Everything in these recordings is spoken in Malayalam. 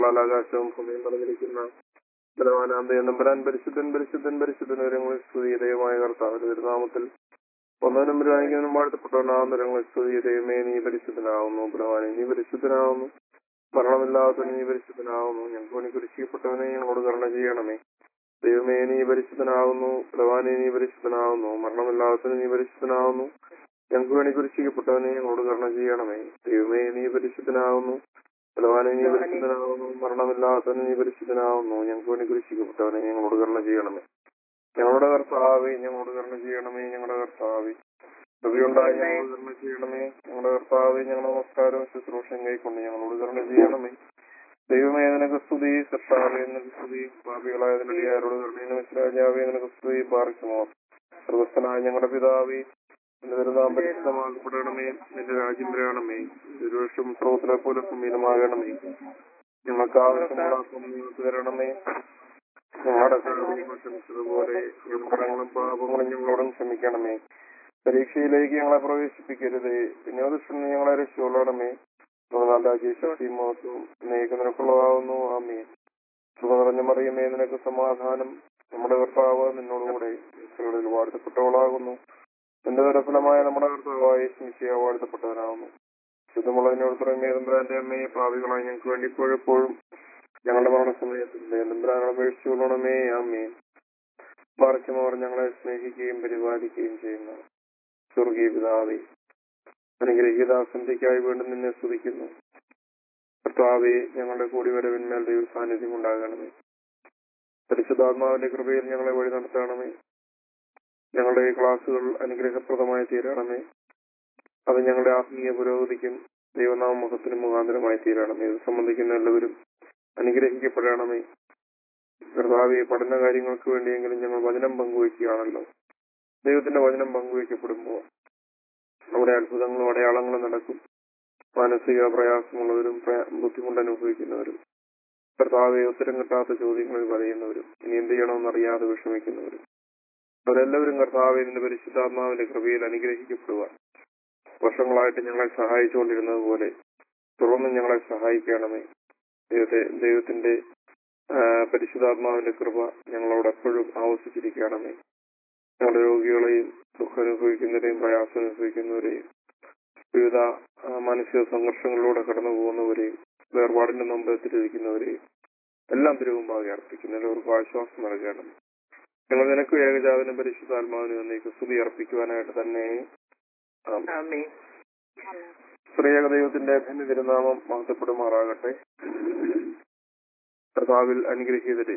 ആകാശവും ഭൂമിയും പറഞ്ഞിരിക്കുന്ന ബലവാനാന്ത നമ്പരാൻ പരിശുദ്ധൻ പരിശുദ്ധൻ പരിശുദ്ധൻ വിവരങ്ങളിൽ സ്തുതി ദൈവമായ കർത്താവിന്റെ തിരുനാമത്തിൽ ഒന്നതിനും രാജിക്കാനും വാഴ്ത്തപ്പെട്ടവനാകുന്നവരങ്ങളിൽ സ്തുതി ദൈവമേ നീ പരിശുദ്ധനാവുന്നു ബലവാനെ നീ പരിശുദ്ധനാവുന്നു മരണമില്ലാത്തവന് നീ പരിശുദ്ധനാവുന്നു ഞങ്ങൾക്ക് വേണ്ടി കുരിശിക്കപ്പെട്ടവനെ ഞങ്ങളോട് കരുണ ചെയ്യണമേ ദൈവമേ നീ പരിശുദ്ധനാവുന്നു ബലവാനെ നീ പരിശുദ്ധനാവുന്നു മരണമില്ലാത്തവന് നീ പരിശുദ്ധനാവുന്നു ഞങ്ങൾക്ക് വേണ്ടി കുരിശിക്കപ്പെട്ടവനെ ഞങ്ങളോട് കരുണ ചെയ്യണമേ ദൈവമേ നീ പരിശുദ്ധനാവുന്നു ബലവാനെ നീ പരിശുദ്ധനാവുന്നു മരണമില്ലാത്തവന് നീ പരിശുദ്ധനാവുന്നു ഞങ്ങൾക്ക് വേണ്ടി കുരിശിക്കപ്പെട്ടവനെ ഞങ്ങളോട് കരുണ ചെയ്യണമേ ഞങ്ങളുടെ കർത്താവേ ഞങ്ങളോട് കരുണ ചെയ്യണമേ ഞങ്ങളുടെ കർത്താവേ കൃപയുണ്ടായി ഞങ്ങളോട് കരുണ ചെയ്യണമേ ഞങ്ങളുടെ കർത്താവേ ഞങ്ങളുടെ നമസ്കാരവും ശുശ്രൂഷയും കൈക്കൊണ്ട് ഞങ്ങളോട് കരുണ ചെയ്യണമേ ദൈവമേ നിനക്ക് സ്തുതി കർത്താവേ നിനക്ക് സ്തുതി പാപികളായ നടിയാരോട് കരുണയും മനസ്സിലാജാവേ നിനക്ക് സ്തുതി പാർക്കുമോ സർവസ്ഥനായ ഞങ്ങളുടെ പിതാവേ നിന്റെ ദുരിതാം പരിശുദ്ധമാക്കപ്പെടണമേ നിന്റെ രാജ്യം വരണമേ ദുരുഷം സ്രോതലെ പോലെ സുമീതമാകണമേ ഞങ്ങൾക്ക് ആവശ്യമുള്ള ഞങ്ങൾക്ക് തരണമേ ഞങ്ങളുടെ കടങ്ങളും ക്ഷമിച്ചതുപോലെ കടങ്ങളും പാപങ്ങളും ഞങ്ങളോടും ക്ഷമിക്കണമേ പരീക്ഷയിലേക്ക് ഞങ്ങളെ പ്രവേശിപ്പിക്കരുതേ വിനോദത്തിന് ഞങ്ങളെ രക്ഷയുള്ളണമേ നല്ല ശക്തിമോഹത്വം നീക്ക് നിനക്കുള്ളതാവുന്നു ആമേ സുഖ നിറഞ്ഞ മറിയമേ നിനക്ക് സമാധാനം നമ്മുടെ കർത്താവ് നിന്നോടുകൂടെ സ്ത്രീകളിൽ വാഴ്ത്തപ്പെട്ടവളാകുന്നു നിന്റെ തരഫലമായ നമ്മുടെ കർത്താവായ ശിശിയ വാഴ്ത്തപ്പെട്ടവനാകുന്നു ശുദ്ധമുള്ളതിനോട് പുറമേ തമ്പുരാന്റെ അമ്മയെ പാവികളായി ഞങ്ങൾക്ക് വേണ്ടി ഇപ്പോഴെപ്പോഴും ഞങ്ങളുടെ മരണസമയത്തിന്റെ തമ്പുരാനോട് അപേക്ഷിച്ചുകൊള്ളണമേ ആമേ മറിച്ചുമവർ ഞങ്ങളെ സ്നേഹിക്കുകയും പരിപാലിക്കുകയും ചെയ്യുന്നു സ്വർഗീയ പിതാവേ അനുഗ്രഹീതാസന്ധിക്കായി വീണ്ടും നിന്നെ സ്തുതിക്കുന്നു കർത്താവെ ഞങ്ങളുടെ കൂടി വരവിന്മേൽ ദൈവ സാന്നിധ്യം ഉണ്ടാകണമേ പരിശുദ്ധാത്മാവിന്റെ കൃപയിൽ ഞങ്ങളെ വഴി നടത്തണമേ ഞങ്ങളുടെ ഈ ക്ലാസ്സുകൾ അനുഗ്രഹപ്രദമായി തീരണമേ അത് ഞങ്ങളുടെ ആത്മീയ പുരോഗതിക്കും ദൈവനാമമുഖത്തിന് മുഖാന്തരമായി തീരണമേ ഇത് സംബന്ധിക്കുന്ന എല്ലാവരും അനുഗ്രഹിക്കപ്പെടണമേ കർത്താവെ പഠന കാര്യങ്ങൾക്ക് വേണ്ടിയെങ്കിലും ഞങ്ങൾ വചനം പങ്കുവയ്ക്കുകയാണല്ലോ ദൈവത്തിന്റെ വചനം പങ്കുവയ്ക്കപ്പെടുമ്പോൾ അവിടെ അത്ഭുതങ്ങളും അടയാളങ്ങളും നടക്കും മാനസിക പ്രയാസമുള്ളവരും പ്രയ- ബുദ്ധിമുട്ട് അനുഭവിക്കുന്നവരും കർത്താവെ ഉത്തരം കിട്ടാത്ത ചോദ്യങ്ങളിൽ വലയുന്നവരും ഇനി എന്ത് ചെയ്യണമെന്ന് അറിയാതെ വിഷമിക്കുന്നവരും അവരെല്ലാവരും കർത്താവെ നിന്റെ പരിശുദ്ധാത്മാവിന്റെ കൃപയിൽ അനുഗ്രഹിക്കപ്പെടുവാൻ വർഷങ്ങളായിട്ട് ഞങ്ങളെ സഹായിച്ചുകൊണ്ടിരുന്നത് പോലെ തുടർന്നും ഞങ്ങളെ സഹായിക്കണമേ ദൈവത്തെ ദൈവത്തിന്റെ ആ, പരിശുദ്ധാത്മാവിന്റെ കൃപ ഞങ്ങളോട് എപ്പോഴും ആവശ്യിച്ചിരിക്കണമേ ഞങ്ങളുടെ രോഗികളെയും ദുഃഖം അനുഭവിക്കുന്നവരെയും പ്രയാസം അനുഭവിക്കുന്നവരെയും വിവിധ ആ, മാനസിക സംഘർഷങ്ങളിലൂടെ കടന്നു പോകുന്നവരെയും വേർപാടിന്റെ നമ്പരത്തിലിരിക്കുന്നവരെയും എല്ലാം തിരുവുമ്പാകെ അർപ്പിക്കുന്നു എല്ലാവർക്കും ആശ്വാസം നൽകണം ഞങ്ങൾ നിനക്ക് ഏകജാതനും പരിശുദ്ധാത്മാവിനും എന്നേക്ക് സ്തുതി അർപ്പിക്കുവാനായിട്ട് തന്നെ ആമേൻ. സ്ത്രീയക ദൈവത്തിന്റെ ഭിന്ന തിരുനാമം മഹത്വപ്പെടുമാറാകട്ടെ കർത്താവിൽ അനുഗ്രഹീതരെ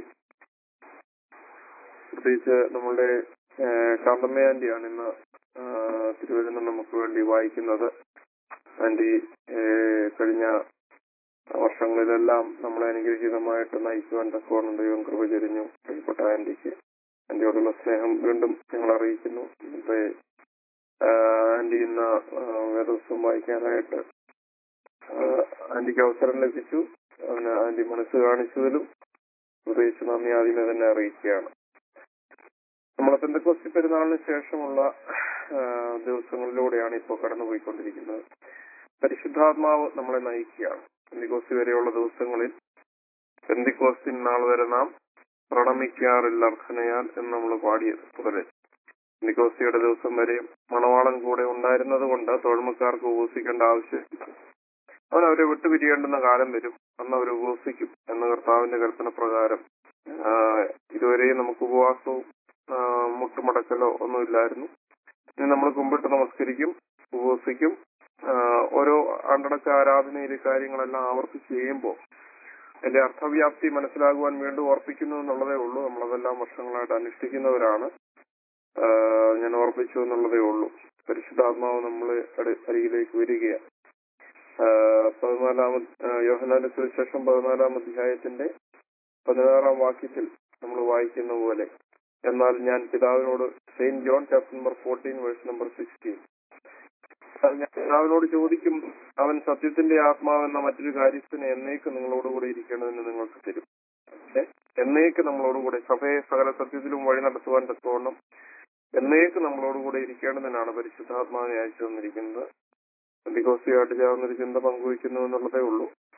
പ്രത്യേകിച്ച് നമ്മളുടെ കാന്തമ്മ ആന്റിയാണ് ഇന്ന് ആ, തിരുവചനം നമുക്ക് വേണ്ടി വായിക്കുന്നത് ആന്റി ഏ, കഴിഞ്ഞ വർഷങ്ങളിലെല്ലാം നമ്മളെ അനുഗ്രഹീതമായിട്ട് നയിക്കുവാൻ തക്കവണ്ണം ദൈവം കൃപ ചൊരിഞ്ഞു പ്രിയപ്പെട്ട ആന്റിക്ക് ആന്റിയോടുള്ള സ്നേഹം വീണ്ടും ഞങ്ങൾ അറിയിക്കുന്നു ഇന്നത്തെ ആ, ആന്റി ഇന്ന് ആ, വേദോത്സവം വായിക്കാനായിട്ട് ആ, ആന്റിക്ക് അവസരം ലഭിച്ചു അതിന് ആന്റി മനസ്സ് കാണിച്ചതിലും പ്രത്യേകിച്ച് നന്ദി ആദ്യമേ തന്നെ അറിയിക്കുകയാണ് നമ്മളെ പെന്തക്കോസ്തി പെരുന്നാളിന് ശേഷമുള്ള ആ, ദിവസങ്ങളിലൂടെയാണ് ഇപ്പോൾ കടന്നുപോയിക്കൊണ്ടിരിക്കുന്നത് പരിശുദ്ധാത്മാവ് നമ്മളെ നയിക്കുകയാണ് പെന്തിക്കോസ്തി വരെയുള്ള ദിവസങ്ങളിൽ പെന്തിക്കോസ്തിൻ നാൾ വരെ നാം പ്രണമിക്കാറില്ല അർഹനയാൽ എന്ന് നമ്മൾ പാടിയത് തുടരെ പെന്തിക്കോസ്തിയുടെ ദിവസം വരെ മണവാളൻ കൂടെ ഉണ്ടായിരുന്നത് കൊണ്ട് തോഴ്മക്കാർക്ക് ഉപസിക്കേണ്ട ആവശ്യമില്ല അവൻ അവരെ വിട്ടുപിരിയേണ്ടുന്ന കാലം വരും അന്ന് അവർ ഉപവസിക്കും എന്ന കർത്താവിന്റെ കൽപ്പന പ്രകാരം ആ, ഇതുവരെയും നമുക്ക് ഉപവാസവും ആ, മുട്ടുമടക്കലോ ഒന്നുമില്ലായിരുന്നു ഇനി നമ്മൾ കുമ്പിട്ട് നമസ്കരിക്കും ഉപവസിക്കും ആ, ഓരോ ആണ്ടടക്ക ആരാധനയിൽ ഈ കാര്യങ്ങളെല്ലാം ആവർത്തിച്ച് ചെയ്യുമ്പോൾ അതിന്റെ അർത്ഥവ്യാപ്തി മനസ്സിലാകുവാൻ വീണ്ടും ഓർപ്പിക്കുന്നു എന്നുള്ളതേ ഉള്ളൂ നമ്മളതെല്ലാം വർഷങ്ങളായിട്ട് അനുഷ്ഠിക്കുന്നവരാണ് ആ, ഞാൻ ഓർപ്പിച്ചു എന്നുള്ളതേ ഉള്ളൂ പരിശുദ്ധാത്മാവ് നമ്മളെ അടി- അരികിലേക്ക് വരികയാണ് ആ, പതിനാലാമത് ആ, യോഹന്നാന്റെ സുവിശേഷം പതിനാലാം അധ്യായത്തിന്റെ പതിനാറാം വാക്യത്തിൽ നമ്മൾ വായിക്കുന്ന പോലെ എന്നാൽ ഞാൻ പിതാവിനോട് saint John chapter number fourteen verse number sixteen ഞാൻ പിതാവിനോട് ചോദിക്കും അവൻ സത്യത്തിന്റെ ആത്മാവെന്ന മറ്റൊരു കാര്യത്തിന് എന്നേക്ക് നിങ്ങളോടുകൂടെ ഇരിക്കേണ്ടതിന് നിങ്ങൾക്ക് തരും ഏ? എന്നേക്ക് നമ്മളോടുകൂടെ സഭയെ സകല സത്യത്തിലും വഴി നടത്തുവാൻ തക്കവണ്ണം എന്നേക്ക് നമ്മളോടുകൂടെ ഇരിക്കേണ്ടതിനാണ് പരിശുദ്ധാത്മാവിനെ അയച്ചു തന്നിരിക്കുന്നത് ബന്ധിക്കോസ്തിയായിട്ട് ചേർന്നൊരു ചിന്ത പങ്കുവയ്ക്കുന്നു എന്നുള്ളതേ ഉള്ളൂ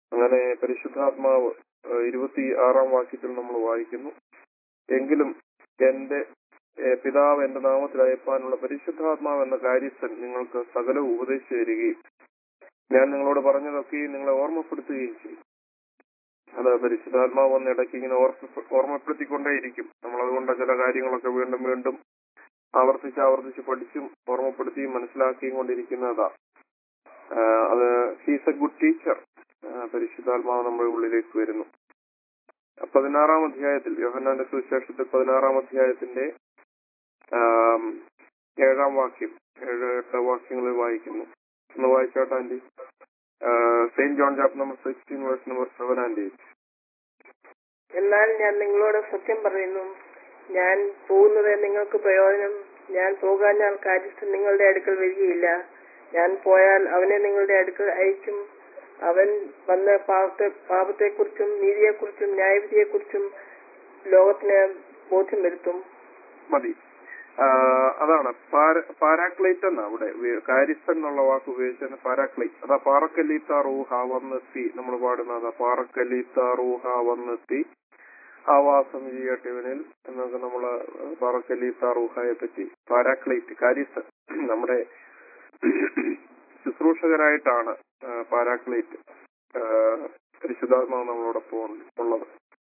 അങ്ങനെ പരിശുദ്ധാത്മാവ് ഏഹ്, ഇരുപത്തി ആറാം വാക്യത്തിൽ നമ്മൾ വായിക്കുന്നു എങ്കിലും എന്റെ ഏഹ്, പിതാവ് എന്റെ നാമത്തിൽ അയപ്പാനുള്ള പരിശുദ്ധാത്മാവ് എന്ന കാര്യസ്ഥൻ നിങ്ങൾക്ക് സകലവും ഉപദേശിച്ചു തരികയും ഞാൻ നിങ്ങളോട് പറഞ്ഞതൊക്കെ നിങ്ങളെ ഓർമ്മപ്പെടുത്തുകയും ചെയ്യും അത് പരിശുദ്ധാത്മാവ് വന്ന് ഇടയ്ക്ക് ഇങ്ങനെ ഓർമ്മ ഓർമ്മപ്പെടുത്തിക്കൊണ്ടേയിരിക്കും നമ്മൾ അതുകൊണ്ട് ചില കാര്യങ്ങളൊക്കെ വീണ്ടും വീണ്ടും ആവർത്തിച്ച് ആവർത്തിച്ച് പഠിച്ചും ഓർമ്മപ്പെടുത്തിയും മനസ്സിലാക്കിയും കൊണ്ടിരിക്കുന്നതാ ആഹ് അത് ഹീസ് എ ഗുഡ് ടീച്ചർ പരിശുദ്ധാത്മാവ് നമ്മുടെ ഉള്ളിലേക്ക് വരുന്നു പതിനാറാം അധ്യായത്തിൽ യോഹന്നാന്റെ സുവിശേഷത്തിൽ പതിനാറാം അധ്യായത്തിന്റെ ആം, ഏഴാം വാക്യം ഏഴ് എട്ട് വാക്യങ്ങളിൽ വായിക്കുന്നു ഒന്ന് വായിച്ചോട്ടെ aunty saint John chapter number sixteen verse number seven and eight എന്നാൽ ഞാൻ നിങ്ങളോട് സത്യം പറയുന്നു ഞാൻ പോകുന്നത് നിങ്ങൾക്ക് പ്രയോജനം ഞാൻ പോകാഞ്ഞാൽ കാര്യസ്ഥൻ നിങ്ങളുടെ അടുക്കൽ വരികയില്ല ഞാൻ പോയാൽ അവനെ നിങ്ങളുടെ അടുക്കൽ അയക്കും അവൻ വന്ന് പാപത്തെ പാപത്തെക്കുറിച്ചും നീതിയെക്കുറിച്ചും ന്യായവിധിയെക്കുറിച്ചും ലോകത്തിന് ബോധ്യം വരുത്തും മതി ആഹ് അതാണ് പാരാക്ലൈറ്റ് എന്നാ അവിടെ ഉപയോ- കാര്യസ്ഥൻ എന്നുള്ള വാക്ക് ഉപയോഗിച്ചാണ് പാരാക്ലൈറ്റ് അതാ പാറക്കല്ലീത്ത റൂഹ വന്നെത്തി നമ്മൾ പാടുന്നത് അതാ പാറക്കല്ലീത്ത റൂഹ വന്നെത്തി ആവാസം ചെയ്യട്ടെ ഇവനിൽ എന്നൊക്കെ നമ്മള് പാറക്കല്ലീത്ത റൂഹയെ പറ്റി പാരാക്ലൈറ്റ് കാര്യസ്ഥൻ നമ്മുടെ ശുശ്രൂഷകരായിട്ടാണ് ആഹ് പാരാക്ലൈറ്റ് ആഹ് പരിശുദ്ധാത്മാവ് നമ്മളോടൊപ്പം ഉണ്ട്- ഉള്ളത്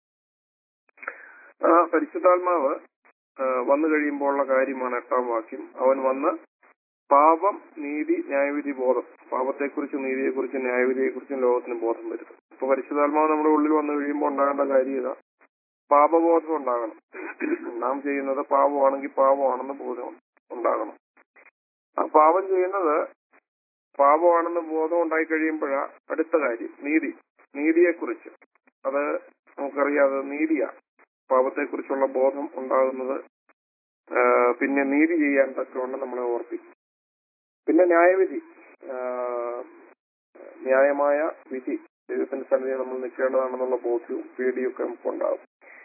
ആ പരിശുദ്ധാത്മാവ് ആ, വന്നു കഴിയുമ്പോഴുള്ള കാര്യമാണ് എട്ടാം വാക്യം അവൻ വന്ന് പാപം നീതി ന്യായവിധി ബോധം പാപത്തെക്കുറിച്ചും നീതിയെക്കുറിച്ചും ന്യായവിധിയെക്കുറിച്ചും ലോകത്തിന് ബോധം വരുത്തും ഇപ്പൊ പരിശുദ്ധാത്മാവ് നമ്മുടെ ഉള്ളിൽ വന്നു കഴിയുമ്പോൾ ഉണ്ടാകേണ്ട കാര്യം ഇതാ പാപബോധം ഉണ്ടാകണം നാം ചെയ്യുന്നത് പാപമാണെങ്കിൽ പാപമാണെന്ന് ബോധം ഉണ്ടാകണം ആ പാപം ചെയ്യുന്നത് പാപമാണെന്ന് ബോധം ഉണ്ടായി കഴിയുമ്പോഴാ അടുത്ത കാര്യം നീതി നീതിയെക്കുറിച്ച് അത് നമുക്കറിയാതെ നീതിയാണ് പാപത്തെക്കുറിച്ചുള്ള ബോധം ഉണ്ടാകുന്നത് ആ, പിന്നെ നീതി ചെയ്യാൻ തക്കവണ്ണം നമ്മളെ ഓർപ്പിക്കും പിന്നെ ന്യായവിധി ആ, ന്യായമായ വിധി ദൈവത്തിന്റെ സന്നിധിയിൽ നമ്മൾ നിൽക്കേണ്ടതാണെന്നുള്ള ബോധ്യവും പേടിയൊക്കെ നമുക്കുണ്ടാകും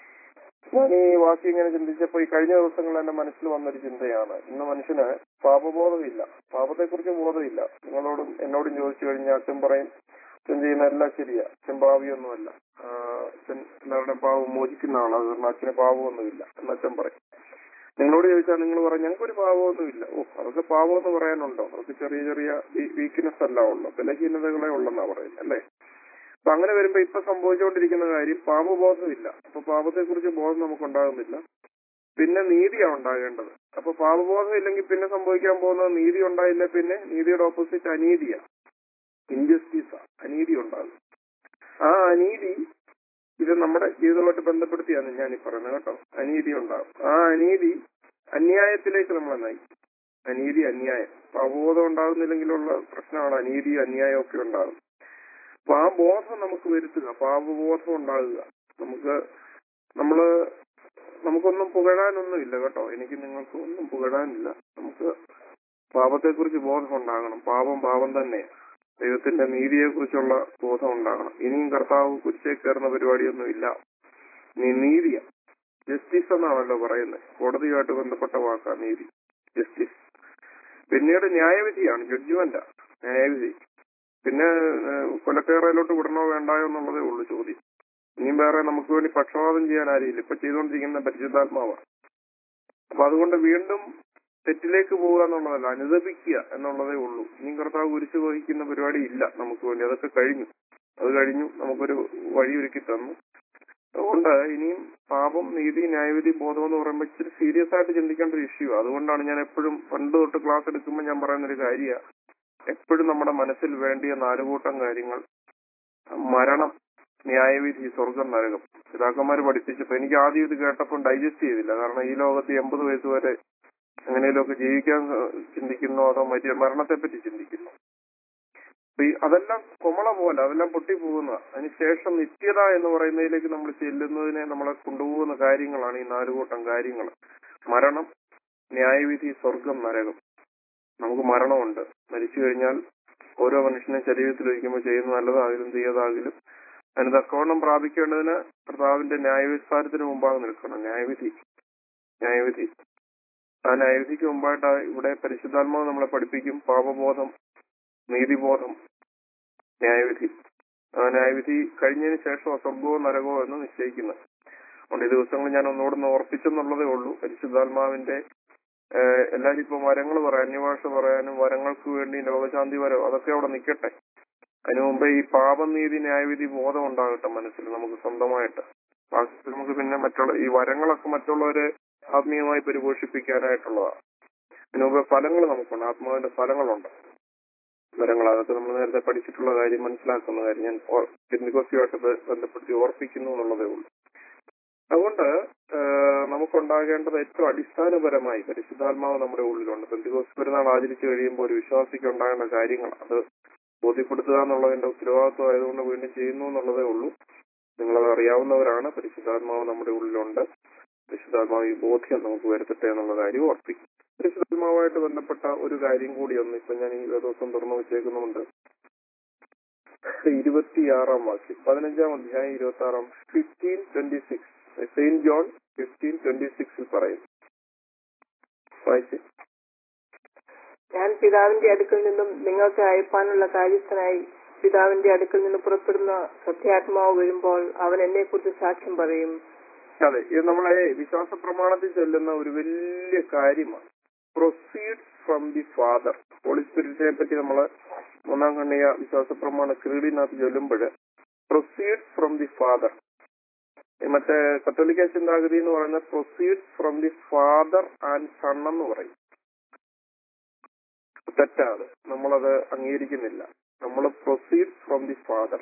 ഞാൻ ഈ വാക്യം ഇങ്ങനെ ചിന്തിച്ചപ്പോ ഈ കഴിഞ്ഞ ദിവസങ്ങളിൽ എന്റെ മനസ്സിൽ വന്നൊരു ചിന്തയാണ് ഇന്ന് മനുഷ്യന് പാപബോധമില്ല പാപത്തെക്കുറിച്ച് ബോധമില്ല നിങ്ങളോടും എന്നോടും ചോദിച്ചു കഴിഞ്ഞാൽ അച്ഛൻ പറയും അച്ഛൻ ചെയ്യുന്ന എല്ലാം ശരിയാ അച്ഛൻ ഭാവിയൊന്നുമല്ല ആഹ് അച്ഛൻ എല്ലാവരുടെയും പാവം മോചിക്കുന്ന ആളാണ് കാരണം അച്ഛന് പാവമൊന്നുമില്ല എന്ന് അച്ഛൻ പറയും നിങ്ങളോട് ചോദിച്ചാൽ നിങ്ങൾ പറയും ഞങ്ങൾക്കൊരു പാവമൊന്നുമില്ല ഓ അതൊക്കെ പാവമെന്ന് പറയാനുണ്ടോ അതൊക്കെ ചെറിയ ചെറിയ വീക്ക്നെസ് അല്ല ഉള്ളു ബലഹീനതകളെ ഉള്ളെന്നാ പറയുന്നത് അല്ലേ അപ്പൊ അങ്ങനെ വരുമ്പോ ഇപ്പൊ സംഭവിച്ചുകൊണ്ടിരിക്കുന്ന കാര്യം പാപബോധമില്ല അപ്പൊ പാപത്തെ കുറിച്ച് ബോധം നമുക്ക് ഉണ്ടാകുന്നില്ല പിന്നെ നീതിയാണ് ഉണ്ടാകേണ്ടത് അപ്പൊ പാപബോധം ഇല്ലെങ്കിൽ പിന്നെ സംഭവിക്കാൻ പോകുന്നത് നീതി ഉണ്ടായില്ല പിന്നെ നീതിയുടെ ഓപ്പോസിറ്റ് അനീതിയാ ഇൻജസ്റ്റിസാ അനീതി ഉണ്ടാകും ആ അനീതി ഇത് നമ്മുടെ ജീവിതമായിട്ട് ബന്ധപ്പെടുത്തിയാണ് ഞാൻ ഈ പറയുന്നത് കേട്ടോ അനീതി ഉണ്ടാകും ആ അനീതി അന്യായത്തിലേക്ക് നമ്മളെ നയിക്കും അനീതി അന്യായം പാപബോധം ഉണ്ടാകുന്നില്ലെങ്കിലുള്ള പ്രശ്നമാണ് അനീതി അന്യായം ഒക്കെ ഉണ്ടാകും അപ്പൊ ആ ബോധം നമുക്ക് വരുത്തുക പാപബോധം ഉണ്ടാകുക നമുക്ക് നമ്മള് നമുക്കൊന്നും പുകഴാനൊന്നുമില്ല കേട്ടോ എനിക്ക് നിങ്ങൾക്ക് ഒന്നും പുകഴാനില്ല നമുക്ക് പാപത്തെക്കുറിച്ച് ബോധം ഉണ്ടാകണം പാപം പാപം തന്നെ ദൈവത്തിന്റെ നീതിയെ കുറിച്ചുള്ള ബോധം ഉണ്ടാകണം ഇനിയും കർത്താവ് കുരിശേ കയറുന്ന പരിപാടിയൊന്നും ഇല്ല നീ നീതിയ ജസ്റ്റിസ് എന്നാണല്ലോ പറയുന്നത് കോടതിയുമായിട്ട് ബന്ധപ്പെട്ട വാക്കാ നീതി ജസ്റ്റിസ് പിന്നീട് ന്യായവിധിയാണ് ജഡ്ജ്മെന്റാ ന്യായവിധി പിന്നെ ഏഹ്, കൊലക്കേറയിലോട്ട് വിടണോ വേണ്ടായോ എന്നുള്ളതേ ഉള്ളൂ ചോദ്യം ഇനിയും വേറെ നമുക്ക് വേണ്ടി പക്ഷപാതം ചെയ്യാൻ ആരെയില്ല ഇപ്പൊ ചെയ്തുകൊണ്ടിരിക്കുന്ന പരിശുദ്ധാത്മാവാണ് അപ്പൊ അതുകൊണ്ട് വീണ്ടും തെറ്റിലേക്ക് പോവുക എന്നുള്ളതല്ല അനുദപിക്കുക എന്നുള്ളതേ ഉള്ളൂ ഇനിയും കർത്താവ് കുരിശ് വഹിക്കുന്ന പരിപാടി ഇല്ല നമുക്ക് വേണ്ടി അതൊക്കെ കഴിഞ്ഞു അത് കഴിഞ്ഞു നമുക്കൊരു വഴിയൊരുക്കി തന്നു അതുകൊണ്ട് ഇനിയും പാപം നീതി ന്യായവിധി ബോധം എന്ന് പറയുമ്പോൾ ഇച്ചിരി സീരിയസ് ആയിട്ട് ചിന്തിക്കേണ്ട ഒരു ഇഷ്യൂ അതുകൊണ്ടാണ് ഞാൻ എപ്പോഴും പണ്ട് തൊട്ട് ക്ലാസ് എടുക്കുമ്പോൾ ഞാൻ പറയുന്ന ഒരു കാര്യമാണ് എപ്പോഴും നമ്മുടെ മനസ്സിൽ വേണ്ടിയ നാലുകൂട്ടം കാര്യങ്ങൾ മരണം ന്യായവിധി സ്വർഗം നരകം പിതാക്കന്മാർ പഠിപ്പിച്ചപ്പോ എനിക്ക് ആദ്യം ഇത് കേട്ടപ്പോൾ ഡൈജസ്റ്റ് ചെയ്തില്ല കാരണം ഈ ലോകത്ത് എൺപത് വയസ്സ് വരെ എങ്ങനെയൊക്കെ ജീവിക്കാൻ ഏഹ്, ചിന്തിക്കുന്നോ അതോ മറ്റേ മരണത്തെ പറ്റി ചിന്തിക്കുന്നു അപ്പൊ ഈ അതെല്ലാം കൊമള പോലെ അതെല്ലാം പൊട്ടിപ്പോകുന്ന അതിനുശേഷം നിത്യത എന്ന് പറയുന്നതിലേക്ക് നമ്മൾ ചെല്ലുന്നതിനെ നമ്മളെ കൊണ്ടുപോകുന്ന കാര്യങ്ങളാണ് ഈ നാലുകൂട്ടം കാര്യങ്ങൾ മരണം ന്യായവിധി സ്വർഗം നരകം നമുക്ക് മരണമുണ്ട് മരിച്ചു കഴിഞ്ഞാൽ ഓരോ മനുഷ്യനും ശരീരത്തിൽ വയ്ക്കുമ്പോൾ ചെയ്യുന്ന നല്ലതാകിലും തീയതാകിലും അതിന് തക്കവണ്ണം പ്രാപിക്കേണ്ടതിന് കർത്താവിന്റെ ന്യായവിസ്താരത്തിന് മുമ്പാകെ നിൽക്കണം ന്യായവിധി ന്യായവിധി ആ ന്യായവിധിക്ക് മുമ്പായിട്ട് ഇവിടെ പരിശുദ്ധാത്മാവ് നമ്മളെ പഠിപ്പിക്കും പാപബോധം നീതിബോധം ന്യായവിധി ആ, ന്യായവിധി കഴിഞ്ഞതിന് ശേഷം സ്വർഗവും നരകവും എന്ന് നിശ്ചയിക്കുന്നത് അതുകൊണ്ട് ഈ ദിവസങ്ങൾ ഞാൻ ഒന്നുകൂടെ ഓർപ്പിച്ചെന്നുള്ളതേ ഉള്ളൂ പരിശുദ്ധാത്മാവിന്റെ ഏഹ് എല്ലാരും ഇപ്പൊ വരങ്ങൾ പറയാൻ അന്യഭാഷ പറയാനും വരങ്ങൾക്ക് വേണ്ടി ലോകശാന്തി വരം അതൊക്കെ അവിടെ നിൽക്കട്ടെ അതിനു മുമ്പേ ഈ പാപം നീതി ന്യായവിധി ബോധം ഉണ്ടാകട്ടെ മനസ്സിൽ നമുക്ക് സ്വന്തമായിട്ട് ബാക്കി നമുക്ക് പിന്നെ മറ്റുള്ള ഈ വരങ്ങളൊക്കെ മറ്റുള്ളവരെ ആത്മീയമായി പരിപോഷിപ്പിക്കാനായിട്ടുള്ളതാണ് അതിനു മുമ്പേ ഫലങ്ങൾ നമുക്കുണ്ട് ആത്മാവിന്റെ ഫലങ്ങളുണ്ട് വരങ്ങൾ അതൊക്കെ നമ്മൾ നേരത്തെ പഠിച്ചിട്ടുള്ള കാര്യം മനസ്സിലാക്കുന്ന കാര്യം ഞാൻ പെന്തിക്കോസ്തിയുമായിട്ട് ബ- ബന്ധപ്പെടുത്തി ഓർപ്പിക്കുന്നു എന്നുള്ളതേ ഉള്ളൂ അതുകൊണ്ട് ഏഹ്, നമുക്കുണ്ടാകേണ്ടത് ഏറ്റവും അടിസ്ഥാനപരമായി പരിശുദ്ധാത്മാവ് നമ്മുടെ ഉള്ളിലുണ്ട് പെന്തിക്കോസ് പെരുന്നാൾ ആചരിച്ചു കഴിയുമ്പോൾ ഒരു വിശ്വാസിക്ക് ഉണ്ടാകേണ്ട കാര്യങ്ങൾ അത് ബോധ്യപ്പെടുത്തുക എന്നുള്ളതിന്റെ ഉത്തരവാദിത്വം ആയതുകൊണ്ട് വീണ്ടും ചെയ്യുന്നു എന്നുള്ളതേ ഉള്ളൂ നിങ്ങളത് അറിയാവുന്നവരാണ് പരിശുദ്ധാത്മാവ് നമ്മുടെ ഉള്ളിലുണ്ട് പരിശുദ്ധാത്മാവ് ഈ ബോധ്യം നമുക്ക് വരുത്തട്ടെ എന്നുള്ള കാര്യം ഓർപ്പിക്കും പരിശുദ്ധാത്മാവുമായിട്ട് ബന്ധപ്പെട്ട ഒരു കാര്യം കൂടി ഒന്ന് ഇപ്പൊ ഞാൻ ഈ ദിവസം തുറന്നു വെച്ചേക്കുന്നുണ്ട് ഇരുപത്തിയാറാം വാക്യം പതിനഞ്ചാം അധ്യായം ഇരുപത്തി ആറാം fifteen twenty six saint John fifteen twenty സിക്സിൽ പറയും വായിച്ച് ഞാൻ പിതാവിന്റെ അടുക്കൽ നിന്നും നിങ്ങൾക്ക് അയപ്പാനുള്ള കാര്യസ്ഥനായി പിതാവിന്റെ അടുക്കൽ നിന്ന് പുറപ്പെടുന്ന സത്യാത്മാവ് വരുമ്പോൾ അവൻ എന്നെ കുറിച്ച് സാക്ഷ്യം പറയും അതെ ഇത് നമ്മളെ വിശ്വാസ പ്രമാണത്തിൽ ചൊല്ലുന്ന ഒരു വലിയ കാര്യമാണ് proceeds from the Father Holy സ്പിരിറ്റിനെ പറ്റി നമ്മൾ ഒന്നാം കണ്ണിയ വിശ്വാസ പ്രമാണ ക്രീഡിനകത്ത് ചൊല്ലുമ്പോൾ പ്രൊസീഡ്സ് ഫ്രം ദി ഫാദർ മറ്റേ കത്തോലിക്ക ചിന്താഗതി എന്ന് പറയുന്ന proceeds from the Father and Son എന്ന് പറയും തെറ്റാണ് നമ്മളത് അംഗീകരിക്കുന്നില്ല നമ്മൾ പ്രൊസീഡ്സ് ഫ്രം ദി ഫാദർ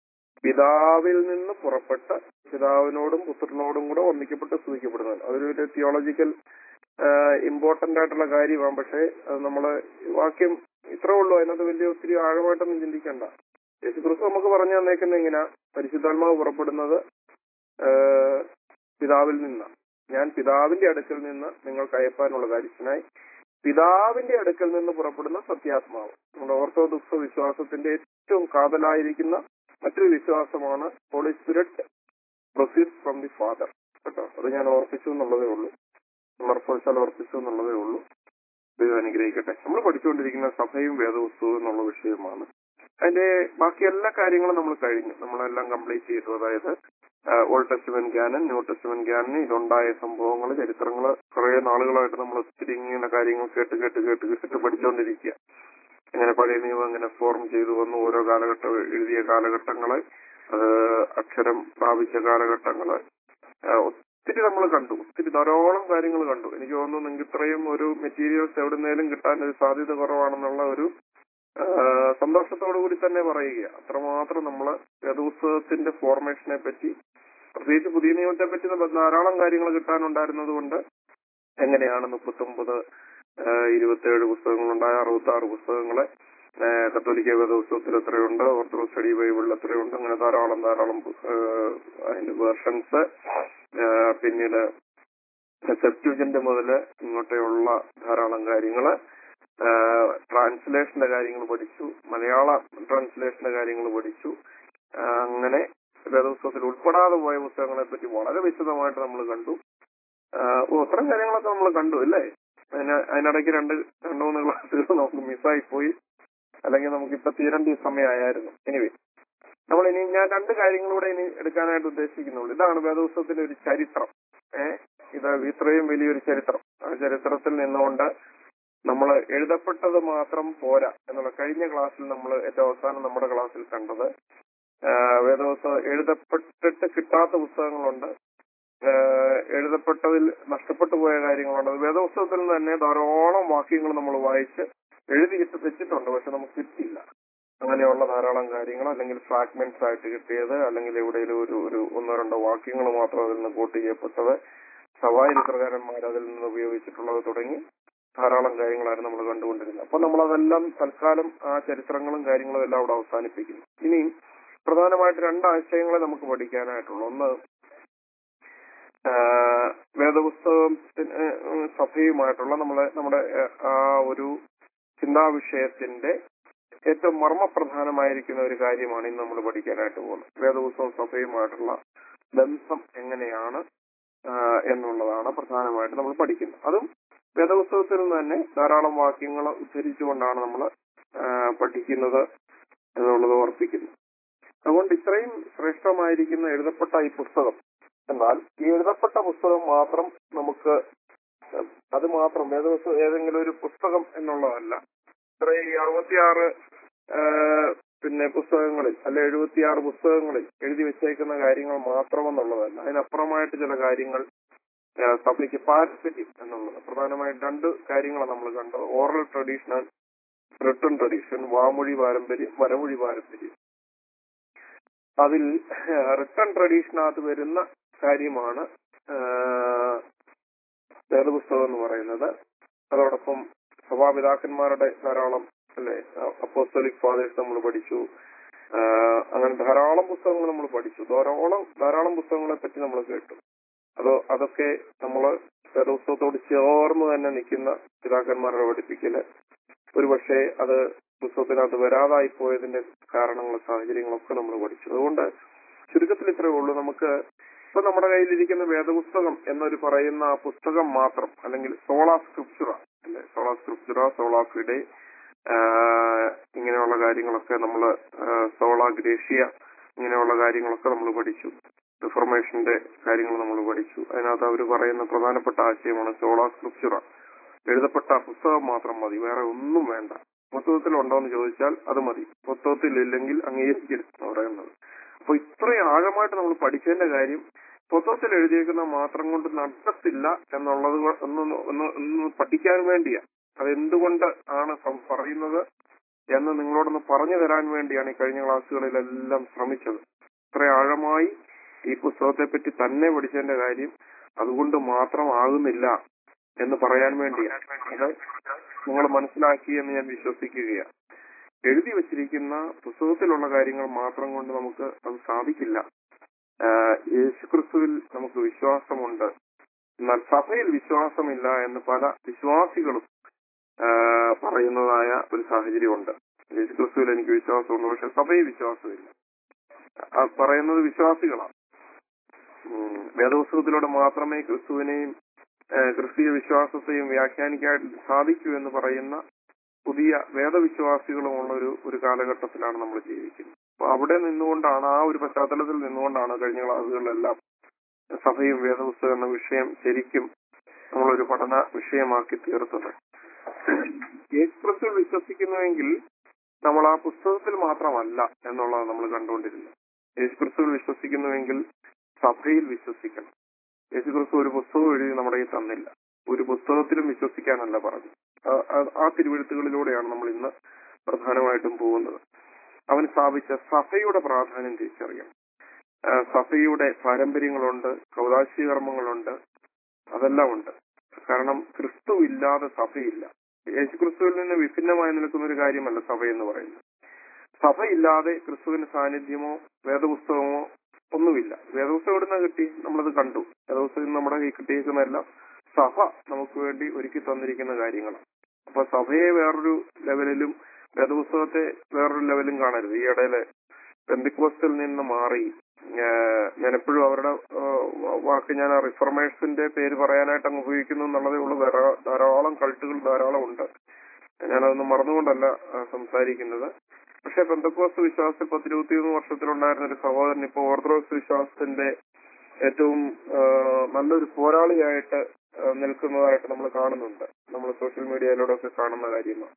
പിതാവിൽ നിന്ന് പുറപ്പെട്ട് പിതാവിനോടും പുത്രനോടും കൂടെ ഒന്നിക്കപ്പെട്ട് സ്തുതിക്കപ്പെടുന്നത് അതൊരു തിയോളജിക്കൽ ഇമ്പോർട്ടന്റ് ആയിട്ടുള്ള കാര്യമാണ് പക്ഷേ അത് നമ്മള് വാക്യം ഇത്രേ ഉള്ളൂ അതിനകത്ത് വലിയ ഒത്തിരി ആഴമായിട്ടൊന്നും ചിന്തിക്കണ്ട യേശുക്രിസ്തു നമുക്ക് പറഞ്ഞു തന്നേക്കുന്ന ഇങ്ങനെ പരിശുദ്ധാത്മാവ് പുറപ്പെടുന്നത് ആ, പിതാവിൽ നിന്ന് ഞാൻ പിതാവിന്റെ അടുക്കൽ നിന്ന് നിങ്ങൾക്ക് അയപ്പാനുള്ള കാര്യത്തിനായി പിതാവിന്റെ അടുക്കൽ നിന്ന് പുറപ്പെടുന്ന സത്യാത്മാവ് നമ്മുടെ ഓർത്തഡോക്സ് വിശ്വാസത്തിന്റെ ഏറ്റവും കാതലായിരിക്കുന്ന മറ്റൊരു വിശ്വാസമാണ് Holy Spirit proceed from the Father കേട്ടോ അത് ഞാൻ ഓർപ്പിച്ചു എന്നുള്ളതേ ഉള്ളൂ ഉണർപ്പവശാൽ ഓർപ്പിച്ചു എന്നുള്ളതേ ഉള്ളൂ ദൈവം അനുഗ്രഹിക്കട്ടെ നമ്മൾ പഠിച്ചുകൊണ്ടിരിക്കുന്ന സഭയും വേദപുസ്തകവും എന്നുള്ള വിഷയമാണ് അതിന്റെ ബാക്കി എല്ലാ കാര്യങ്ങളും നമ്മൾ കഴിഞ്ഞു നമ്മളെല്ലാം കംപ്ലീറ്റ് ചെയ്തു അതായത് ഓൾഡ് ടെസ്റ്റ്മെന്റ് ഗ്യാനൻ ന്യൂ ടെസ്റ്റ്മെന്റ് ഗ്യാനൻ ഇതുണ്ടായ സംഭവങ്ങൾ ചരിത്രങ്ങൾ കുറെ നാളുകളായിട്ട് നമ്മൾ ഒത്തിരി ഇങ്ങനെ കാര്യങ്ങൾ കേട്ട് കേട്ട് കേട്ട് കേട്ട് പഠിച്ചുകൊണ്ടിരിക്കുക എങ്ങനെ പഴയ നിയമം എങ്ങനെ ഫോം ചെയ്തു വന്നു ഓരോ കാലഘട്ടം എഴുതിയ കാലഘട്ടങ്ങള് അത് അക്ഷരം പ്രാപിച്ച കാലഘട്ടങ്ങള് ആ, ഒത്തിരി നമ്മൾ കണ്ടു ഒത്തിരി ധാരാളം കാര്യങ്ങൾ കണ്ടു എനിക്ക് തോന്നുന്നു നിങ്ങൾക്ക് ഇത്രയും ഒരു മെറ്റീരിയൽസ് എവിടുന്നേലും കിട്ടാൻ ഒരു സാധ്യത കുറവാണെന്നുള്ള ഒരു ആ, സന്തോഷത്തോടു കൂടി തന്നെ പറയുക അത്രമാത്രം നമ്മൾ വേദോത്സവത്തിന്റെ ഫോർമേഷനെ പറ്റി പ്രത്യേകിച്ച് പുതിയ നിയമത്തെ പറ്റി നമുക്ക് ധാരാളം കാര്യങ്ങൾ കിട്ടാനുണ്ടായിരുന്നത് കൊണ്ട് എങ്ങനെയാണ് മുപ്പത്തൊമ്പത് ഇരുപത്തിയേഴ് പുസ്തകങ്ങളുണ്ടായ അറുപത്തി ആറ് പുസ്തകങ്ങളെ ആ, കത്തോലിക്ക വേദോത്സവത്തിൽ എത്രയുണ്ട് ഓർത്തഡോക്സ് സ്റ്റഡി ബൈബിളിൽ എത്രയുണ്ട് അങ്ങനെ ധാരാളം ധാരാളം ആ, അതിന്റെ വേർഷൻസ് പിന്നീട് സെപ്റ്റുജന്റ് മുതല് ഇങ്ങോട്ടുള്ള ധാരാളം കാര്യങ്ങള് ട്രാൻസ്ലേഷന്റെ കാര്യങ്ങൾ പഠിച്ചു മലയാള ട്രാൻസ്ലേഷന്റെ കാര്യങ്ങൾ പഠിച്ചു ആ, അങ്ങനെ വേദോത്സവത്തിൽ ഉൾപ്പെടാതെ പോയ പുസ്തകങ്ങളെ പറ്റി വളരെ വിശദമായിട്ട് നമ്മൾ കണ്ടു ആ, ഓ അത്രയും കാര്യങ്ങളൊക്കെ നമ്മൾ കണ്ടു അല്ലേ അതിന് അതിനിടയ്ക്ക് രണ്ട് രണ്ടു മൂന്ന് ക്ലാസ്സുകൾ നമുക്ക് മിസ്സായി പോയി അല്ലെങ്കിൽ നമുക്ക് ഇപ്പൊ തീരേണ്ട ഈ സമയമായിരുന്നു എനിവേ നമ്മൾ ഇനി ഞാൻ രണ്ട് കാര്യങ്ങളൂടെ ഇനി എടുക്കാനായിട്ട് ഉദ്ദേശിക്കുന്നുള്ളൂ ഇതാണ് വേദോത്സവത്തിന്റെ ഒരു ചരിത്രം ഏഹ് ഇത് ഇത്രയും വലിയൊരു ചരിത്രം ആ ചരിത്രത്തിൽ നിന്നുകൊണ്ട് നമ്മൾ എഴുതപ്പെട്ടത് മാത്രം പോരാ എന്നുള്ള കഴിഞ്ഞ ക്ലാസ്സിൽ നമ്മൾ ഏറ്റവും അവസാനം നമ്മുടെ ക്ലാസ്സിൽ കണ്ടത് ആ, വേദോത്സവം എഴുതപ്പെട്ടിട്ട് കിട്ടാത്ത പുസ്തകങ്ങളുണ്ട് ആ, എഴുതപ്പെട്ടതിൽ നഷ്ടപ്പെട്ടു പോയ കാര്യങ്ങളുണ്ട് അത് വേദോത്സവത്തിൽ നിന്ന് തന്നെ ധാരാളം വാക്യങ്ങൾ നമ്മൾ വായിച്ച് എഴുതിയിട്ട് വെച്ചിട്ടുണ്ട് പക്ഷെ നമുക്ക് കിട്ടിയില്ല അങ്ങനെയുള്ള ധാരാളം കാര്യങ്ങൾ അല്ലെങ്കിൽ ഫ്രാഗ്മെന്റ്സ് ആയിട്ട് കിട്ടിയത് അല്ലെങ്കിൽ എവിടെയെങ്കിലും ഒരു ഒരു ഒന്നോ രണ്ടോ വാക്യങ്ങൾ മാത്രം അതിൽ നിന്ന് കോട്ട് ചെയ്യപ്പെട്ടത് സഭാചരിത്രകാരന്മാർ അതിൽ നിന്ന് ഉപയോഗിച്ചിട്ടുള്ളത് തുടങ്ങി ധാരാളം കാര്യങ്ങളാണ് നമ്മൾ കണ്ടുകൊണ്ടിരുന്നത് അപ്പൊ നമ്മൾ അതെല്ലാം തൽക്കാലം ആ ചരിത്രങ്ങളും കാര്യങ്ങളും എല്ലാം അവിടെ അവസാനിപ്പിക്കുന്നു ഇനി പ്രധാനമായിട്ട് രണ്ട് ആശയങ്ങളെ നമുക്ക് പഠിക്കാനായിട്ടുള്ളൂ ഒന്ന് ആ, വേദപുസ്തകത്തിന് ഉം, സഭയുമായിട്ടുള്ള നമ്മളെ നമ്മുടെ ആ, ആ ഒരു ചിന്താവിഷയത്തിന്റെ ഏറ്റവും മർമ്മപ്രധാനമായിരിക്കുന്ന ഒരു കാര്യമാണ് ഇന്ന് നമ്മൾ പഠിക്കാനായിട്ട് പോകുന്നത് വേദപുസ്തകം സഭയുമായിട്ടുള്ള ബന്ധം എങ്ങനെയാണ് ആ, എന്നുള്ളതാണ് പ്രധാനമായിട്ട് നമ്മൾ പഠിക്കുന്നത് അതും വേദപുസ്തകത്തിൽ നിന്ന് തന്നെ ധാരാളം വാക്യങ്ങൾ ഉദ്ധരിച്ചുകൊണ്ടാണ് നമ്മൾ പഠിക്കുന്നത് എന്നുള്ളത് ഓർപ്പിക്കുന്നു അതുകൊണ്ട് ഇത്രയും ശ്രേഷ്ഠമായിരിക്കുന്ന എഴുതപ്പെട്ട ഈ പുസ്തകം എന്നാൽ ഈ എഴുതപ്പെട്ട പുസ്തകം മാത്രം നമുക്ക് അത് മാത്രം വേദവസ്തു ഏതെങ്കിലും ഒരു പുസ്തകം എന്നുള്ളതല്ല ഇത്രയും ഈ അറുപത്തിയാറ് ആ, പിന്നെ പുസ്തകങ്ങളിൽ അല്ലെ എഴുപത്തിയാറ് പുസ്തകങ്ങളിൽ എഴുതി വെച്ചേക്കുന്ന കാര്യങ്ങൾ മാത്രമെന്നുള്ളതല്ല അതിനപ്പുറമായിട്ട് ചില കാര്യങ്ങൾ ആ, സഭയ്ക്ക് പാരമ്പര്യം എന്നുള്ളത് പ്രധാനമായും രണ്ട് കാര്യങ്ങളാണ് നമ്മൾ കണ്ടത് ഓറൽ ട്രഡീഷണൽ റിട്ടേൺ ട്രഡീഷൻ വാമൊഴി പാരമ്പര്യം വരമൊഴി പാരമ്പര്യം അതിൽ റിട്ടേൺ ട്രഡീഷനകത്ത് വരുന്ന കാര്യമാണ് ആ, വേദപുസ്തകം എന്ന് പറയുന്നത് അതോടൊപ്പം സഭാപിതാക്കന്മാരുടെ ധാരാളം അല്ലെ അപ്പോസ്റ്റലിക് ഫാദേഴ്സ് നമ്മൾ പഠിച്ചു ആ, അങ്ങനെ ധാരാളം പുസ്തകങ്ങൾ നമ്മൾ പഠിച്ചു ധാരാളം ധാരാളം പുസ്തകങ്ങളെ പറ്റി നമ്മൾ കേട്ടു അത് അതൊക്കെ നമ്മൾ വേദപുസ്തകത്തോട് ചേർന്ന് തന്നെ നിൽക്കുന്ന പിതാക്കന്മാരുടെ പഠിപ്പിക്കല് ഒരുപക്ഷെ അത് പുസ്തകത്തിനകത്ത് വരാതായി പോയതിന്റെ കാരണങ്ങളും സാഹചര്യങ്ങളൊക്കെ നമ്മൾ പഠിച്ചു അതുകൊണ്ട് ചുരുക്കത്തിൽ ഇത്രയേ ഉള്ളൂ നമുക്ക് ഇപ്പൊ നമ്മുടെ കയ്യിലിരിക്കുന്ന വേദപുസ്തകം എന്നൊരു പറയുന്ന ആ പുസ്തകം മാത്രം അല്ലെങ്കിൽ സോളാ സ്ക്രിപ്ചുറ അല്ലെ സോളാ സ്ക്രിപ്ചുറ സോളാ ഫിഡെ ഇങ്ങനെയുള്ള കാര്യങ്ങളൊക്കെ നമ്മൾ സോളാ ഗ്രേഷ്യ ഇങ്ങനെയുള്ള കാര്യങ്ങളൊക്കെ നമ്മൾ പഠിച്ചു റിഫർമേഷന്റെ കാര്യങ്ങൾ നമ്മൾ പഠിച്ചു അതിനകത്ത് അവർ പറയുന്ന പ്രധാനപ്പെട്ട ആശയമാണ് സോളാ സ്ക്രിപ്ചുറ എഴുതപ്പെട്ട പുസ്തകം മാത്രം മതി വേറെ ഒന്നും വേണ്ട പുസ്തകത്തിൽ ഉണ്ടോ എന്ന് ചോദിച്ചാൽ അത് മതി പുസ്തകത്തിൽ ഇല്ലെങ്കിൽ അംഗീകരിക്കരുത് എന്ന് പറയുന്നത് അപ്പൊ ഇത്രയും ആഴമായിട്ട് നമ്മൾ പഠിച്ചതിന്റെ കാര്യം പുസ്തകത്തിൽ എഴുതിയേക്കുന്ന മാത്രം കൊണ്ട് നടക്കത്തില്ല എന്നുള്ളത് കൊ- ഒന്ന് ഒന്ന് ഒന്ന് പഠിക്കാൻ വേണ്ടിയാ അത് എന്തുകൊണ്ട് ആണ് സം- പറയുന്നത് എന്ന് നിങ്ങളോടൊന്ന് പറഞ്ഞു തരാൻ വേണ്ടിയാണ് ഈ കഴിഞ്ഞ ക്ലാസ്സുകളിലെല്ലാം ശ്രമിച്ചത് ഇത്ര ആഴമായി ഈ പുസ്തകത്തെ പറ്റി തന്നെ പഠിച്ചതിന്റെ കാര്യം അതുകൊണ്ട് മാത്രം ആകുന്നില്ല എന്ന് പറയാൻ വേണ്ടിയാണ് അത് നിങ്ങൾ മനസ്സിലാക്കി എന്ന് ഞാൻ വിശ്വസിക്കുകയാണ് എഴുതി വച്ചിരിക്കുന്ന പുസ്തകത്തിലുള്ള കാര്യങ്ങൾ മാത്രം കൊണ്ട് നമുക്ക് അത് സാധിക്കില്ല ആഹ് യേശുക്രിസ്തുവിൽ നമുക്ക് വിശ്വാസമുണ്ട് എന്നാൽ സഭയിൽ വിശ്വാസമില്ല എന്ന് പല വിശ്വാസികളും ആഹ് പറയുന്നതായ ഒരു സാഹചര്യമുണ്ട് യേശുക്രിസ്തുവിൽ എനിക്ക് വിശ്വാസമുണ്ട് പക്ഷെ സഭയിൽ വിശ്വാസമില്ല ആ പറയുന്നത് വിശ്വാസികളാണ് ഉം, വേദപുസ്തകത്തിലൂടെ മാത്രമേ ക്രിസ്തുവിനെയും ആഹ് ക്രിസ്തീയ വിശ്വാസത്തെയും വ്യാഖ്യാനിക്കാൻ സാധിക്കൂ എന്ന് പറയുന്ന പുതിയ വേദവിശ്വാസികളുമുള്ള ഒരു ഒരു കാലഘട്ടത്തിലാണ് നമ്മൾ ജീവിക്കുന്നത് അപ്പൊ അവിടെ നിന്നുകൊണ്ടാണ് ആ ഒരു പശ്ചാത്തലത്തിൽ നിന്നുകൊണ്ടാണ് കഴിഞ്ഞ ക്ലാസ്സുകളിലെല്ലാം സഭയും വേദപുസ്തകം എന്ന വിഷയം ശരിക്കും നമ്മളൊരു പഠന വിഷയമാക്കി തീർത്തത് യേശുക്രിസ്തു വിശ്വസിക്കുന്നുവെങ്കിൽ നമ്മൾ ആ പുസ്തകത്തിൽ മാത്രമല്ല എന്നുള്ളത് നമ്മൾ കണ്ടുകൊണ്ടിരുന്നത് യേശുക്രിസ്തുവിൽ വിശ്വസിക്കുന്നുവെങ്കിൽ സഭയിൽ വിശ്വസിക്കണം യേശുക്രിസ്തു ഒരു പുസ്തകം എഴുതി നമ്മുടെ കയ്യിൽ തന്നില്ല ഒരു പുസ്തകത്തിലും വിശ്വസിക്കാനല്ല പറഞ്ഞു ആ- ആ- ആ തിരുവെഴുത്തുകളിലൂടെയാണ് നമ്മൾ ഇന്ന് പ്രധാനമായിട്ടും പോകുന്നത് അവൻ സ്ഥാപിച്ച സഭയുടെ പ്രാധാന്യം തിരിച്ചറിയണം ആ, സഭയുടെ പാരമ്പര്യങ്ങളുണ്ട് കൗതാശീകർമ്മങ്ങളുണ്ട് അതെല്ലാം ഉണ്ട് കാരണം ക്രിസ്തു ഇല്ലാതെ സഭയില്ല യേശു ക്രിസ്തുവിൽ നിന്ന് വിഭിന്നമായി നിൽക്കുന്ന ഒരു കാര്യമല്ല സഭ എന്ന് പറയുന്നത് സഭയില്ലാതെ ക്രിസ്തുവിന്റെ സാന്നിധ്യമോ വേദപുസ്തകമോ ഒന്നുമില്ല വേദപുസ്തകം എവിടുന്ന കിട്ടി നമ്മളത് കണ്ടു വേദപുസ്തകം നമ്മുടെ കൈ കിട്ടിയേക്കുന്നതെല്ലാം സഭ നമുക്ക് വേണ്ടി ഒരുക്കി തന്നിരിക്കുന്ന കാര്യങ്ങളാണ് അപ്പൊ സഭയെ വേറൊരു ലെവലിലും വേദപുസ്തകത്തെ വേറൊരു ലെവലും കാണരുത് ഈ ഇടയില് പെന്തിക്കോസ്റ്റിൽ നിന്ന് മാറി ഏഹ് ഞാൻ എപ്പോഴും അവരുടെ ഏഹ് വാക്ക് ഞാൻ ആ റിഫർമേഴ്സിന്റെ പേര് പറയാനായിട്ട് അങ്ങ് ഉപയോഗിക്കുന്നു എന്നുള്ളതേ ഉള്ളൂ വേറെ ധാരാളം കൾട്ടുകൾ ധാരാളം ഉണ്ട് ഞാനതൊന്നും മറന്നുകൊണ്ടല്ല ആ, സംസാരിക്കുന്നത് പക്ഷെ പെന്തക്കോസ് വിശ്വാസത്തിൽ പത്തിരുപത്തിയൊന്ന് വർഷത്തിലുണ്ടായിരുന്ന ഒരു സഹോദരൻ ഇപ്പൊ ഓർത്തഡോക്സ് വിശ്വാസത്തിന്റെ ഏറ്റവും ആ, നല്ലൊരു പോരാളിയായിട്ട് ആ, നിൽക്കുന്നതായിട്ട് നമ്മൾ കാണുന്നുണ്ട് നമ്മൾ സോഷ്യൽ മീഡിയയിലൂടെ ഒക്കെ കാണുന്ന കാര്യമാണ്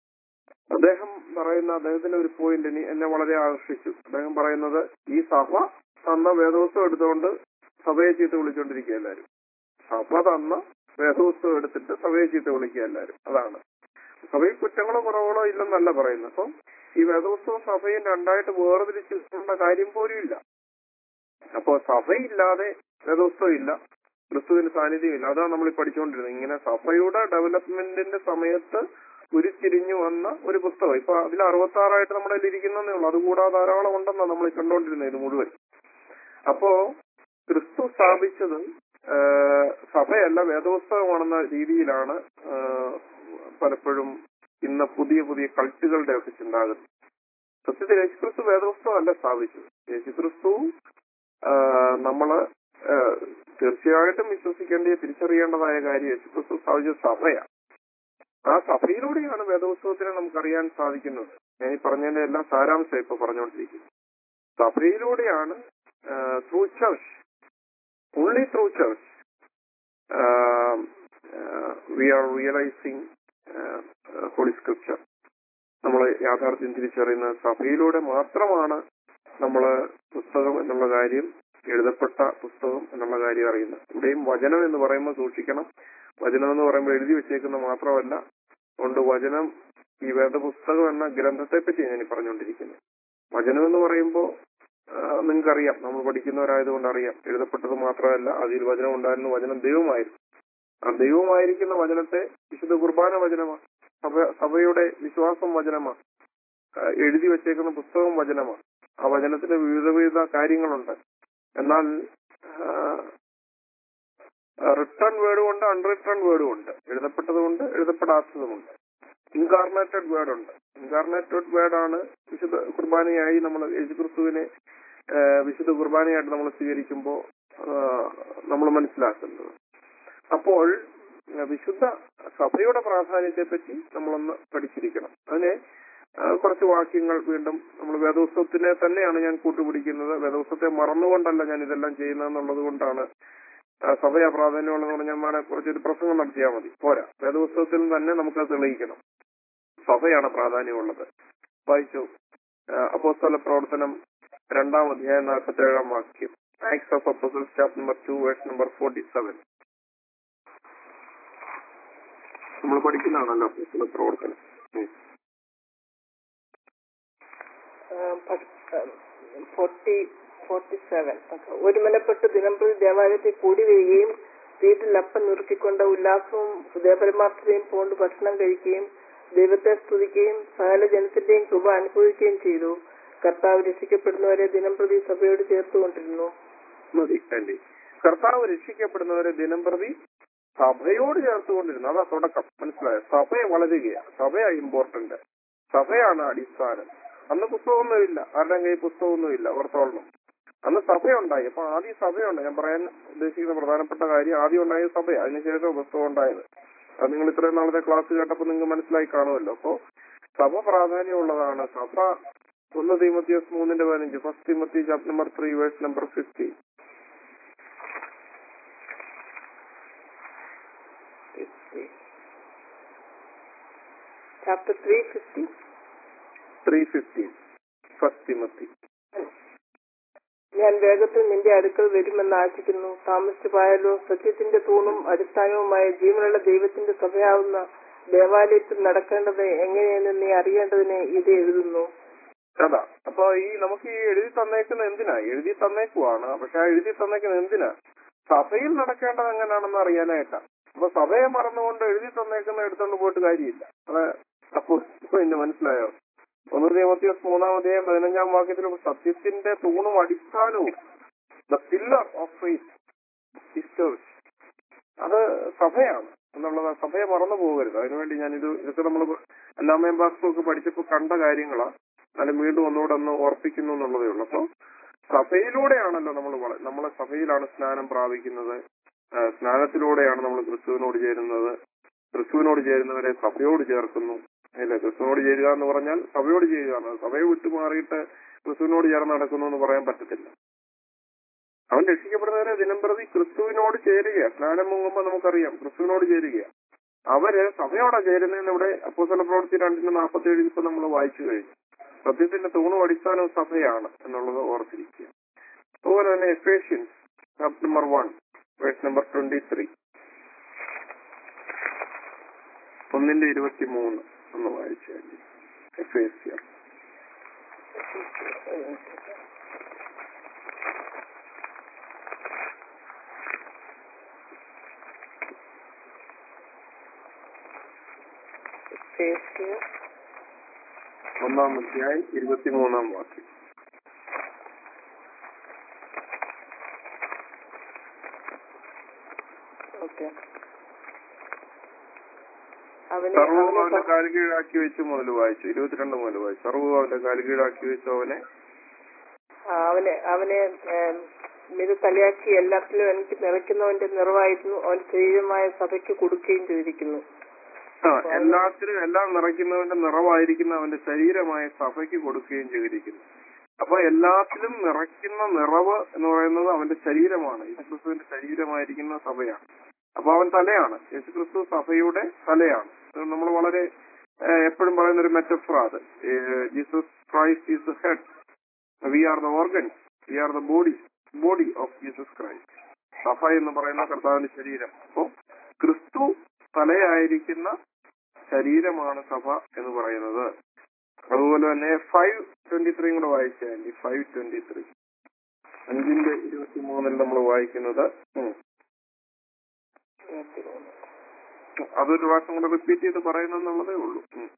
അദ്ദേഹം പറയുന്ന അദ്ദേഹത്തിന്റെ ഒരു പോയിന്റ് ഇനി എന്നെ വളരെ ആകർഷിച്ചു അദ്ദേഹം പറയുന്നത് ഈ സഭ തന്ന വേദോത്സവം എടുത്തുകൊണ്ട് സഭയെ ചീത്ത വിളിച്ചുകൊണ്ടിരിക്കുക എല്ലാവരും സഭ തന്ന വേദോത്സവം എടുത്തിട്ട് സഭയെ ചീത്ത വിളിക്കുക എല്ലാവരും അതാണ് സഭയിൽ കുറ്റങ്ങളോ കുറവുകളോ ഇല്ലെന്നല്ല പറയുന്നത് അപ്പം ഈ വേദോത്സവം സഭയും രണ്ടായിട്ട് വേർതിരിച്ചിട്ടുള്ള കാര്യം പോലും ഇല്ല അപ്പോ സഭയില്ലാതെ വേദോത്സവം ഇല്ല ക്രിസ്തുവിന് സാന്നിധ്യമില്ല അതാണ് നമ്മൾ ഈ പഠിച്ചുകൊണ്ടിരുന്നത് ഇങ്ങനെ സഭയുടെ ഡെവലപ്മെന്റിന്റെ സമയത്ത് ഉരുത്തിരിഞ്ഞു വന്ന ഒരു പുസ്തകം ഇപ്പൊ അതിൽ അറുപത്തി ആറായിട്ട് നമ്മുടെ കയ്യിൽ ഇരിക്കുന്നതേ ഉള്ളൂ അതുകൂടാതെ ധാരാളം ഉണ്ടെന്നാണ് നമ്മൾ ഈ കണ്ടുകൊണ്ടിരുന്നത് ഇത് മുഴുവൻ അപ്പോ ക്രിസ്തു സ്ഥാപിച്ചത് ആ, സഭയല്ല വേദോത്സവമാണെന്ന രീതിയിലാണ് ആ, പലപ്പോഴും ഇന്ന് പുതിയ പുതിയ കൾട്ടുകളുടെ ഒക്കെ ചിന്താഗതി സത്യത്തിൽ യേശുക്രിസ്തു വേദോത്സവം അല്ല സ്ഥാപിച്ചത് യേശുക്രിസ്തു ആ, നമ്മള് ആ, തീർച്ചയായിട്ടും വിശ്വസിക്കേണ്ട തിരിച്ചറിയേണ്ടതായ കാര്യം യേശുക്രിസ്തു സ്ഥാപിച്ച സഭയാണ് ആ സഭയിലൂടെയാണ് വേദോത്സവത്തിനെ നമുക്കറിയാൻ സാധിക്കുന്നത് ഞാൻ ഈ പറഞ്ഞതിന്റെ എല്ലാം സാരാംശം ഇപ്പൊ പറഞ്ഞുകൊണ്ടിരിക്കുന്നത് സഭയിലൂടെയാണ് through church only through church we are realising Holy Scripture നമ്മൾ യാഥാർത്ഥ്യം തിരിച്ചറിയുന്ന സഭയിലൂടെ മാത്രമാണ് നമ്മൾ പുസ്തകം എന്നുള്ള കാര്യം എഴുതപ്പെട്ട പുസ്തകം എന്നുള്ള കാര്യം അറിയുന്നത് ഇവിടെയും വചനം എന്ന് പറയുമ്പോൾ സൂക്ഷിക്കണം വചനം എന്ന് പറയുമ്പോൾ എഴുതി വെച്ചേക്കുന്ന മാത്രമല്ല കൊണ്ട് വചനം ഈ വേദപുസ്തകം എന്ന ഗ്രന്ഥത്തെ പറ്റി ഞാൻ ഈ പറഞ്ഞുകൊണ്ടിരിക്കുന്നത് വചനം എന്ന് പറയുമ്പോൾ നിങ്ങൾക്കറിയാം നമ്മൾ പഠിക്കുന്നവരായതുകൊണ്ട് അറിയാം എഴുതപ്പെട്ടത് മാത്രമല്ല അതിൽ വചനം ഉണ്ടായിരുന്നു വചനം ദൈവമായിരുന്നു ആ ദൈവമായിരിക്കുന്ന വചനത്തെ വിശുദ്ധ കുർബാന വചനമാണ് സഭ സഭയുടെ വിശ്വാസം വചനമാണ് ആ, എഴുതി വെച്ചേക്കുന്ന പുസ്തകം വചനമാണ് ആ വചനത്തിന് വിവിധ വിവിധ കാര്യങ്ങളുണ്ട് എന്നാൽ റിട്ടേൺ വേർഡും ഉണ്ട് അൺറിട്ടേൺ വേർഡും ഉണ്ട് എഴുതപ്പെട്ടതുമുണ്ട് എഴുതപ്പെടാത്തതുമുണ്ട് ഇൻകാർണേറ്റഡ് വേർഡ് ഉണ്ട് ഇൻകാർണേറ്റഡ് വേർഡ് ആണ് വിശുദ്ധ കുർബാനയായി നമ്മൾ യേശുക്രിസ്തുവിനെ ആ, വിശുദ്ധ കുർബാനയായിട്ട് നമ്മൾ സ്വീകരിക്കുമ്പോൾ നമ്മൾ മനസ്സിലാക്കുന്നത് അപ്പോൾ ആ, വിശുദ്ധ സഭയുടെ പ്രാധാന്യത്തെ പറ്റി നമ്മളൊന്ന് പഠിച്ചിരിക്കണം അതിനെ ആ, കുറച്ച് വാക്യങ്ങൾ വീണ്ടും നമ്മൾ വേദോത്സവത്തിനെ തന്നെയാണ് ഞാൻ കൂട്ടുപിടിക്കുന്നത് വേദോത്സവത്തെ മറന്നുകൊണ്ടല്ല ഞാൻ ഇതെല്ലാം ചെയ്യുന്നതെന്നുള്ളത് കൊണ്ടാണ് ആ, സഭയാ പ്രാധാന്യമുള്ളതെന്ന് പറഞ്ഞാൽ ഞാൻ കുറച്ചൊരു പ്രസംഗം നടത്തിയാൽ മതി പോരാ വേദോത്സവത്തിൽ തന്നെ നമുക്കത് തെളിയിക്കണം സഭയാണ് പ്രാധാന്യമുള്ളത് വായിച്ചു അപ്പോസ്തല പ്രവർത്തനം രണ്ടാം അധ്യായം നാൽപ്പത്തി ഏഴാം വാക്യം Acts of apostles chapter number two verse number forty seven നമ്മൾ പഠിക്കുന്നതാണല്ലോ അപ്പോസ്തല പ്രവർത്തനം ഉം. ഫോർട്ടി ഫോർട്ടി സെവൻ ഒരുമനപ്പെട്ട് ദിനംപ്രതി ദേവാലയത്തിൽ കൂടി വരികയും വീട്ടിൽ അപ്പം നുറുക്കിക്കൊണ്ട് ഉല്ലാസവും ഹൃദയപരമാർത്ഥതയും പോണ്ട് ഭക്ഷണം കഴിക്കുകയും ദൈവത്തെ സ്തുതിക്കുകയും സകല ജനത്തിന്റെയും കൃപ അനുഭവിക്കുകയും ചെയ്തു കർത്താവ് രക്ഷിക്കപ്പെടുന്നവരെ ദിനംപ്രതി സഭയോട് ചേർത്തുകൊണ്ടിരുന്നു മതി ആന്റി കർത്താവ് രക്ഷിക്കപ്പെടുന്നവരെ ദിനം പ്രതി സഭയോട് ചേർത്തുകൊണ്ടിരുന്നു അതാ തുടക്കം മനസ്സിലായോ സഭയെ വളരുകയാണ് സഭയാണ് ഇമ്പോർട്ടന്റ് സഭയാണ് അടിസ്ഥാനം അന്ന് പുസ്തകമൊന്നുമില്ല ആരുടെയും കയ്യിൽ പുസ്തകമൊന്നുമില്ല ഓർത്തോളണം അന്ന് സഭയുണ്ടായി അപ്പൊ ആദ്യം സഭയുണ്ട് ഞാൻ പറയാൻ ഉദ്ദേശിക്കുന്ന പ്രധാനപ്പെട്ട കാര്യം ആദ്യം ഉണ്ടായ സഭയാണ് അതിനുശേഷം പുസ്തകം ഉണ്ടായത് അത് നിങ്ങൾ ഇത്രയും നാളത്തെ ക്ലാസ് കേട്ടപ്പോൾ നിങ്ങൾക്ക് മനസ്സിലായി കാണുമല്ലോ അപ്പോ സഭ പ്രാധാന്യമുള്ളതാണ് സഭ ഒന്ന് തീമത്തിയസ് മൂന്നിന്റെ പതിനഞ്ച് first Timothy chapter number three verse number fifty chapter three fifty three fifty first Timothy ഞാൻ വേഗത്തിൽ നിന്റെ അടുക്കൽ വരുമെന്ന് ആശിക്കുന്നു താമസിച്ചു പോയാലോ സത്യത്തിന്റെ തൂണും അടിസ്ഥാനവുമായ ജീവനുള്ള ദൈവത്തിന്റെ സഭയാവുന്ന ദേവാലയത്തിൽ നടക്കേണ്ടത് എങ്ങനെയെന്ന് നീ അറിയേണ്ടതിന് ഇത് എഴുതുന്നു അതാ അപ്പൊ ഈ നമുക്ക് ഈ എഴുതി തന്നേക്കുന്ന എന്തിനാ എഴുതി തന്നേക്കുവാണ് പക്ഷെ ആ എഴുതി തന്നേക്കുന്ന എന്തിനാ സഭയിൽ നടക്കേണ്ടത് എങ്ങനെയാണെന്ന് അറിയാനായിട്ടാ അപ്പൊ സഭയെ മറന്നുകൊണ്ട് എഴുതി തന്നേക്കുന്ന എടുത്തോണ്ട് പോയിട്ട് കാര്യമില്ല അത് അപ്പൊ പിന്നെ മനസ്സിലായോ ഒന്ന് നിയമത്തിയസ് മൂന്നാം അധ്യായം പതിനഞ്ചാം വാക്യത്തിൽ സത്യത്തിന്റെ തൂണും അടിസ്ഥാനവും ദ പില്ലർ ഓഫ് ഫെയ്ത്ത് അത് സഭയാണ് എന്നുള്ളത് ആ സഭയെ മറന്നു പോകരുത് അതിനുവേണ്ടി ഞാനിത് ഇതൊക്കെ നമ്മൾ അല്ലാമയം ബാസ്തും ഒക്കെ പഠിച്ചപ്പോൾ കണ്ട കാര്യങ്ങളാ എന്നാലും വീണ്ടും ഒന്നുകൂടെ ഒന്ന് ഓർപ്പിക്കുന്നു എന്നുള്ളതേ ഉള്ളൂ അപ്പൊ സഭയിലൂടെയാണല്ലോ നമ്മൾ നമ്മളെ സഭയിലാണ് സ്നാനം പ്രാപിക്കുന്നത് ആ, സ്നാനത്തിലൂടെയാണ് നമ്മൾ ക്രിസ്തുവിനോട് ചേരുന്നത് ക്രിസ്തുവിനോട് ചേരുന്നവരെ സഭയോട് ചേർക്കുന്നു അല്ല ക്രിസ്തുവിനോട് ചേരുക എന്ന് പറഞ്ഞാൽ സഭയോട് ചെയ്യുക എന്നാണ് സഭയെ വിട്ടുമാറിയിട്ട് ക്രിസ്തുവിനോട് ചേർന്ന് നടക്കുന്നു എന്ന് പറയാൻ പറ്റത്തില്ല അവൻ രക്ഷിക്കപ്പെടുന്നവരെ ദിനംപ്രതി ക്രിസ്തുവിനോട് ചേരുക സ്നാനം മുങ്ങുമ്പോൾ നമുക്കറിയാം ക്രിസ്തുവിനോട് ചേരുക അവര് സഭയോടാ ചേരുന്നതെന്ന് ഇവിടെ അപ്പോസല പ്രവൃത്തി രണ്ടിന് നാൽപ്പത്തി ഏഴിൽ ഇപ്പൊ നമ്മൾ വായിച്ചു കഴിഞ്ഞു സത്യത്തിന്റെ തൂണും അടിസ്ഥാനവും സഭയാണ് എന്നുള്ളത് ഓർത്തിരിക്കുക അതുപോലെ തന്നെ Ephesians chapter number one verse number twenty three ഒന്നിന്റെ ഇരുപത്തി മൂന്ന് ഒന്ന് വായിച്ചു കഴിഞ്ഞു എഫേസ്യർ ഫേസ്ബുക്ക് ഒന്നാം അധ്യായം ഇരുപത്തിമൂന്നാം വാക്യം ഓക്കെ അവനെ സർവ്വവും അവനെ അവന്റെ കാലുകീഴാക്കി വെച്ച് മുതൽ വായിച്ചു ഇരുപത്തിരണ്ട് മുതൽ വായിച്ചു സർവ്വവും അവന്റെ കാലുകീഴാക്കി വെച്ചു അവനെ ആ, അവനെ അവനെ ഏം, ഇത് തലയാക്കി എല്ലാത്തിലും എനിക്ക് നിറയ്ക്കുന്നവന്റെ നിറവായിരുന്നു അവൻ ശരീരമായ സഭയ്ക്ക് കൊടുക്കുകയും ചെയ്തിരിക്കുന്നു ആ എല്ലാത്തിനും എല്ലാം നിറയ്ക്കുന്നവന്റെ നിറവായിരിക്കുന്ന അവന്റെ ശരീരമായ സഭയ്ക്ക് കൊടുക്കുകയും ചെയ്തിരിക്കുന്നു അപ്പൊ എല്ലാത്തിലും നിറയ്ക്കുന്ന നിറവ് എന്ന് പറയുന്നത് അവന്റെ ശരീരമാണ് യേശുക്രിസ്തുവിന്റെ ശരീരമായിരിക്കുന്ന സഭയാണ് അപ്പൊ അവൻ തലയാണ് യേശുക്രിസ്തു സഭയുടെ തലയാണ് നമ്മൾ വളരെ എപ്പോഴും പറയുന്ന ഒരു മെറ്റഫ്ര അത് Jesus Christ is the head we are the organs we are the body body of Jesus Christ സഭ എന്ന് പറയുന്ന കർത്താവിന്റെ ശരീരം അപ്പോ ക്രിസ്തു തലയായിരിക്കുന്ന ശരീരമാണ് സഭ എന്ന് പറയുന്നത് അതുപോലെ തന്നെ ഫൈവ് ട്വന്റി ത്രീ കൂടെ വായിച്ചാൽ ഫൈവ് ട്വന്റി ത്രീ അഞ്ചിന്റെ ഇരുപത്തി മൂന്നിൽ നമ്മൾ വായിക്കുന്നത് ഉം. അതൊരു പ്രാവശ്യം കൂടെ റിപ്പീറ്റ് ചെയ്ത് പറയുന്നെന്നുള്ളതേ ഉള്ളൂ ഉം.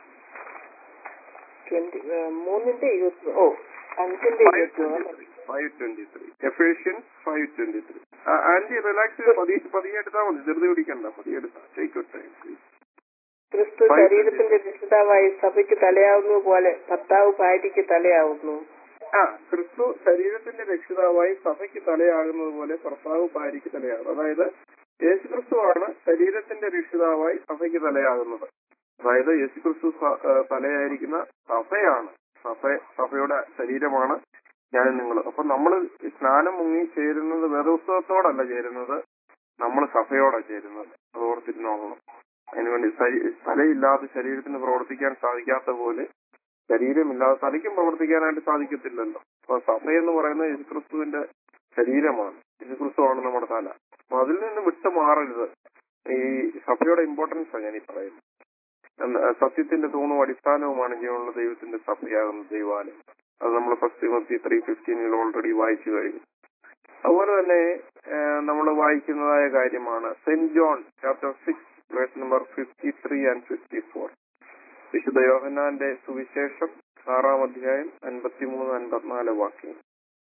ട്വന്റി മൂന്നിന്റെ ഇരുപത്തി ഓ അഞ്ചിന്റെ ഇരുപത്തി മൂന്ന് five twenty three Ephesians five twenty three aunty relax പതിയെ പതിയെ എടുത്താൽ മതി ധൃതി പിടിക്കണ്ട പതിയെ എടുത്താൽ ടേക്ക് ക്രിസ്തു ശരീരത്തിന്റെ വിശുദ്ധാവായി സഭയ്ക്ക് തലയാവുന്ന പോലെ ഭർത്താവ് ഭാര്യയ്ക്ക് തലയാവുന്നു ആ ക്രിസ്തു ശരീരത്തിന്റെ രക്ഷിതാവായി സഭയ്ക്ക് തലയാകുന്നത് പോലെ ഭർത്താവ് ഭാര്യയ്ക്ക് തലയാകും അതായത് യേശുക്രിസ്തുവാണ് ശരീരത്തിന്റെ രക്ഷിതാവായി സഭയ്ക്ക് തലയാകുന്നത് അതായത് യേശുക്രിസ്തു സ- ആ, തലയായിരിക്കുന്ന സഭയാണ് സഭ സഭയുടെ ശരീരമാണ് ഞാൻ നിങ്ങൾ അപ്പൊ നമ്മൾ സ്നാനം മുങ്ങി ചേരുന്നത് വേദോത്സവത്തോടല്ല ചേരുന്നത് നമ്മൾ സഭയോടെ ചേരുന്നത് അത് ഓർത്തിരുന്നോളണം അതിനുവേണ്ടി ശരീ- തലയില്ലാതെ ശരീരത്തിന് പ്രവർത്തിക്കാൻ സാധിക്കാത്ത പോലെ ശരീരമില്ലാതെ തലയ്ക്കും പ്രവർത്തിക്കാനായിട്ട് സാധിക്കത്തില്ലല്ലോ അപ്പൊ സഭ എന്ന് പറയുന്നത് യേശുക്രിസ്തുവിന്റെ ശരീരമാണ് യേശുക്രിസ്തുവാണ് നമ്മുടെ തല അപ്പൊ അതിൽ നിന്ന് വിട്ടു മാറരുത് ഈ സഭയുടെ ഇമ്പോർട്ടൻസ് ആണ് ഞാൻ ഈ പറയുന്നത് എന്ന് സത്യത്തിന്റെ തൂണും അടിസ്ഥാനവുമാണ് ജീവനുള്ള ദൈവത്തിന്റെ സഭയാകുന്ന ദൈവാലയം അത് നമ്മൾ ഫസ്റ്റ് മത്തി ത്രീ ഫിഫ്റ്റീനിൽ ഓൾറെഡി വായിച്ചു കഴിഞ്ഞു അതുപോലെ തന്നെ നമ്മൾ വായിക്കുന്നതായ കാര്യമാണ് saint John chapter six verse number fifty three and fifty four വിശുദ്ധ യോഹന്നാന്റെ സുവിശേഷം ആറാം അധ്യായം അൻപത്തിമൂന്ന് അൻപത്തിനാല് വാക്യം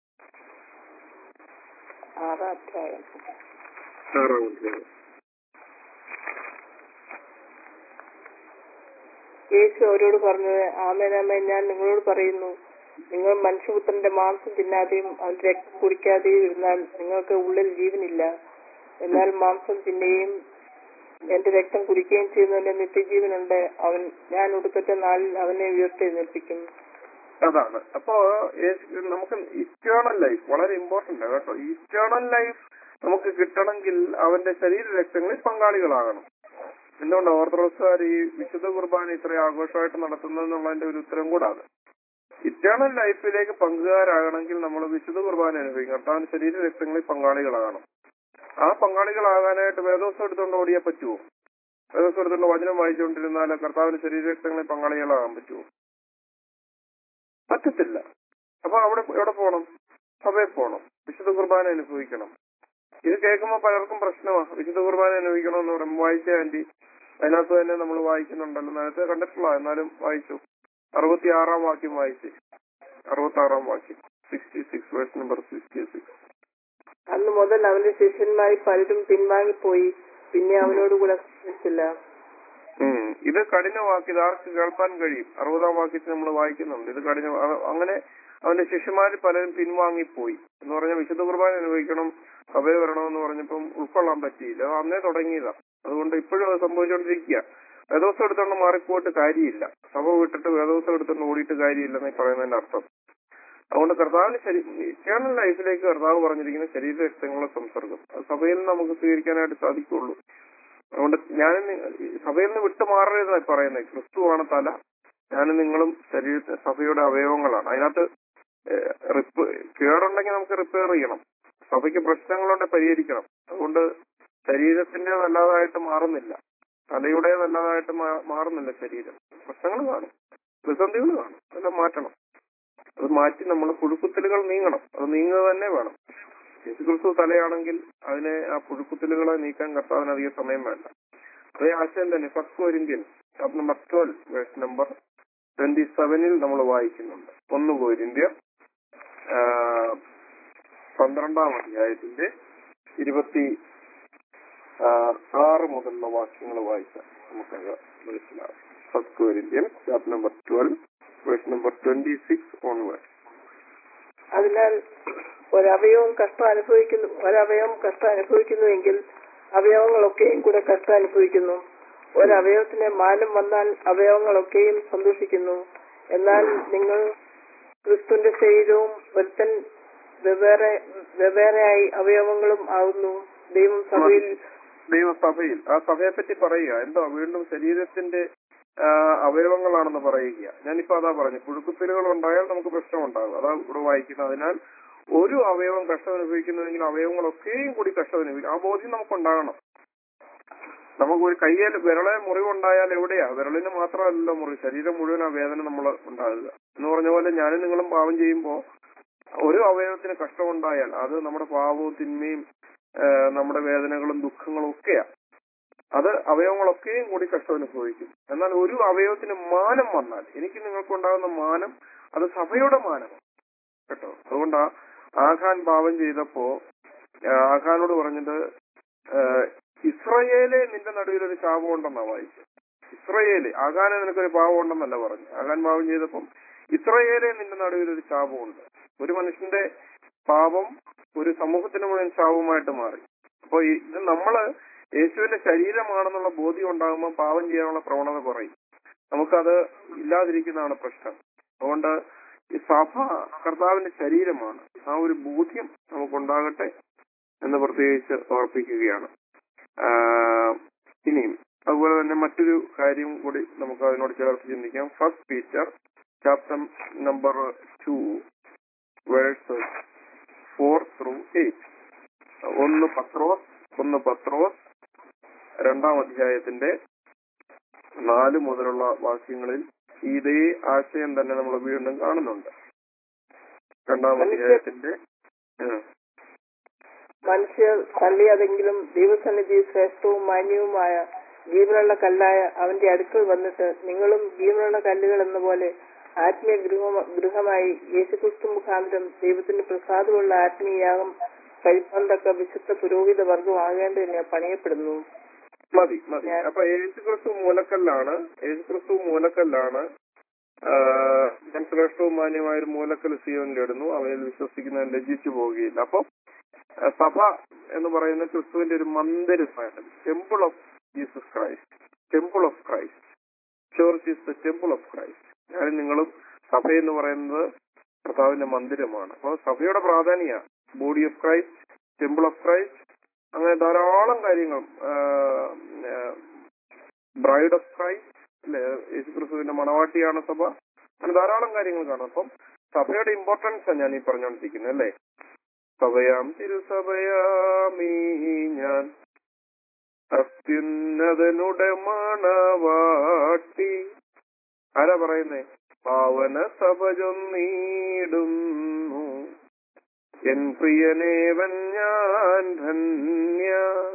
ആറാം അധ്യായം ആറാം അധ്യായം യേശു അവരോട് പറഞ്ഞത് ആമേനാമേ ഞാൻ നിങ്ങളോട് പറയുന്നു നിങ്ങൾ മനുഷ്യപുത്രന്റെ മാംസം തിന്നാതെയും അവന്റെ രക്തം കുടിക്കാതെയും ഇരുന്നാൽ നിങ്ങൾക്ക് ഉള്ളിൽ ജീവനില്ല എന്നാൽ മാംസം തിന്നുകയും എന്റെ രക്തം കുടിക്കുകയും ചെയ്യുന്നതിന്റെ നിത്യജീവനുണ്ട് അവൻ ഞാൻ ഒടുക്കത്തെ നാളിൽ അവനെ ഉയർത്തെഴുന്നേൽപ്പിക്കും അതാണ് അപ്പോ യേശു- നമുക്ക് ഇറ്റേണൽ ലൈഫ് വളരെ ഇമ്പോർട്ടന്റ് ആണ് കേട്ടോ ഇറ്റേണൽ ലൈഫ് നമുക്ക് കിട്ടണമെങ്കിൽ അവന്റെ ശരീര രക്തങ്ങളിൽ പങ്കാളികളാകണം എന്തുകൊണ്ട് ഓർത്തഡോക്സുകാർ ഈ വിശുദ്ധ കുർബാന ഇത്ര ആഘോഷമായിട്ട് നടത്തുന്നതെന്നുള്ളതിന്റെ ഒരു ഉത്തരം കൂടാണ് ഇറ്റേണൽ ലൈഫിലേക്ക് പങ്കുകാരാകണമെങ്കിൽ നമ്മൾ വിശുദ്ധ കുർബാന അനുഭവിക്കും കർത്താവിന്റെ ശരീര രക്തങ്ങളിൽ പങ്കാളികളാകണം ആ പങ്കാളികളാകാനായിട്ട് വേദോസം എടുത്തുകൊണ്ട് ഓടിയാൽ പറ്റുമോ വേദോസം എടുത്തുകൊണ്ട് വചനം വായിച്ചുകൊണ്ടിരുന്നാൽ കർത്താവിന്റെ ശരീര രക്തങ്ങളിൽ പങ്കാളികളാകാൻ പറ്റുമോ പറ്റത്തില്ല അപ്പൊ അവിടെ എവിടെ പോകണം സഭയിൽ പോകണം വിശുദ്ധ കുർബാന അനുഭവിക്കണം ഇത് കേൾക്കുമ്പോൾ പലർക്കും പ്രശ്നമാണ് വിശുദ്ധ കുർബാന അനുഭവിക്കണമെന്ന് പറയുമ്പോൾ വായിച്ച ആന്റി അതിനകത്ത് തന്നെ നമ്മൾ വായിക്കുന്നുണ്ടല്ലോ നേരത്തെ കണ്ടിട്ടുള്ള എന്നാലും വായിച്ചു അറുപത്തി ആറാം വാക്യം വായിച്ച് അറുപത്തി ആറാം വാക്യം sixty six verse number sixty six അന്ന് മുതൽ അവന്റെ ശിഷ്യന്മാരിൽ പലരും പിൻവാങ്ങിപ്പോയി പിന്നെ അവനോട് കൂടെ സമ്മതിച്ചില്ല ഉം. ഇത് കഠിനവാക്ക് ഇത് ആർക്ക് കേൾക്കാൻ കഴിയും അറുപതാം വാക്യത്തിൽ നമ്മൾ വായിക്കുന്നുണ്ട് ഇത് കഠിന അ- അങ്ങനെ അവന്റെ ശിഷ്യന്മാരിൽ പലരും പിൻവാങ്ങിപ്പോയി എന്ന് പറഞ്ഞാൽ വിശുദ്ധ കുർബാന അനുഭവിക്കണം സഭയിൽ വരണമെന്ന് പറഞ്ഞപ്പം ഉൾക്കൊള്ളാൻ പറ്റിയില്ല അത് അന്നേ തുടങ്ങിയതാ അതുകൊണ്ട് ഇപ്പോഴും അത് സംഭവിച്ചുകൊണ്ടിരിക്കുക വേദോസം എടുത്തോണ്ട് മാറിപ്പോയിട്ട് കാര്യമില്ല സഭ വിട്ടിട്ട് വേദോസം എടുത്തോണ്ട് ഓടിയിട്ട് കാര്യമില്ലെന്ന് ഈ പറയുന്നതിന്റെ അർത്ഥം അതുകൊണ്ട് കർത്താവിന് ശരി ഇറ്റേണൽ ലൈഫിലേക്ക് കർത്താവ് പറഞ്ഞിരിക്കുന്ന ശരീര രക്തങ്ങളുടെ സംസർഗം അത് സഭയിൽ നിന്ന് നമുക്ക് സ്വീകരിക്കാനായിട്ട് സാധിക്കുള്ളൂ അതുകൊണ്ട് ഞാൻ സഭയിൽ നിന്ന് വിട്ടു മാറരുതെന്നാണ് പറയുന്നത് ക്രിസ്തുവാണ് തല ഞാനും നിങ്ങളും ശരീരത്തെ സഭയുടെ അവയവങ്ങളാണ് അതിനകത്ത് ഏഹ്, റിപ്പ് കേടുണ്ടെങ്കിൽ നമുക്ക് റിപ്പയർ ചെയ്യണം സഭയ്ക്ക് പ്രശ്നങ്ങളുണ്ട് പരിഹരിക്കണം അതുകൊണ്ട് ശരീരത്തിൻ്റെതല്ലാതായിട്ട് മാറുന്നില്ല തലയുടേതല്ലാതായിട്ട് മാ- മാറുന്നില്ല ശരീരം പ്രശ്നങ്ങൾ കാണും പ്രതിസന്ധികൾ കാണും അതെല്ലാം മാറ്റണം അത് മാറ്റി നമ്മൾ പുഴുക്കുത്തലുകൾ നീങ്ങണം അത് നീങ്ങുക തന്നെ വേണം യേശുക്രിസ്തു തലയാണെങ്കിൽ അതിനെ ആ പുഴുക്കുത്തലുകളെ നീക്കാൻ കർത്താവിന് അധികം സമയം വേണ്ട അതേ ആശയം തന്നെ first Corinthian chapter number twelve verse number twenty സെവനിൽ നമ്മൾ വായിക്കുന്നുണ്ട് ഒന്ന് കോരിന്ത്യ ആ, പന്ത്രണ്ടാം അധ്യായത്തിന്റെ ഇരുപത്തി ആ, ആറ് മുതലുള്ള വാക്യങ്ങൾ വായിച്ചാൽ നമുക്കത് മനസ്സിലാവും first Corinthian chapter number twelve verse number twenty six onward അതിനാൽ ഒരവയവം കഷ്ടം അനുഭവിക്കുന്നു ഒരവയവം കഷ്ടം അനുഭവിക്കുന്നുവെങ്കിൽ അവയവങ്ങളൊക്കെയും കൂടെ കഷ്ടം അനുഭവിക്കുന്നു ഒരവയവത്തിന് മാനം വന്നാൽ അവയവങ്ങളൊക്കെയും സന്തോഷിക്കുന്നു എന്നാൽ നിങ്ങൾ ക്രിസ്തുവിന്റെ ശരീരവും ഒരുത്തൻ വെവ്വേറെ വെവ്വേറെയായി അവയവങ്ങളും ആവുന്നു ദൈവം സഭയിൽ ദൈവസഭയിൽ ആ സഭയെ പറ്റി പറയുക എന്തോ വീണ്ടും ശരീരത്തിന്റെ ആ, അവയവങ്ങളാണെന്ന് പറയുക ഞാനിപ്പോ അതാ പറഞ്ഞു പുഴുക്കുത്തിലുകൾ ഉണ്ടായാൽ നമുക്ക് പ്രശ്നമുണ്ടാകും അതാ ഇവിടെ വായിക്കുന്നത് അതിനാൽ ഒരു അവയവം കഷ്ടം അനുഭവിക്കുന്നുവെങ്കിൽ അവയവങ്ങളൊക്കെയും കൂടി കഷ്ടം അനുഭവിക്കും ആ ബോധ്യം നമുക്കുണ്ടാകണം നമുക്ക് ഒരു കയ്യിൽ വിരളെ മുറിവുണ്ടായാൽ എവിടെയാ വിരളിന് മാത്രമല്ലല്ലോ മുറിവ് ശരീരം മുഴുവൻ ആ വേദന നമ്മൾ ഉണ്ടാകുക എന്ന് പറഞ്ഞ പോലെ ഞാനും നിങ്ങളും പാവം ചെയ്യുമ്പോൾ ഒരു അവയവത്തിന് കഷ്ടമുണ്ടായാൽ അത് നമ്മുടെ പാവവും തിന്മയും ആ, നമ്മുടെ വേദനകളും ദുഃഖങ്ങളും ഒക്കെയാ അത് അവയവങ്ങളൊക്കെയും കൂടി കഷ്ടം അനുഭവിക്കും എന്നാൽ ഒരു അവയവത്തിന് മാനം വന്നാൽ എനിക്ക് നിങ്ങൾക്കുണ്ടാകുന്ന മാനം അത് സഭയുടെ മാനമാണ് കേട്ടോ അതുകൊണ്ടാ ആഖാൻ പാപം ചെയ്തപ്പോ ആ, ആഖാനോട് പറഞ്ഞത് ആ, ഇസ്രയേലെ നിന്റെ നടുവിൽ ഒരു ശാപം ഉണ്ടെന്നാ വായിച്ചത് ഇസ്രയേല് ആഖാനെ നിനക്കൊരു പാപം ഉണ്ടെന്നല്ല പറഞ്ഞു ആഖാൻ പാപം ചെയ്തപ്പം ഇസ്രയേലെ നിന്റെ നടുവിൽ ഒരു ശാപമുണ്ട് ഒരു മനുഷ്യന്റെ പാപം ഒരു സമൂഹത്തിന് മുഴുവൻ ശാപമായിട്ട് മാറി അപ്പൊ ഈ- ഇത് നമ്മള് യേശുവിന്റെ ശരീരമാണെന്നുള്ള ബോധ്യം ഉണ്ടാകുമ്പോൾ പാപം ചെയ്യാനുള്ള പ്രവണത കുറയും നമുക്കത് ഇല്ലാതിരിക്കുന്നതാണ് പ്രശ്നം അതുകൊണ്ട് ഈ സഭ കർത്താവിന്റെ ശരീരമാണ് ആ ഒരു ബോധ്യം നമുക്കുണ്ടാകട്ടെ എന്ന് പ്രത്യേകിച്ച് ഓർപ്പിക്കുകയാണ് ആഹ് ഇനിയും അതുപോലെ തന്നെ മറ്റൊരു കാര്യം കൂടി നമുക്ക് അതിനോട് ചേർത്ത് ചിന്തിക്കാം first Peter chapter number two verse four through eight ഒന്ന് പത്രോസ് ഒന്ന് പത്രോസ് രണ്ടാം അധ്യായത്തിന്റെ നാല് മുതലുള്ള വാക്യങ്ങളിൽ ഇതേ ആശയം തന്നെ നമ്മൾ വീണ്ടും കാണുന്നുണ്ട് രണ്ടാം അധ്യായത്തിന്റെ ഉം. മനുഷ്യർ തള്ളിയതെങ്കിലും ദൈവസന്നിധി ശ്രേഷ്ഠവും മാന്യവുമായ ജീവനുള്ള കല്ലായ അവന്റെ അടുക്കൽ വന്നിട്ട് നിങ്ങളും ജീവനുള്ള കല്ലുകൾ എന്ന പോലെ ആത്മീയ ഗൃഹ ഗൃഹമായി യേശുക്രിസ്തു മുഖാന്തരം ദൈവത്തിന് പ്രസാദമുള്ള ആത്മീയാഗം കഴിപ്പാൻ തക്ക വിശുദ്ധ പുരോഹിത വർഗം ആകേണ്ടതിന് പണിയപ്പെടുന്നു മതി മതി അപ്പൊ യേശുക്രിസ്തു മൂലക്കല്ലാണ് യേശുക്രിസ്തു മൂലക്കല്ലാണ് ആഹ് ഞാൻ ശ്രേഷ്ഠവും മാന്യമായ ഒരു മൂലക്കൽ സിയോനിലിടുന്നു അവയിൽ വിശ്വസിക്കുന്നവൻ ലജ്ജിച്ചു പോവുകയില്ല അപ്പൊ ആ, സഭ എന്ന് പറയുന്ന ക്രിസ്തുവിന്റെ ഒരു മന്ദിരമാണ് temple of Jesus Christ temple of Christ church is the temple of Christ ഞാനും നിങ്ങളും സഭ എന്ന് പറയുന്നത് കർത്താവിന്റെ മന്ദിരമാണ് അപ്പോൾ സഭയുടെ പ്രാധാന്യ body of Christ temple of Christ അങ്ങനെ ധാരാളം കാര്യങ്ങൾ ബ്രൈഡ് ഓഫ് ക്രൈസ്റ്റ് അല്ലെ യേശുക്രിസ്തുവിന്റെ മണവാട്ടിയാണ് സഭ അങ്ങനെ ധാരാളം കാര്യങ്ങൾ കാണാം അപ്പം സഭയുടെ ഇമ്പോർട്ടൻസ് ഞാൻ ഈ പറഞ്ഞുകൊണ്ടിരിക്കുന്നത് അല്ലേ സഭയാം തിരുസഭയാമീ ഞാൻ അത്യുന്നതനുടെ മണവാട്ടി ആരാ പറയുന്നേ പാവന സഭ ചൊന്നീടുന്നു എൻ പ്രിയനേവൻ ഞാൻ ധന്യ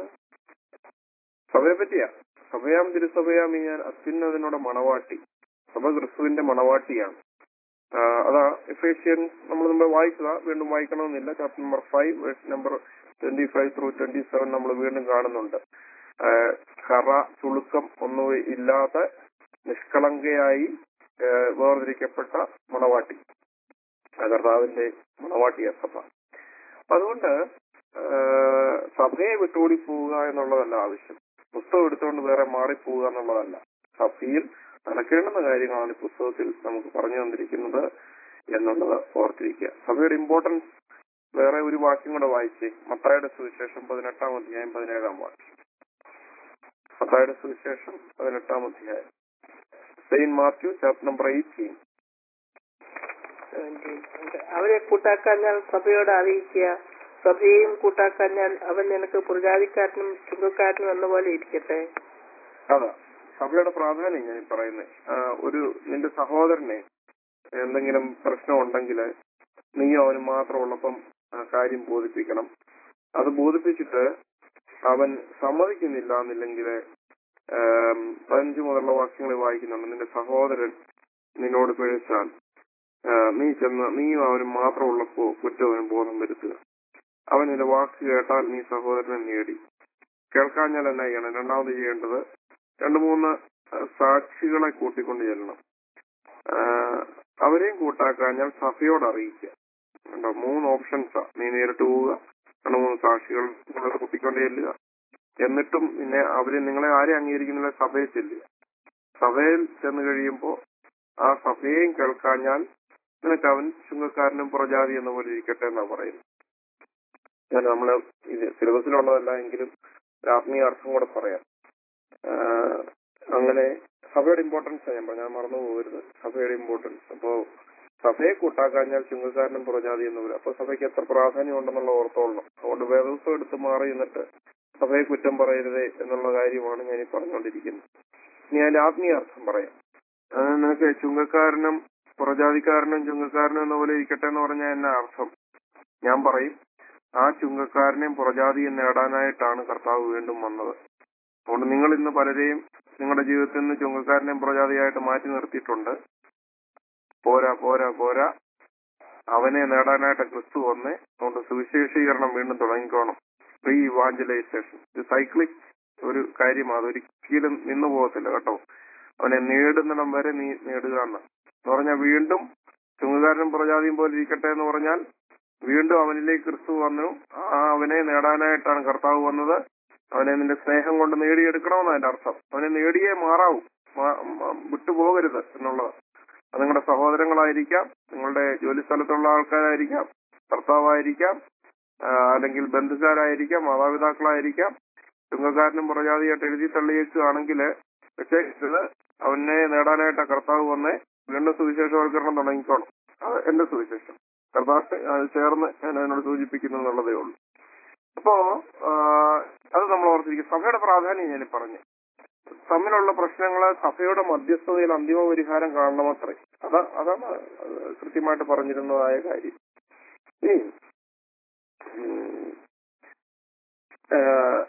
സഭയെ പറ്റിയാ സഭയാം തിരുസഭയാം ഈ ഞാൻ അത്യുന്നതനുടെ മണവാട്ടി സഭ ക്രിസ്തുവിന്റെ മണവാട്ടിയാണ് ആ, അതാ എഫേഷ്യൻ നമ്മൾ മുമ്പ് വായിച്ചതാ വീണ്ടും വായിക്കണമെന്നില്ല chapter number five verse number twenty five through twenty seven നമ്മൾ വീണ്ടും കാണുന്നുണ്ട് ആ, കറ ചുളുക്കം ഒന്നും ഇല്ലാത്ത നിഷ്കളങ്കയായി ആ, വേർതിരിക്കപ്പെട്ട മണവാട്ടി ആ കർത്താവിന്റെ മണവാട്ടിയ സഭ അപ്പൊ അതുകൊണ്ട് ആ, സഭയെ വിട്ടുകൂടി പോവുക എന്നുള്ളതല്ല ആവശ്യം പുസ്തകം എടുത്തുകൊണ്ട് വേറെ മാറിപ്പോവുക എന്നുള്ളതല്ല സഭയിൽ നടക്കേണ്ടുന്ന കാര്യങ്ങളാണ് ഈ പുസ്തകത്തിൽ നമുക്ക് പറഞ്ഞു തന്നിരിക്കുന്നത് എന്നുള്ളത് ഓർത്തിരിക്കുക സഭയുടെ ഇമ്പോർട്ടൻസ് വേറെ ഒരു വാക്യം കൂടെ വായിച്ചേ മത്തായുടെ സുവിശേഷം പതിനെട്ടാം അധ്യായം പതിനേഴാം വാക്യം മത്തായുടെ സുവിശേഷം പതിനെട്ടാം അധ്യായം saint Matthew chapter number eighteen അവരെ കൂട്ടാക്കാഞ്ഞാൽ സഭയോട് അറിയിക്കുക സഭയെയും കൂട്ടാക്കാഞ്ഞാൽ അവൻ നിനക്ക് പുറജാതിക്കാരനും ചുങ്കക്കാരനും എന്ന പോലെ ഇരിക്കട്ടെ അതാ സഭയുടെ പ്രാധാന്യം ഞാൻ പറയുന്നത് ഒരു നിന്റെ സഹോദരനെ എന്തെങ്കിലും പ്രശ്നം ഉണ്ടെങ്കിൽ നീയോ അവന് മാത്രമുള്ളപ്പം ആ കാര്യം ബോധിപ്പിക്കണം അത് ബോധിപ്പിച്ചിട്ട് അവൻ സമ്മതിക്കുന്നില്ല എന്നില്ലെങ്കിൽ പതിനഞ്ച് മുതലുള്ള വാക്യങ്ങളിൽ വായിക്കുന്നുണ്ട് നിന്റെ സഹോദരൻ നിന്നോട് പിഴച്ചാൽ ആ, നീ ചെന്ന് നീയും അവനും മാത്രമുള്ളപ്പോ കുറ്റവനും ബോധം വരുത്തുക അവൻ നിന്റെ വാക്ക് കേട്ടാൽ നീ സഹോദരനെ നേടി കേൾക്കാഞ്ഞാൽ എന്നാ ചെയ്യണം രണ്ടാമത് ചെയ്യേണ്ടത് രണ്ട് മൂന്ന് ആ, സാക്ഷികളെ കൂട്ടിക്കൊണ്ട് ചെല്ലണം ആ, അവരെയും കൂട്ടാക്കാഞ്ഞാൽ സഭയോട് അറിയിക്കുക കണ്ടോ മൂന്ന് ഓപ്ഷൻസാ നീ നേരിട്ട് പോവുക രണ്ട് മൂന്ന് സാക്ഷികൾ നിങ്ങളെ കൂട്ടിക്കൊണ്ട് ചെല്ലുക എന്നിട്ടും പിന്നെ അവര് നിങ്ങളെ ആരെ അംഗീകരിക്കുന്നില്ല സഭയിൽ ചെല്ലുക സഭയിൽ ചെന്ന് കഴിയുമ്പോൾ ആ സഭയെയും കേൾക്കാഞ്ഞാൽ എന്നിട്ട് അവൻ ചുങ്കക്കാരനും പുറജാതി എന്ന പോലെ ഇരിക്കട്ടെ എന്നാ പറയുന്നത് ഞാൻ നമ്മള് ഇത് സിലബസിലുള്ളതല്ല എങ്കിലും ഒരു ആത്മീയ അർത്ഥം കൂടെ പറയാം ആഹ് അങ്ങനെ സഭയുടെ ഇമ്പോർട്ടൻസ് ഞാൻ പറഞ്ഞു ഞാൻ മറന്നു പോകരുത് സഭയുടെ ഇമ്പോർട്ടൻസ് അപ്പോ സഭയെ കൂട്ടാക്കാഞ്ഞാൽ ചുങ്കക്കാരനും പുറജാതി എന്ന് വരും അപ്പൊ സഭയ്ക്ക് എത്ര പ്രാധാന്യം ഉണ്ടെന്നുള്ള ഓർത്തോളണം അതുകൊണ്ട് വേദോത്സവം എടുത്ത് മാറി എന്നിട്ട് സഭയെ കുറ്റം പറയരുതേ എന്നുള്ള കാര്യമാണ് ഞാൻ ഈ പറഞ്ഞുകൊണ്ടിരിക്കുന്നത് ഇനി അതിന്റെ ആത്മീയ അർത്ഥം പറയാം അത് നിനക്ക് ചുങ്കക്കാരനും പുറജാതിക്കാരനും ചുങ്കക്കാരനും എന്ന പോലെ ഇരിക്കട്ടെ എന്ന് പറഞ്ഞാൽ എന്നാ അർത്ഥം ഞാൻ പറയും ആ ചുങ്കക്കാരനെയും പുറജാതിയും നേടാനായിട്ടാണ് കർത്താവ് വീണ്ടും വന്നത് അതുകൊണ്ട് നിങ്ങൾ ഇന്ന് പലരെയും നിങ്ങളുടെ ജീവിതത്തിൽ നിന്ന് ചുങ്കക്കാരനെയും പുറജാതിയായിട്ട് മാറ്റി നിർത്തിയിട്ടുണ്ട് പോരാ പോരാ പോരാ അവനെ നേടാനായിട്ട് ക്രിസ്തു വന്നേ അതുകൊണ്ട് സുവിശേഷീകരണം വീണ്ടും തുടങ്ങിക്കോണം റീ ഇവാഞ്ചലൈസേഷൻ ഇത് സൈക്ലിക് ഒരു കാര്യമാണ് അതൊരിക്കലും നിന്നു പോകത്തില്ല കേട്ടോ അവനെ നേടുന്നിടം വരെ നീ നേടുക എന്ന് എന്ന് പറഞ്ഞാൽ വീണ്ടും ചുങ്ങുകാരനും പ്രജാതിയും പോലെ ഇരിക്കട്ടെ എന്ന് പറഞ്ഞാൽ വീണ്ടും അവനിലേക്ക് ക്രിസ്തു വന്നു ആ അവനെ നേടാനായിട്ടാണ് കർത്താവ് വന്നത് അവനെ നിന്റെ സ്നേഹം കൊണ്ട് നേടിയെടുക്കണമെന്ന് അതിന്റെ അർത്ഥം അവനെ നേടിയേ മാറാവൂ മാ- മ- വിട്ടുപോകരുത് എന്നുള്ളത് അത് നിങ്ങളുടെ സഹോദരങ്ങളായിരിക്കാം നിങ്ങളുടെ ജോലി സ്ഥലത്തുള്ള ആൾക്കാരായിരിക്കാം ഭർത്താവായിരിക്കാം ആ, അല്ലെങ്കിൽ ബന്ധുക്കാരായിരിക്കാം മാതാപിതാക്കളായിരിക്കാം ചുങ്കക്കാരനും പ്രജാതിയായിട്ട് എഴുതി തള്ളിയേക്കുകയാണെങ്കിൽ പക്ഷേ ഇത് അവനെ നേടാനായിട്ട് കർത്താവ് വന്നേ വീണ്ടും സുവിശേഷവൽക്കരണം തുടങ്ങിക്കോണം അത് എന്റെ സുവിശേഷം കർത്താവ് അത് ചേർന്ന് ഞാൻ അതിനോട് സൂചിപ്പിക്കുന്നു എന്നുള്ളതേ ഉള്ളൂ അപ്പോ ആ, അത് നമ്മൾ ഓർത്തിരിക്കും സഭയുടെ പ്രാധാന്യം ഞാൻ പറഞ്ഞു തമ്മിലുള്ള പ്രശ്നങ്ങള് സഭയുടെ മധ്യസ്ഥതയിൽ അന്തിമ പരിഹാരം കാണണമത്രേ അതാ അതാണ് കൃത്യമായിട്ട് പറഞ്ഞിരുന്നതായ കാര്യം ഇനി ഉം, ആ,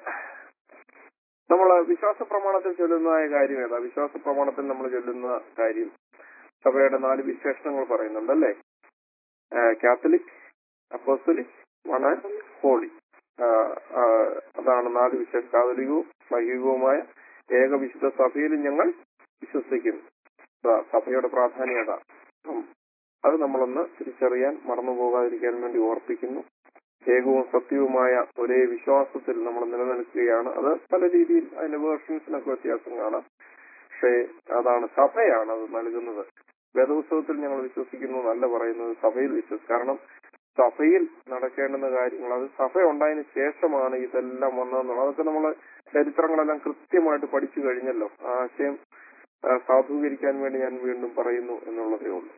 നമ്മള് വിശ്വാസ പ്രമാണത്തിൽ ചൊല്ലുന്നതായ കാര്യം ഏതാ വിശ്വാസ പ്രമാണത്തിൽ നമ്മൾ ചൊല്ലുന്ന കാര്യം സഭയുടെ നാല് വിശേഷണങ്ങൾ പറയുന്നുണ്ട് അല്ലേ കാത്തലിക് അപ്പോസ്റ്റലിക് വണ ഹോളി ആ, ആ, അതാണ് നാല് വിശേഷ കാതലികവും ലൈംഗികവുമായ ഏക വിശുദ്ധ സഭയിലും ഞങ്ങൾ വിശ്വസിക്കുന്നു അതാ സഭയുടെ പ്രാധാന്യം അതാ ഉം. അത് നമ്മളൊന്ന് തിരിച്ചറിയാൻ മറന്നു പോകാതിരിക്കാൻ വേണ്ടി ഓർപ്പിക്കുന്നു ഏകവും സത്യവുമായ ഒരേ വിശ്വാസത്തിൽ നമ്മൾ നിലനിൽക്കുകയാണ് അത് പല രീതിയിൽ അതിന്റെ വേർഷൻസിനൊക്കെ വ്യത്യാസം കാണാം പക്ഷേ അതാണ് സഭയാണ് അത് നൽകുന്നത് വേദോത്സവത്തിൽ ഞങ്ങൾ വിശ്വസിക്കുന്നു എന്നല്ല പറയുന്നത് സഭയിൽ വിശ്വസിക്കും കാരണം സഭയിൽ നടക്കേണ്ടുന്ന കാര്യങ്ങൾ അത് സഭ ഉണ്ടായതിനു ശേഷമാണ് ഇതെല്ലാം വന്നതെന്നുള്ളത് അതൊക്കെ നമ്മൾ ചരിത്രങ്ങളെല്ലാം കൃത്യമായിട്ട് പഠിച്ചു കഴിഞ്ഞല്ലോ ആ ആശയം ആ, സാധൂകരിക്കാൻ വേണ്ടി ഞാൻ വീണ്ടും പറയുന്നു എന്നുള്ളതേ ഉള്ളൂ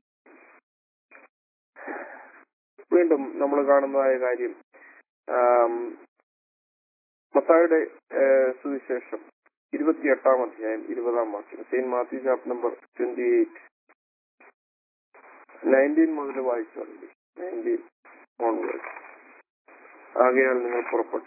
വീണ്ടും നമ്മൾ കാണുന്നതായ കാര്യം ആം, മത്തായിയുടെ ആ, സുവിശേഷം ഇരുപത്തിയെട്ടാം അധ്യായം ഇരുപതാം വാക്യം saint Matthew chapter number twenty eight nineteen മുതൽ വായിച്ചു തുടങ്ങി നയൻറ്റീൻ ഓൺവേർഡ് ആകയാൽ നിങ്ങൾ പുറപ്പെട്ടു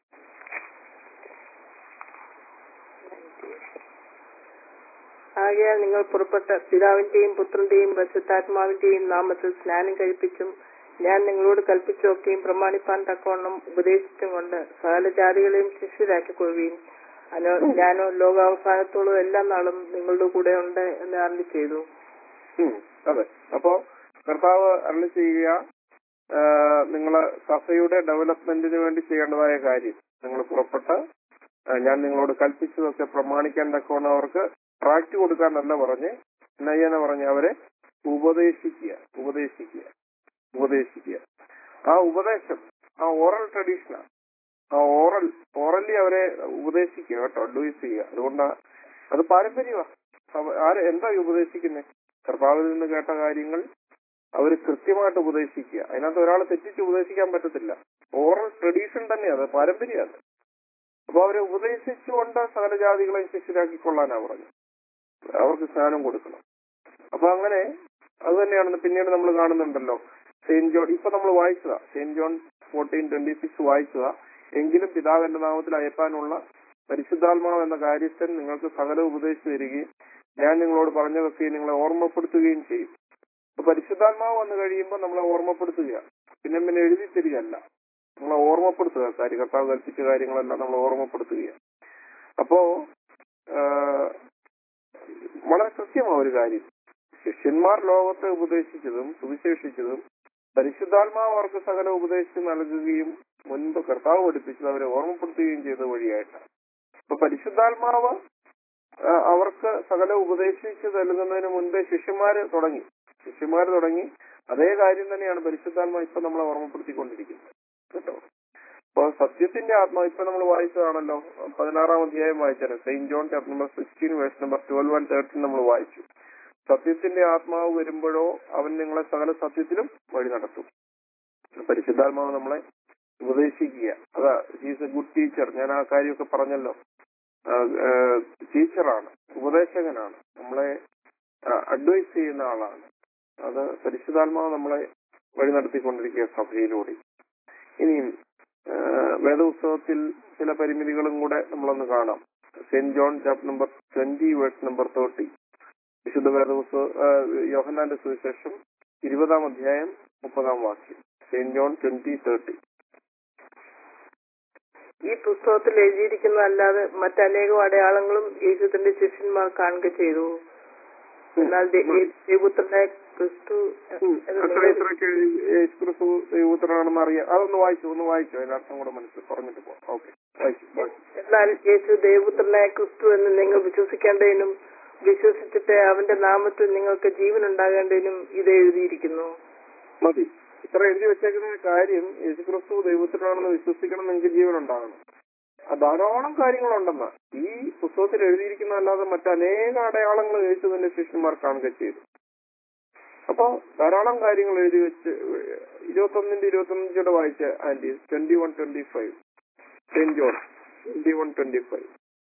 ആകയാൽ നിങ്ങൾ പുറപ്പെട്ട പിതാവിന്റെയും പുത്രന്റെയും പരിശുദ്ധാത്മാവിന്റെയും നാമത്തിൽ സ്നാനം കഴിപ്പിച്ചും ഞാൻ നിങ്ങളോട് കൽപ്പിച്ചൊക്കെയും പ്രമാണിപ്പാൻ തക്കവണ്ണം ഉപദേശിച്ചും കൊണ്ട് സകല ജാതികളെയും ശിഷ്യരാക്കിക്കൊള്ളുകയും അനോ ഞാനോ ലോകാവസാനത്തോളം എല്ലാ നാളും നിങ്ങളുടെ കൂടെ ഉണ്ട് എന്ന് അരളി ചെയ്തു ഉം, അതെ അപ്പോ കർത്താവ് അരളി ചെയ്യുക ആ, നിങ്ങള് സഭയുടെ ഡെവലപ്മെന്റിന് വേണ്ടി ചെയ്യേണ്ടതായ കാര്യം നിങ്ങൾ പുറപ്പെട്ട് ആ, ഞാൻ നിങ്ങളോട് കൽപ്പിച്ചതൊക്കെ പ്രമാണിക്കാൻ തക്കവണ്ണം അവർക്ക് ട്രാക്ട് കൊടുക്കാനല്ല പറഞ്ഞ് നയ്യന പറഞ്ഞ് അവരെ ഉപദേശിക്കുക ഉപദേശിക്കുക ഉപദേശിക്കുക ആ ഉപദേശം ആ ഓറൽ ട്രഡീഷനാണ് ആ ഓറൽ ഓറലി അവരെ ഉപദേശിക്കുക കേട്ടോ അഡ്വൈസ് ചെയ്യുക അതുകൊണ്ട് അത് പാരമ്പര്യമാണ് അവ- ആര് എന്താ ഈ ഉപദേശിക്കുന്നത് കർത്താവിൽ നിന്ന് കേട്ട കാര്യങ്ങൾ അവർ കൃത്യമായിട്ട് ഉപദേശിക്കുക അതിനകത്ത് ഒരാളെ തെറ്റിച്ച് ഉപദേശിക്കാൻ പറ്റത്തില്ല ഓറൽ ട്രഡീഷൻ തന്നെയാണ് പാരമ്പര്യമാണ് അപ്പൊ അവരെ ഉപദേശിച്ചുകൊണ്ട് സകല ജാതികളെയും ശിഷ്യരാക്കിക്കൊള്ളാനാ പറഞ്ഞു അവർക്ക് സ്നാനം കൊടുക്കണം അപ്പൊ അങ്ങനെ അത് തന്നെയാണ് പിന്നീട് നമ്മൾ കാണുന്നുണ്ടല്ലോ സെയിന്റ് ജോൺ ഇപ്പൊ നമ്മൾ വായിച്ചതാ saint John fourteen twenty six വായിച്ചതാ എങ്കിലും പിതാവിന്റെ നാമത്തിൽ അയപ്പാനുള്ള പരിശുദ്ധാത്മാവ് എന്ന കാര്യസ്ഥൻ നിങ്ങൾക്ക് സകല ഉപദേശിച്ചു തരികയും ഞാൻ നിങ്ങളോട് പറഞ്ഞതൊക്കെ നിങ്ങളെ ഓർമ്മപ്പെടുത്തുകയും ചെയ്യും അപ്പൊ പരിശുദ്ധാത്മാവ് വന്നു കഴിയുമ്പോൾ നമ്മളെ ഓർമ്മപ്പെടുത്തുക പിന്നെ പിന്നെ എഴുതി തരികയല്ല നമ്മളെ ഓർമ്മപ്പെടുത്തുക കാര്യം കർത്താവ് കൽപ്പിച്ച കാര്യങ്ങളെല്ലാം നമ്മളെ ഓർമ്മപ്പെടുത്തുക അപ്പോ ആ, വളരെ കൃത്യമായ ഒരു കാര്യം ശിഷ്യന്മാർ ലോകത്തെ ഉപദേശിച്ചതും സുവിശേഷിച്ചതും പരിശുദ്ധാത്മാവ് അവർക്ക് സകല ഉപദേശം നൽകുകയും മുൻപ് കർത്താവ് പഠിപ്പിച്ചത് അവരെ ഓർമ്മപ്പെടുത്തുകയും ചെയ്ത വഴിയായിട്ടാണ് അപ്പൊ പരിശുദ്ധാത്മാവ് ആ, അവർക്ക് സകല ഉപദേശിച്ച് നൽകുന്നതിന് മുൻപേ ശിഷ്യന്മാര് തുടങ്ങി ശിഷ്യന്മാര് തുടങ്ങി അതേ കാര്യം തന്നെയാണ് പരിശുദ്ധാത്മാ ഇപ്പൊ നമ്മളെ ഓർമ്മപ്പെടുത്തിക്കൊണ്ടിരിക്കുന്നത് കേട്ടോ അപ്പൊ സത്യത്തിന്റെ ആത്മാവ് ഇപ്പൊ നമ്മൾ വായിച്ചതാണല്ലോ പതിനാറാം അധ്യായം വായിച്ചാണ് saint John chapter number sixteen verse number twelve and thirteen നമ്മൾ വായിച്ചു സത്യത്തിന്റെ ആത്മാവ് വരുമ്പോഴോ അവൻ നിങ്ങളെ സകല സത്യത്തിലും വഴി നടത്തും പരിശുദ്ധാത്മാവ് നമ്മളെ ഉപദേശിക്കുക അതാ ഹീസ് എ ഗുഡ് ടീച്ചർ ഞാൻ ആ കാര്യമൊക്കെ പറഞ്ഞല്ലോ ടീച്ചറാണ് ഉപദേശകനാണ് നമ്മളെ അഡ്വൈസ് ചെയ്യുന്ന ആളാണ് അത് പരിശുദ്ധാത്മാവ് നമ്മളെ വഴി നടത്തിക്കൊണ്ടിരിക്കുക സഭയിലൂടെ ഇനിയും ആ, വേദപുസ്തകത്തിൽ ചില പരിമിതികളും കൂടെ നമ്മളൊന്ന് കാണാം saint John chapter number twenty verse number thirty വിശുദ്ധ വേദപുസ്തക ആ, യോഹന്നാന്റെ സുവിശേഷം ഇരുപതാം അധ്യായം മുപ്പതാം വാക്യം സെന്റ് ജോൺ ട്വന്റി തേർട്ടി ഈ പുസ്തകത്തിൽ എഴുതിയിരിക്കുന്നതല്ലാതെ മറ്റനേകം അടയാളങ്ങളും യേശു തന്റെ ശിഷ്യന്മാർ കാണുക ചെയ്തു എന്നാൽ ദേ- ദൈവപുത്രനെ ക്രിസ്തു എന്ന് എത്ര എത്രയൊക്കെ യേശുക്രിസ്തു ദൈവപുത്രനാണെന്ന് അറിയാം അതൊന്ന് വായിച്ചു ഒന്ന് വായിച്ചു അതിന്റെ അർത്ഥം കൂടെ മനസ്സിൽ പറഞ്ഞിട്ട് പോകാം ഓക്കെ വായിച്ചു വായിച്ചു എന്നാൽ യേശു ദൈവപുത്രനെ ക്രിസ്തു എന്ന് നിങ്ങൾ വിശ്വസിക്കേണ്ടതിനും വിശ്വസിച്ചിട്ട് അവന്റെ നാമത്തിൽ നിങ്ങൾക്ക് ജീവൻ ഉണ്ടാകേണ്ടതിനും ഇത് എഴുതിയിരിക്കുന്നു മതി ഇത്ര എഴുതി വെച്ചേക്കുന്ന കാര്യം യേശുക്രിസ്തു ദൈവത്തിനാണെന്ന് വിശ്വസിക്കണം നിങ്ങൾക്ക് ജീവൻ ഉണ്ടാകണം ആ ധാരാളം കാര്യങ്ങളുണ്ടെന്ന് ഈ പുസ്തകത്തിൽ എഴുതിയിരിക്കുന്ന അല്ലാതെ മറ്റനേക അടയാളങ്ങൾ യേശു തന്റെ ശിഷ്യന്മാർ കാണുക ചെയ്തു അപ്പൊ ധാരാളം കാര്യങ്ങൾ എഴുതി വെച്ച് ഇരുപത്തൊന്നിന്റെ ഇരുപത്തൊന്നിന്റെ വായിച്ച aunty twenty one twenty five saint John twenty one twenty five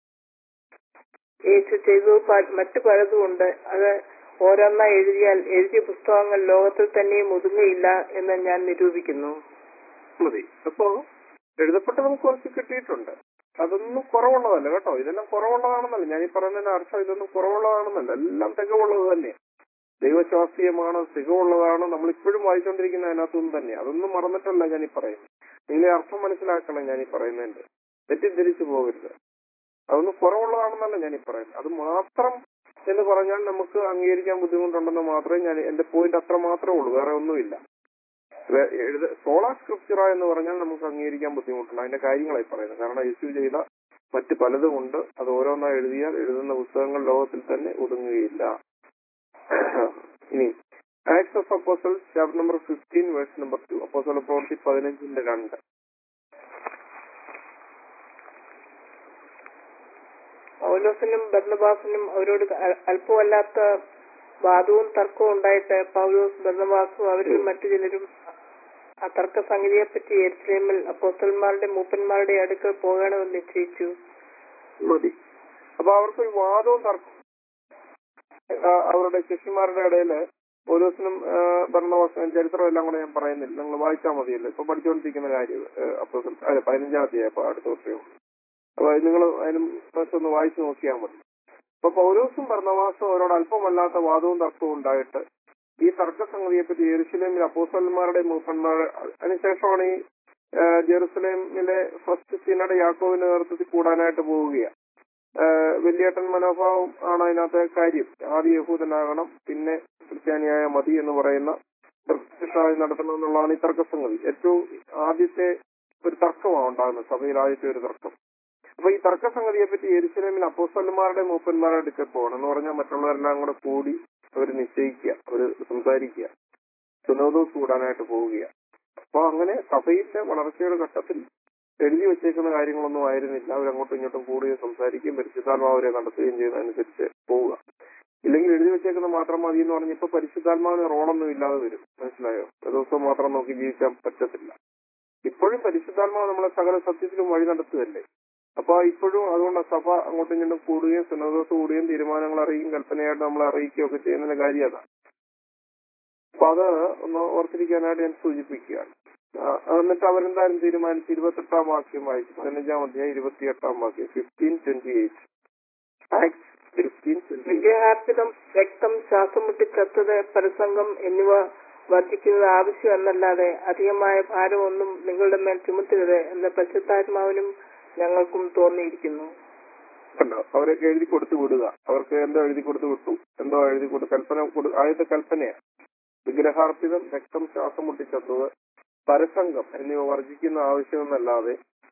യേശു ചെയ്തു പ- മറ്റു പലതുമുണ്ട് അത് ഓരോന്നായി എഴുതിയാൽ എഴുതിയ പുസ്തകങ്ങൾ ലോകത്തിൽ തന്നെയും ഒതുങ്ങയില്ല എന്ന് ഞാൻ നിരൂപിക്കുന്നു മതി അപ്പോ എഴുതപ്പെട്ടത് കുറച്ച് കിട്ടിയിട്ടുണ്ട് അതൊന്നും കുറവുള്ളതല്ല കേട്ടോ ഇതെല്ലാം കുറവുള്ളതാണെന്നല്ല ഞാൻ ഈ പറയുന്നതിന് അർത്ഥം ഇതൊന്നും കുറവുള്ളതാണെന്നല്ല എല്ലാം തികവുള്ളത് തന്നെയാണ് ദൈവശാസ്ത്രീയമാണ് തികവുള്ളതാണ് നമ്മൾ ഇപ്പോഴും വായിച്ചുകൊണ്ടിരിക്കുന്ന അതിനകത്തൊന്നും തന്നെ അതൊന്നും മറന്നിട്ടല്ല ഞാൻ ഈ പറയുന്നത് നിങ്ങളെ അർത്ഥം മനസ്സിലാക്കണം ഞാൻ ഈ പറയുന്നതിന്റെ തെറ്റിദ്ധരിച്ചു പോകരുത് അതൊന്നും കുറവുള്ളതാണെന്നല്ല ഞാൻ ഈ പറയുന്നത് അത് മാത്രം എന്ന് പറഞ്ഞാൽ നമുക്ക് അംഗീകരിക്കാൻ ബുദ്ധിമുട്ടുണ്ടെന്ന് മാത്രമേ ഞാൻ എന്റെ പോയിന്റ് അത്ര മാത്രമേ ഉള്ളൂ വേറെ ഒന്നുമില്ല വേ- എഴുത സോളാ സ്ക്രിപ്ചറ എന്ന് പറഞ്ഞാൽ നമുക്ക് അംഗീകരിക്കാൻ ബുദ്ധിമുട്ടുണ്ട് അതിന്റെ കാര്യങ്ങളായി പറയുന്നത് കാരണം യേശു ചെയ്ത മറ്റ് പലതും ഉണ്ട് അത് ഓരോന്നായി എഴുതിയാൽ എഴുതുന്ന പുസ്തകങ്ങൾ ലോകത്തിൽ തന്നെ ഒതുങ്ങുകയില്ല ഇനി Acts of apostles chapter number fifteen verse number two apostle പ്രവൃത്തി പതിനഞ്ചിന്റെ രണ്ട് പൗലോസിനും ബർണബാസിനും അവരോട് അ- അല്പമല്ലാത്ത വാദവും തർക്കവും ഉണ്ടായിട്ട് പൗലോസ് ബർണബാസും അവരിൽ മറ്റു ചിലരും ആ തർക്ക സംഗതിയെപ്പറ്റി എരുസലേമിൽ അപ്പോസ്റ്റന്മാരുടെ മൂപ്പന്മാരുടെ അടുക്കൽ പോകണമെന്ന് നിശ്ചയിച്ചു മതി അപ്പൊ അവർക്കൊരു വാദവും തർക്കം ആ, അവരുടെ ശിഷ്യന്മാരുടെ ഇടയില് പോലീസിനും ഭരണവാസനും ചരിത്രം എല്ലാം കൂടെ ഞാൻ പറയുന്നില്ല നിങ്ങൾ വായിച്ചാൽ മതിയല്ലോ ഇപ്പൊ പഠിച്ചുകൊണ്ടിരിക്കുന്ന കാര്യം അപ്പൊ അല്ല പതിനഞ്ചാം അധ്യായം അപ്പൊ അടുത്ത വർഷവും അപ്പൊ നിങ്ങൾ അതിനും ഒന്ന് വായിച്ചു നോക്കിയാൽ മതി അപ്പൊ പൗലോസും ഭരണവാസും അവരോട് അല്പമല്ലാത്ത വാദവും തർക്കവും ഉണ്ടായിട്ട് ഈ തർക്കസംഗതിയെ പറ്റി ജെറുസലേമിൽ അപ്പോസന്മാരുടെ മൂപ്പന്മാരുടെ അതിനുശേഷമാണ് ഈ ആ, ജെറുസലേമിലെ ഫസ്റ്റ് സിനഡ് യാക്കോവിന്റെ നേതൃത്വത്തിൽ കൂടാനായിട്ട് പോവുകയാണ് വലിയേട്ടൻ മനോഭാവം ആണ് അതിനകത്തെ കാര്യം ആദ്യ യഹൂദനാകണം പിന്നെ ക്രിസ്ത്യാനിയായ മതി എന്ന് പറയുന്ന പ്രത്യക്ഷമായി നടത്തണം എന്നുള്ളതാണ് ഈ തർക്കസംഗതി ഏറ്റവും ആദ്യത്തെ ഒരു തർക്കമാണ് ഉണ്ടാകുന്നത് സഭയിൽ ആദ്യത്തെ ഒരു തർക്കം അപ്പൊ ഈ തർക്കസംഗതിയെ പറ്റി എരുസലേമിൽ അപ്പോസ്തലന്മാരുടെ മൂപ്പന്മാരുടെ അടുക്കൽ പോകണം എന്ന് പറഞ്ഞാൽ മറ്റുള്ളവരെല്ലാം കൂടെ കൂടി അവർ നിശ്ചയിക്കുക അവർ സംസാരിക്കുക സുനോദോസ് കൂടാനായിട്ട് പോവുകയാണ് അപ്പൊ അങ്ങനെ സഭയിലെ വളർച്ചയുടെ ഘട്ടത്തിൽ എഴുതി വെച്ചേക്കുന്ന കാര്യങ്ങളൊന്നും ആയിരുന്നില്ല അവരങ്ങോട്ടും ഇങ്ങോട്ടും കൂടുകയും സംസാരിക്കുകയും പരിശുദ്ധാത്മാവ് അവരെ നടത്തുകയും ചെയ്യുന്നതനുസരിച്ച് പോവുക ഇല്ലെങ്കിൽ എഴുതി വെച്ചേക്കുന്ന മാത്രം മതി എന്ന് പറഞ്ഞ് ഇപ്പൊ പരിശുദ്ധാത്മാവിന് റോളൊന്നും ഇല്ലാതെ വരും മനസ്സിലായോ ഒരു ദിവസം മാത്രം നോക്കി ജീവിക്കാൻ പറ്റത്തില്ല ഇപ്പോഴും പരിശുദ്ധാത്മാവ് നമ്മളെ സകല സത്യത്തിലും വഴി നടത്തുകയല്ലേ അപ്പൊ ഇപ്പോഴും അതുകൊണ്ട് സഭ അങ്ങോട്ടും ഇങ്ങോട്ടും കൂടുകയും സുനദോസ് കൂടുകയും തീരുമാനങ്ങൾ അറിയിക്കും കൽപ്പനയായിട്ട് നമ്മളെ അറിയിക്കുകയും ഒക്കെ ചെയ്യുന്നതിന്റെ കാര്യം അതാണ് അപ്പൊ അത് ഒന്ന് ഓർത്തിരിക്കാനായിട്ട് ഞാൻ സൂചിപ്പിക്കുകയാണ് ആ, എന്നിട്ട് അവരെന്തായാലും തീരുമാനിച്ച് ഇരുപത്തെട്ടാം വാക്യം വായിച്ചു പതിനഞ്ചാം അധ്യായം ഇരുപത്തിയെട്ടാം വാക്യം fifteen twenty eight act fifteen twenty വിഗ്രഹാർപ്പിതം രക്തം ശ്വാസം മുട്ടി ചത്തത് പരസംഗം എന്നിവ വർദ്ധിക്കുന്നത് ആവശ്യം എന്നല്ലാതെ അധികമായ ഭാരമൊന്നും നിങ്ങളുടെ മേൽ ചുമത്തരുത് എന്ന പരിശുദ്ധാത്മാവിനും ഞങ്ങൾക്കും തോന്നിയിരിക്കുന്നു കണ്ടോ അവരൊക്കെ എഴുതി കൊടുത്തു വിടുക അവർക്ക് എന്തോ എഴുതി കൊടുത്തു വിട്ടു എന്തോ എഴുതി കൊടുത്തു കൽപ്പന കൊടു ആദ്യത്തെ കൽപ്പനയാണ് വിഗ്രഹാർപ്പിതം രക്തം ശ്വാസം മുട്ടിച്ചത്തത് പരസംഗം എന്നിവ വർജിക്കുന്ന ആവശ്യമെന്നല്ലാതെ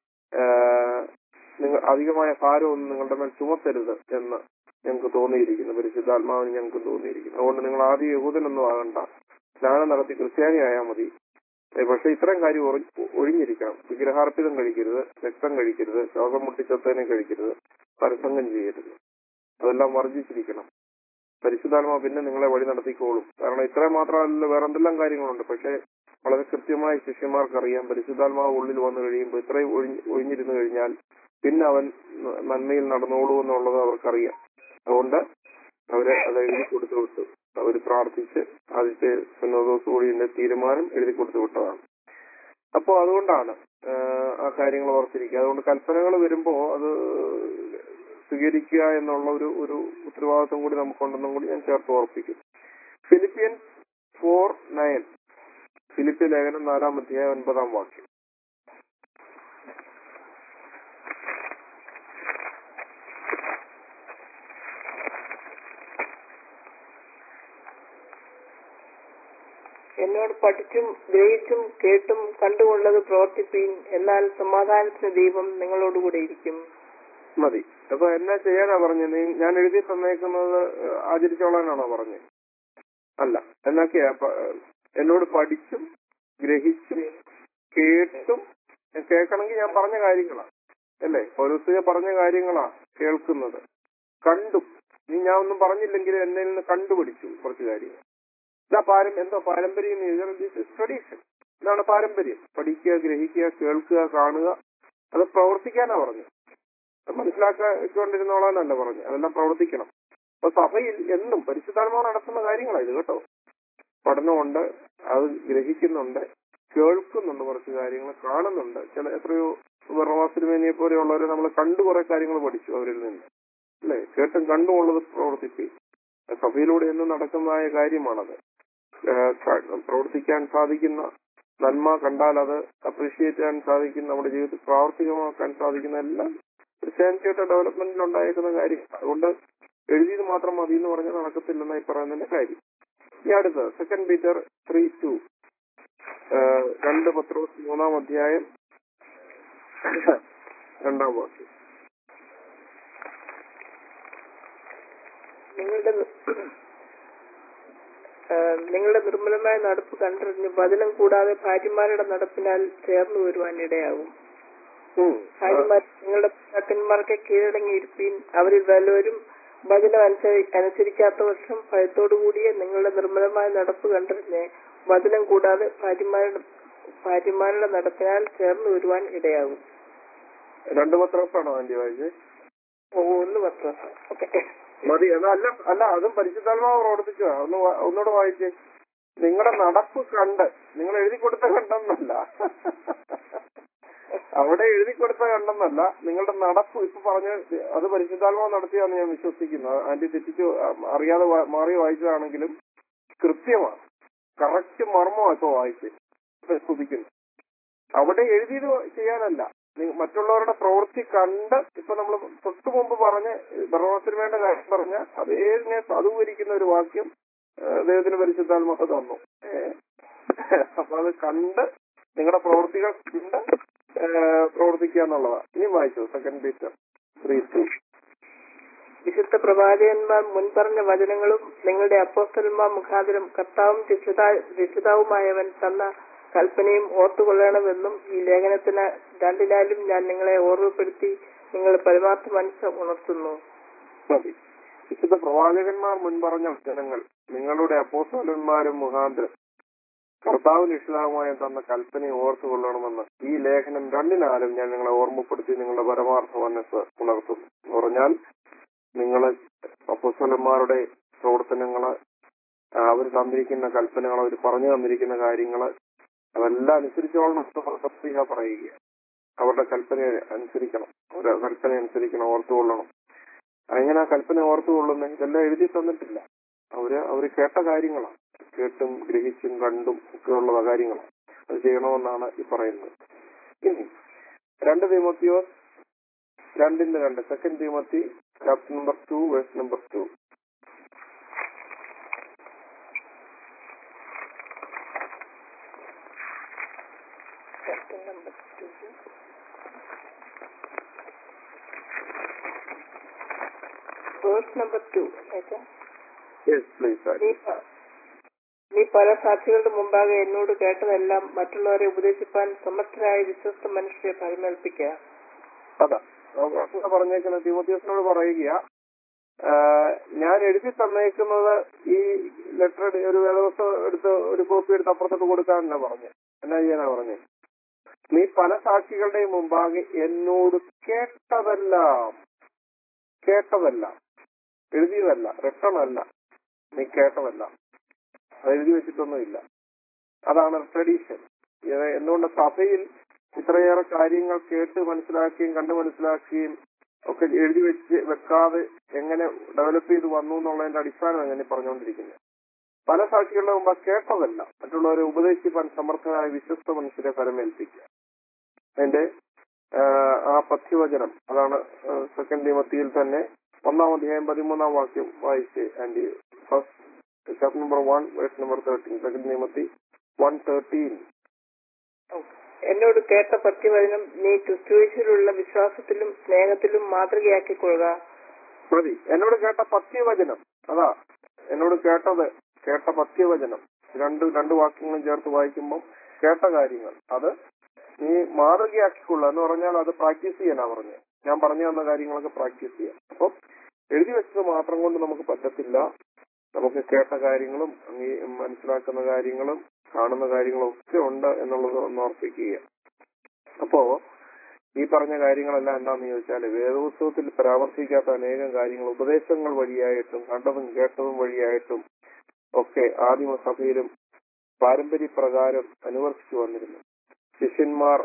ആഹ്, നിങ്ങൾ അധികമായ ഭാരമൊന്നും നിങ്ങളുടെ മേൽ ചുമത്തരുത് എന്ന് ഞങ്ങൾക്ക് തോന്നിയിരിക്കുന്നു പരിശുദ്ധാത്മാവിന് ഞങ്ങൾക്ക് തോന്നിയിരിക്കുന്നു അതുകൊണ്ട് നിങ്ങൾ ആദ്യം യഹൂദനൊന്നും ആകണ്ട സ്നാനം നടത്തി ക്രിസ്ത്യാനി ആയാൽ മതി ഏ, പക്ഷെ ഇത്രയും കാര്യം ഒറി- ഒഴിഞ്ഞിരിക്കണം വിഗ്രഹാർപ്പിതം കഴിക്കരുത് രക്തം കഴിക്കരുത് ശ്വാസം മുട്ടിച്ചത്തേനെ കഴിക്കരുത് പരസംഗം ചെയ്യരുത് അതെല്ലാം വർജിച്ചിരിക്കണം പരിശുദ്ധാത്മാ പിന്നെ നിങ്ങളെ വഴി നടത്തിക്കോളും കാരണം ഇത്രയും മാത്രമല്ല വേറെ എന്തെല്ലാം കാര്യങ്ങളുണ്ട് പക്ഷെ വളരെ കൃത്യമായി ശിഷ്യന്മാർക്ക് അറിയാം പരിശുദ്ധാത്മാവ് ഉള്ളിൽ വന്നു കഴിയുമ്പോൾ ഇത്രയും ഒഴിഞ്ഞ് ഒഴിഞ്ഞിരുന്നു കഴിഞ്ഞാൽ പിന്നെ അവൻ ന- നന്മയിൽ നടന്നോളൂ എന്നുള്ളത് അവർക്കറിയാം അതുകൊണ്ട് അവര് അത് എഴുതി കൊടുത്തു വിട്ടു അവർ പ്രാർത്ഥിച്ച് ആദ്യത്തെ സുന്നോദോസ് കൂടിയുടെ തീരുമാനം എഴുതി കൊടുത്തു വിട്ടതാണ് അപ്പോ അതുകൊണ്ടാണ് ആഹ് ആ കാര്യങ്ങൾ ഓർത്തിരിക്കുക അതുകൊണ്ട് കൽപ്പനകൾ വരുമ്പോ അത് സ്വീകരിക്കുക എന്നുള്ള ഒരു ഒരു ഉത്തരവാദിത്വം കൂടി നമുക്കുണ്ടെന്നും കൂടി ഞാൻ ചേർത്ത് ഓർപ്പിക്കും ഫിലിപ്പിയൻ ഫോർ നയൻ ഫിലിപ്പ് ലേഖനം നാലാം അധ്യായം ഒൻപതാം വാക്യം എന്നോട് പഠിച്ചും ഗ്രഹിച്ചും കേട്ടും കണ്ടുകൊള്ളത് പ്രവർത്തിപ്പീൻ എന്നാൽ സമാധാനത്തിന് ദൈവം നിങ്ങളോടുകൂടെ ഇരിക്കും മതി അപ്പൊ എന്നാ ചെയ്യാനാ പറഞ്ഞത് നീ ഞാൻ എഴുതി തന്നേക്കുന്നത് ഏഹ്, ആചരിച്ചോളാനാണോ പറഞ്ഞത് അല്ല എന്നൊക്കെയാ പ- എന്നോട് പഠിച്ചും ഗ്രഹിച്ചും കേട്ടും കേൾക്കണമെങ്കിൽ ഞാൻ പറഞ്ഞ കാര്യങ്ങളാ അല്ലേ പൗരസ്ത്രീയ പറഞ്ഞ കാര്യങ്ങളാ കേൾക്കുന്നത് കണ്ടും നീ ഞാൻ ഒന്നും പറഞ്ഞില്ലെങ്കിൽ എന്നെ നിന്ന് കണ്ടുപിടിച്ചു കുറച്ച് കാര്യങ്ങൾ ഇതാ പാരം എന്തോ പാരമ്പര്യം ട്രഡീഷൻ ഇതാണ് പാരമ്പര്യം പഠിക്കുക ഗ്രഹിക്കുക കേൾക്കുക കാണുക അത് പ്രവർത്തിക്കാനാ പറഞ്ഞത് അത് മനസ്സിലാക്കിക്കൊണ്ടിരുന്നോളാനല്ല പറഞ്ഞു അതെല്ലാം പ്രവർത്തിക്കണം അപ്പൊ സഭയിൽ എന്നും പരിശുദ്ധാത്മാവ് നടത്തുന്ന കാര്യങ്ങളാണ് ഇത് കേട്ടോ പഠനമുണ്ട് അത് ഗ്രഹിക്കുന്നുണ്ട് കേൾക്കുന്നുണ്ട് കുറച്ച് കാര്യങ്ങൾ കാണുന്നുണ്ട് ചില എത്രയോ ബർണവാസിനുമേനിയെ പോലെയുള്ളവരെ നമ്മൾ കണ്ടു കുറെ കാര്യങ്ങൾ പഠിച്ചു അവരിൽ നിന്ന് അല്ലെ കേട്ടും കണ്ടുമുള്ളത് പ്രവർത്തിക്കുക സഭയിലൂടെ എന്നും നടക്കുന്നതായ കാര്യമാണത് ഏഹ് ക- പ്രവർത്തിക്കാൻ സാധിക്കുന്ന നന്മ കണ്ടാൽ അത് അപ്രീഷിയേറ്റ് ചെയ്യാൻ സാധിക്കുന്ന നമ്മുടെ ജീവിതത്തിൽ പ്രാവർത്തികമാക്കാൻ സാധിക്കുന്ന എല്ലാം ക്രിസ്ത്യാനിറ്റിയുടെ ഡെവലപ്മെന്റിൽ ഉണ്ടായേക്കുന്ന കാര്യം അതുകൊണ്ട് എഴുതിയത് മാത്രം മതി എന്ന് പറഞ്ഞാൽ നടക്കത്തില്ലെന്നായി പറയുന്നതിന്റെ കാര്യം ഇനി അടുത്ത് സെക്കൻഡ് പീറ്റർ ത്രീ ടു രണ്ട് പത്രോസ് മൂന്നാം അധ്യായം രണ്ടാം വാക്യം നിങ്ങളുടെ ആ, നിങ്ങളുടെ നിർമ്മലമായ നടപ്പ് കണ്ടറിഞ്ഞ് വചനം കൂടാതെ ഭാര്യമാരുടെ നടപ്പിനാൽ ചേർന്നു വരുവാൻ ഇടയാകും ഉം. ഭാര്യമാർ നിങ്ങളുടെ ഭർത്താക്കന്മാർക്ക് കീഴടങ്ങിയിരിപ്പീൻ അവരിൽ വല്ലവരും വചനം അനുസരി- അനുസരിക്കാത്ത വർഷം ഭയത്തോടുകൂടിയ നിങ്ങളുടെ നിർമ്മലമായ നടപ്പ് കണ്ടറിഞ്ഞ് വചനം കൂടാതെ ഭാര്യമാരുടെ ഭാര്യമാരുടെ നടപ്പിനാൽ ചേർന്ന് വരുവാൻ ഇടയാകും രണ്ട് പത്രോസാണോ ആന്റി വായിച്ചത് ഓ ഒന്ന് പത്രം ഓക്കെ മതി എന്നാ അല്ല അല്ല അതും പരിശുദ്ധാത്മാവ് പ്രവർത്തിച്ചതാ ഒന്ന് വാ- ഒന്നുകൂടെ വായിച്ചേ നിങ്ങളുടെ നടപ്പ് കണ്ട് നിങ്ങൾ എഴുതി കൊടുത്ത കണ്ടെന്നല്ല അവിടെ എഴുതി കൊടുത്ത കണ്ടെന്നല്ല നിങ്ങളുടെ നടപ്പ് ഇപ്പൊ പറഞ്ഞ അത് പരിശുദ്ധാത്മാവ് നടത്തിയാന്ന് ഞാൻ വിശ്വസിക്കുന്നു അത് ആന്റി തെറ്റിച്ച് അറിയാതെ വാ- മാറി വായിച്ചതാണെങ്കിലും കൃത്യമാണ് കറക്റ്റ് മർമ്മമാണ് ഇപ്പൊ വായിച്ച് ഇപ്പൊ സ്തുതിക്കുന്നു അവിടെ എഴുതിയത് ചെയ്യാനല്ല നി- മറ്റുള്ളവരുടെ പ്രവൃത്തി കണ്ട് ഇപ്പൊ നമ്മൾ തൊട്ടു മുമ്പ് പറഞ്ഞ ഭരണത്തിന് വേണ്ട കാര്യം പറഞ്ഞ അതേതിനെ സാധൂകരിക്കുന്ന ഒരു വാക്യം ആ, ദൈവത്തിന് പരിശുദ്ധാത്മാവ് തന്നു ഏ, അപ്പൊ അത് കണ്ട് നിങ്ങളുടെ പ്രവൃത്തികൾ കണ്ട് ആ, പ്രവർത്തിക്കുക എന്നുള്ളതാണ് ഇനി വായിച്ചു സെക്കൻഡ് പീറ്റർ ത്രീ ടു വിശുദ്ധ പ്രവാചകന്മാർ മുൻപറഞ്ഞ വചനങ്ങളും നിങ്ങളുടെ അപ്പോസ്തലന്മാർ മുഖാന്തരം കർത്താവും രക്ഷിതാ- രക്ഷിതാവുമായവൻ തന്ന കൽപ്പനയും ഓർത്തുകൊള്ളണമെന്നും ഈ ലേഖനത്തിന് രണ്ടിനാലും ഞാൻ നിങ്ങളെ ഓർമ്മപ്പെടുത്തി നിങ്ങളുടെ പരമാർത്ഥ മനസ്സ് ഉണർത്തുന്നു മതി വിശുദ്ധ പ്രവാചകന്മാർ മുൻപറഞ്ഞ വചനങ്ങൾ നിങ്ങളുടെ അപ്പോസ്തലന്മാരും മുഖാന്തരം കർത്താവ് രക്ഷിതാവുമായ തന്ന കൽപ്പനയെ ഓർത്തുകൊള്ളണമെന്ന് ഈ ലേഖനം രണ്ടിനാലും ഞാൻ നിങ്ങളെ ഓർമ്മപ്പെടുത്തി നിങ്ങളുടെ പരമാർത്ഥ മനസ്സ് ഉണർത്തുന്നു എന്ന് പറഞ്ഞാൽ നിങ്ങൾ അപ്പോസ്തലന്മാരുടെ പ്രവർത്തനങ്ങള് അവർ തന്നിരിക്കുന്ന കൽപ്പനകൾ അവർ പറഞ്ഞു തന്നിരിക്കുന്ന കാര്യങ്ങള് അതെല്ലാം അനുസരിച്ചോളണം എന്ന് സത്യ പറയുക അവരുടെ കൽപ്പന അനുസരിക്കണം അവരുടെ കൽപ്പന അനുസരിക്കണം ഓർത്തുകൊള്ളണം അങ്ങനെ ആ കൽപ്പന ഓർത്തുകൊള്ളുന്ന ഇതെല്ലാം എഴുതി തന്നിട്ടില്ല അവര് അവര് കേട്ട കാര്യങ്ങളാണ് കേട്ടും ഗ്രഹിച്ചും കണ്ടും ഒക്കെ ഉള്ള കാര്യങ്ങളാണ് അത് ചെയ്യണമെന്നാണ് ഈ പറയുന്നത് ഇനി രണ്ട് തീമത്തിയോ രണ്ടിന്റെ രണ്ട് second Timothy chapter number two verse number two verse number two yes please നീ പ- നീ പല സാക്ഷികളുടെ മുമ്പാകെ എന്നോട് കേട്ടതെല്ലാം മറ്റുള്ളവരെ ഉപദേശിപ്പാൻ സമർത്ഥരായ വിശ്വസ്ത മനുഷ്യരെ പരിമേൽപ്പിക്കുക അതാ അവിടെ പറഞ്ഞേക്കുന്ന തിമോത്തിയോസിനോട് പറയുക ആ, ഞാൻ എഴുതി തന്നേക്കുന്നത് ഈ ലെറ്റർ ഒരു വേദവസ്തു എടുത്ത് ഒരു കോപ്പി എടുത്ത് അപ്പുറത്തോട്ട് കൊടുക്കാനല്ല പറഞ്ഞു എന്നാ ചെയ്യാനാ പറഞ്ഞു നീ പല സാക്ഷികളുടെയും മുമ്പാകെ എന്നോട് കേട്ടതെല്ലാം കേട്ടതെല്ലാം എഴുതിയതല്ല റിട്ടൺ അല്ല നീ കേട്ടതല്ല അത് എഴുതി വെച്ചിട്ടൊന്നുമില്ല അതാണ് ട്രഡീഷൻ ഇത് എന്തുകൊണ്ട് സഭയിൽ ഇത്രയേറെ കാര്യങ്ങൾ കേട്ട് മനസ്സിലാക്കുകയും കണ്ടു മനസ്സിലാക്കുകയും ഒക്കെ എഴുതി വെച്ച് വെക്കാതെ എങ്ങനെ ഡെവലപ്പ് ചെയ്ത് വന്നു എന്നുള്ളതിന്റെ അടിസ്ഥാനം ഞാൻ പറഞ്ഞുകൊണ്ടിരിക്കുന്നത് പല സാക്ഷികളുടെ മുമ്പ് കേട്ടതല്ല മറ്റുള്ളവരെ ഉപദേശിപ്പാൻ സമർത്ഥനായ വിശ്വസ്ത മനുഷ്യരെ പരമേൽപ്പിക്കുക അതിന്റെ ആഹ്, ആ പഥ്യവചനം അതാണ് സെക്കൻഡ് നിയമത്തിയിൽ തന്നെ ഒന്നാം അധ്യായം പതിമൂന്നാം വാക്യം വായിച്ച് and first chapter number one verse number thirteen second നിയമത്തി വൺ തേർട്ടീൻ എന്നോട് കേട്ട പത്യവചനം നീ ക്രിസ്തുവേശിലുള്ള വിശ്വാസത്തിലും സ്നേഹത്തിലും മാതൃകയാക്കിക്കൊള്ളുക മതി എന്നോട് കേട്ട പഥ്യവചനം അതാ എന്നോട് കേട്ടത് കേട്ട പഥ്യവചനം രണ്ട് രണ്ട് വാക്യങ്ങളും ചേർത്ത് വായിക്കുമ്പോൾ കേട്ട കാര്യങ്ങൾ അത് നീ മാതൃകയാക്കിക്കൊള്ളുക എന്ന് പറഞ്ഞാൽ അത് പ്രാക്ടീസ് ചെയ്യാനാ പറഞ്ഞത് ഞാൻ പറഞ്ഞു തന്ന കാര്യങ്ങളൊക്കെ പ്രാക്ടീസ് ചെയ്യാം അപ്പം എഴുതി വെച്ചത് മാത്രം കൊണ്ട് നമുക്ക് പറ്റത്തില്ല നമുക്ക് കേട്ട കാര്യങ്ങളും അങ്ങേ- മനസ്സിലാക്കുന്ന കാര്യങ്ങളും കാണുന്ന കാര്യങ്ങളും ഒക്കെ ഉണ്ട് എന്നുള്ളത് ഒന്ന് ഓർപ്പിക്കുക അപ്പോ ഈ പറഞ്ഞ കാര്യങ്ങളെല്ലാം എന്താണെന്ന് ചോദിച്ചാൽ വേദോത്സവത്തിൽ പരാമർശിക്കാത്ത അനേകം കാര്യങ്ങൾ ഉപദേശങ്ങൾ വഴിയായിട്ടും കണ്ടതും കേട്ടതും വഴിയായിട്ടും ഒക്കെ ആദിമസഭയിലും പാരമ്പര്യപ്രകാരം അനുവർത്തിച്ചു വന്നിരുന്നു ശിഷ്യന്മാർ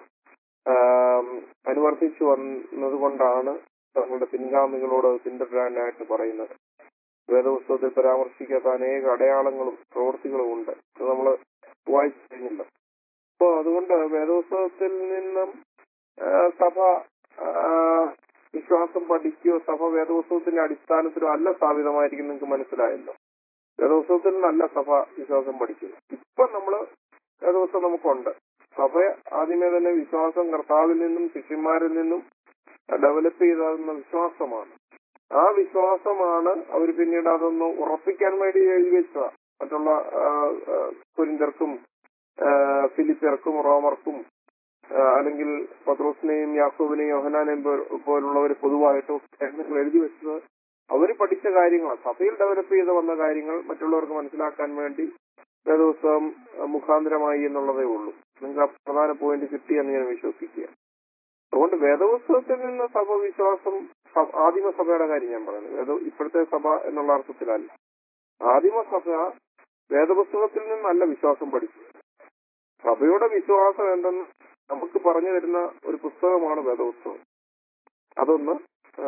ആം, അനുവർത്തിച്ചു വന്നതുകൊണ്ടാണ് തങ്ങളുടെ പിൻഗാമികളോട് അത് പിന്തുടരാനായിട്ട് പറയുന്നത് വേദപുസ്തകത്തിൽ പരാമർശിക്കാത്ത അനേക അടയാളങ്ങളും പ്രവൃത്തികളും ഉണ്ട് അത് നമ്മൾ വായിച്ചു കഴിഞ്ഞില്ല അപ്പോ അതുകൊണ്ട് വേദപുസ്തകത്തിൽ നിന്നും ആ, സഭ ആ, വിശ്വാസം പഠിക്കുകയോ സഭ വേദപുസ്തകത്തിന്റെ അടിസ്ഥാനത്തിലോ അല്ല സ്ഥാപിതമായിരിക്കും നിങ്ങൾക്ക് മനസ്സിലായല്ലോ വേദപുസ്തകത്തിൽ നിന്നല്ല സഭ വിശ്വാസം പഠിക്കുന്നത് ഇപ്പൊ നമ്മള് വേദപുസ്തകം നമുക്കുണ്ട് സഭ ആദ്യമേ തന്നെ വിശ്വാസം കർത്താവിൽ നിന്നും ശിഷ്യന്മാരിൽ നിന്നും ഡെവലപ്പ് ചെയ്താകുന്ന വിശ്വാസമാണ് ആ വിശ്വാസമാണ് അവർ പിന്നീട് അതൊന്ന് ഉറപ്പിക്കാൻ വേണ്ടി എഴുതി വെച്ചതാ മറ്റുള്ള ആ, ആ, കുരിന്തർക്കും ആ, ഫിലിപ്പിയർക്കും റോമർക്കും ആ, അല്ലെങ്കിൽ പത്രോസിനെയും യാക്കോബിനെയും യോഹനാനെയും പോ- പോലുള്ളവർ പൊതുവായിട്ട് നിങ്ങൾ എഴുതി വെച്ചത് അവർ പഠിച്ച കാര്യങ്ങളാണ് സഭയിൽ ഡെവലപ്പ് ചെയ്ത് വന്ന കാര്യങ്ങൾ മറ്റുള്ളവർക്ക് മനസ്സിലാക്കാൻ വേണ്ടി വേദോത്സവം മുഖാന്തരമായി എന്നുള്ളതേ ഉള്ളൂ നിങ്ങൾക്ക് ആ പ്രധാന പോയിന്റ് കിട്ടിയെന്ന് ഞാൻ വിശ്വസിക്കുക അതുകൊണ്ട് വേദപുസ്തകത്തിൽ നിന്ന് സഭ വിശ്വാസം സ- ആദിമസഭയുടെ കാര്യം ഞാൻ പറയുന്നത് വേദ ഇപ്പോഴത്തെ സഭ എന്നുള്ള അർത്ഥത്തിലല്ല ആദിമസഭ വേദപുസ്തകത്തിൽ നിന്നല്ല വിശ്വാസം പഠിച്ചത് സഭയുടെ വിശ്വാസം എന്തെന്ന് നമുക്ക് പറഞ്ഞു തരുന്ന ഒരു പുസ്തകമാണ് വേദപുസ്തകം അതൊന്ന് ആ,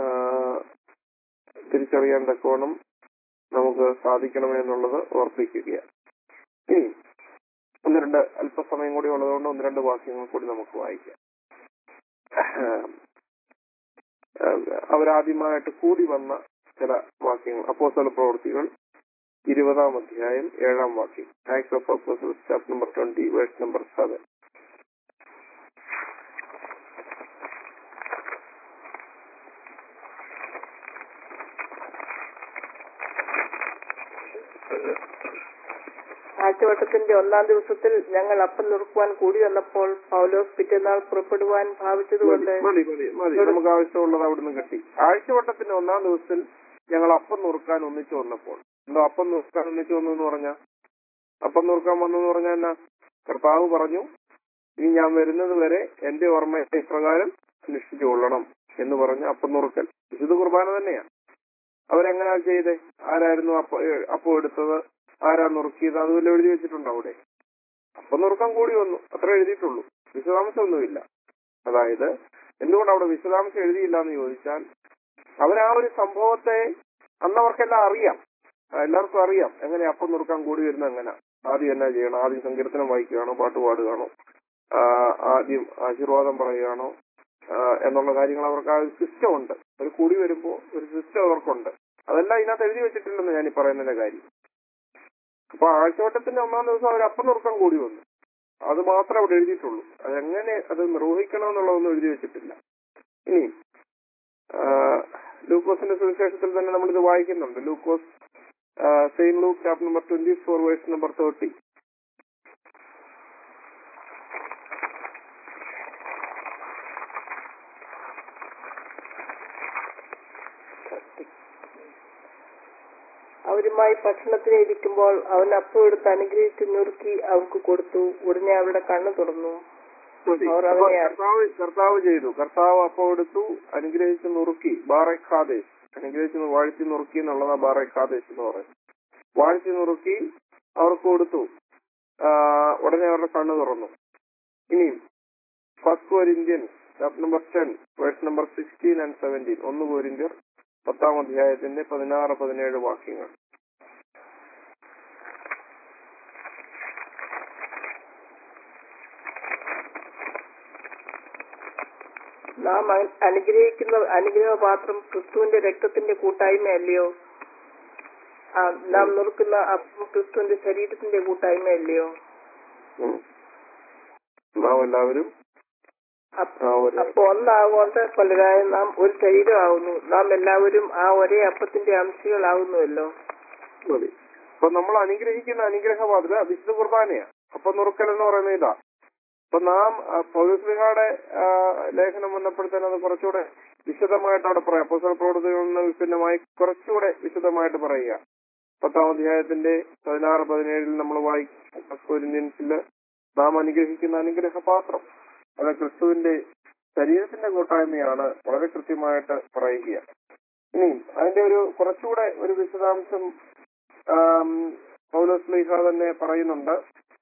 തിരിച്ചറിയാൻ തക്കവണ്ണം നമുക്ക് സാധിക്കണമെന്നുള്ളത് ഓർപ്പിക്കുകയാണ് ഇനി ഒന്ന് രണ്ട് അല്പസമയം കൂടി ഉള്ളതുകൊണ്ട് ഒന്ന് രണ്ട് വാക്യങ്ങൾ കൂടി നമുക്ക് വായിക്കാം അവരാദ്യമായിട്ട് കൂടി വന്ന ചില വാക്യങ്ങൾ അപ്പോസ്തല പ്രവൃത്തികൾ ഇരുപതാം അധ്യായം ഏഴാം വാക്യം act of apostles chapter number twenty verse number seven ആഴ്ചവട്ടത്തിന്റെ ഒന്നാം ദിവസത്തിൽ ഞങ്ങൾ അപ്പം നുറുക്കുവാൻ കൂടി വന്നപ്പോൾ പൗലോസ് പിറ്റേന്നാൾ പുറപ്പെടുവാൻ ഭാവിച്ചതുകൊണ്ട് മതി മതി മതി നമുക്ക് ആവശ്യമുള്ളത് അവിടുന്ന് കിട്ടി ആഴ്ചവട്ടത്തിന്റെ ഒന്നാം ദിവസത്തിൽ ഞങ്ങൾ അപ്പം നുറുക്കാൻ ഒന്നിച്ചു വന്നപ്പോൾ എന്തോ അപ്പം നുറുക്കാൻ ഒന്നിച്ചു വന്നു എന്ന് പറഞ്ഞ അപ്പം നുറുക്കാൻ വന്നു എന്ന് പറഞ്ഞാൽ എന്നാ കർത്താവ് പറഞ്ഞു ഇനി ഞാൻ വരുന്നത് വരെ എന്റെ ഓർമ്മ ഇപ്രകാരം അനുഷ്ഠിച്ചു കൊള്ളണം എന്ന് പറഞ്ഞ് അപ്പം നുറുക്കൽ ഇത് കുർബാന തന്നെയാ അവരെങ്ങനെയാ ചെയ്തേ ആരായിരുന്നു അപ്പ അപ്പം എടുത്തത് ആരാ നുറുക്കിയത് അതുപോലെ എഴുതി വെച്ചിട്ടുണ്ടോ അവിടെ അപ്പം നുറുക്കാൻ കൂടി വന്നു അത്ര എഴുതിയിട്ടുള്ളൂ വിശദാംശമൊന്നുമില്ല അതായത് എന്തുകൊണ്ട് അവിടെ വിശദാംശം എഴുതിയില്ല എന്ന് ചോദിച്ചാൽ അവരാ ഒരു സംഭവത്തെ അന്ന് അവർക്കെല്ലാം അറിയാം ആ, എല്ലാവർക്കും അറിയാം എങ്ങനെ അപ്പം നുറുക്കാൻ കൂടി വരുന്നത് എങ്ങനെ ആദ്യം എന്നാ ചെയ്യണം ആദ്യം സങ്കീർത്തനം വായിക്കുകയാണോ പാട്ട് പാടുകയാണോ ആ, ആദ്യം ആശീർവാദം പറയുകയാണോ ആ, എന്നുള്ള കാര്യങ്ങൾ അവർക്ക് ആ ഒരു സിസ്റ്റം ഉണ്ട് ഒരു കൂടി വരുമ്പോ ഒരു സിസ്റ്റം അവർക്കുണ്ട് അതെല്ലാം ഇതിനകത്ത് എഴുതി വെച്ചിട്ടില്ലെന്ന് ഞാൻ ഈ പറയുന്നതിന്റെ കാര്യം അപ്പൊ ആഴ്ചവട്ടത്തിന്റെ ഒന്നാം ദിവസം അവർ അപ്പം നുറുക്കാൻ കൂടി വന്നു അത് മാത്രമേ അവിടെ എഴുതിയിട്ടുള്ളൂ അതെങ്ങനെ അത് നിർവഹിക്കണം എന്നുള്ളതൊന്നും എഴുതി വെച്ചിട്ടില്ല ഇനി ആ, ലൂക്കോസിന്റെ സുവിശേഷത്തിൽ തന്നെ നമ്മൾ ഇത് വായിക്കുന്നുണ്ട് ലൂക്കോസ് saint Luke chapter number twenty four verse number thirty അവരുമായി ഭക്ഷണത്തിന് ഇരിക്കുമ്പോൾ അവൻ അപ്പം എടുത്ത് അനുഗ്രഹിച്ച് നുറുക്കി അവർക്ക് കൊടുത്തു ഉടനെ അവരുടെ കണ്ണു തുറന്നു മതി. അവർ അപ്പൊ അവനെ കർത്താവ് കർത്താവ് ചെയ്തു കർത്താവ് അപ്പം എടുത്തു അനുഗ്രഹിച്ച് നുറുക്കി ബാറഖാദേശ് അനുഗ്രഹിച്ച് വാഴ്ത്തി നുറുക്കി എന്നുള്ളതാ ബാറഖാദേശ് എന്ന് പറയുന്നത് വാഴ്ത്തി നുറുക്കി അവർക്ക് കൊടുത്തു ആ, ഉടനെ അവരുടെ കണ്ണ് തുറന്നു ഇനിയും first Corinthian chapter number ten verse number sixteen and seventeen ഒന്ന് കോരിന്ത്യർ പത്താം അധ്യായത്തിന്റെ പതിനാറ് പതിനേഴ് വാക്യങ്ങൾ നാം അ- അനുഗ്രഹിക്കുന്ന അനുഗ്രഹപാത്രം ക്രിസ്തുവിന്റെ രക്തത്തിന്റെ കൂട്ടായ്മയല്ലയോ ആ, നാം നുറുക്കുന്ന അപ്പം ക്രിസ്തുവിന്റെ ശരീരത്തിന്റെ കൂട്ടായ്മയല്ലയോ ഉം. നാം എല്ലാവരും അപ്പ- ആ ഒരു അപ്പൊ ഒന്നാകൊണ്ട് പലരായ നാം ഒരു ശരീരമാകുന്നു നാം എല്ലാവരും ആ ഒരേ അപ്പത്തിന്റെ അംശികളാകുന്നുവല്ലോ മതി അപ്പൊ നമ്മൾ അനുഗ്രഹിക്കുന്ന അനുഗ്രഹ മാതൃക വിശുദ്ധ കുർബാനയാ അപ്പൊ നുറുക്കൽ എന്ന് പറയുന്നത് ഇതാ അപ്പൊ നാം പൗരസ്ലിഹയുടെ ലേഖനം വന്നപ്പോഴത്തേനും അത് കുറച്ചുകൂടെ വിശദമായിട്ട് അവിടെ പറയാം അപ്പോസൽ പ്രവർത്തികളിൽ നിന്ന് വിഭിന്നമായി കുറച്ചുകൂടെ വിശദമായിട്ട് പറയുക പത്താം അധ്യായത്തിന്റെ പതിനാറ് പതിനേഴിൽ നമ്മൾ വായിക്കും നാം അനുഗ്രഹിക്കുന്ന അനുഗ്രഹ പാത്രം അത് ക്രിസ്തുവിന്റെ ശരീരത്തിന്റെ കൂട്ടായ്മയാണ് വളരെ കൃത്യമായിട്ട് പറയുക ഇനി അതിന്റെ ഒരു കുറച്ചുകൂടെ ഒരു വിശദാംശം ആം, പൗലോസ് ലീഹ തന്നെ പറയുന്നുണ്ട്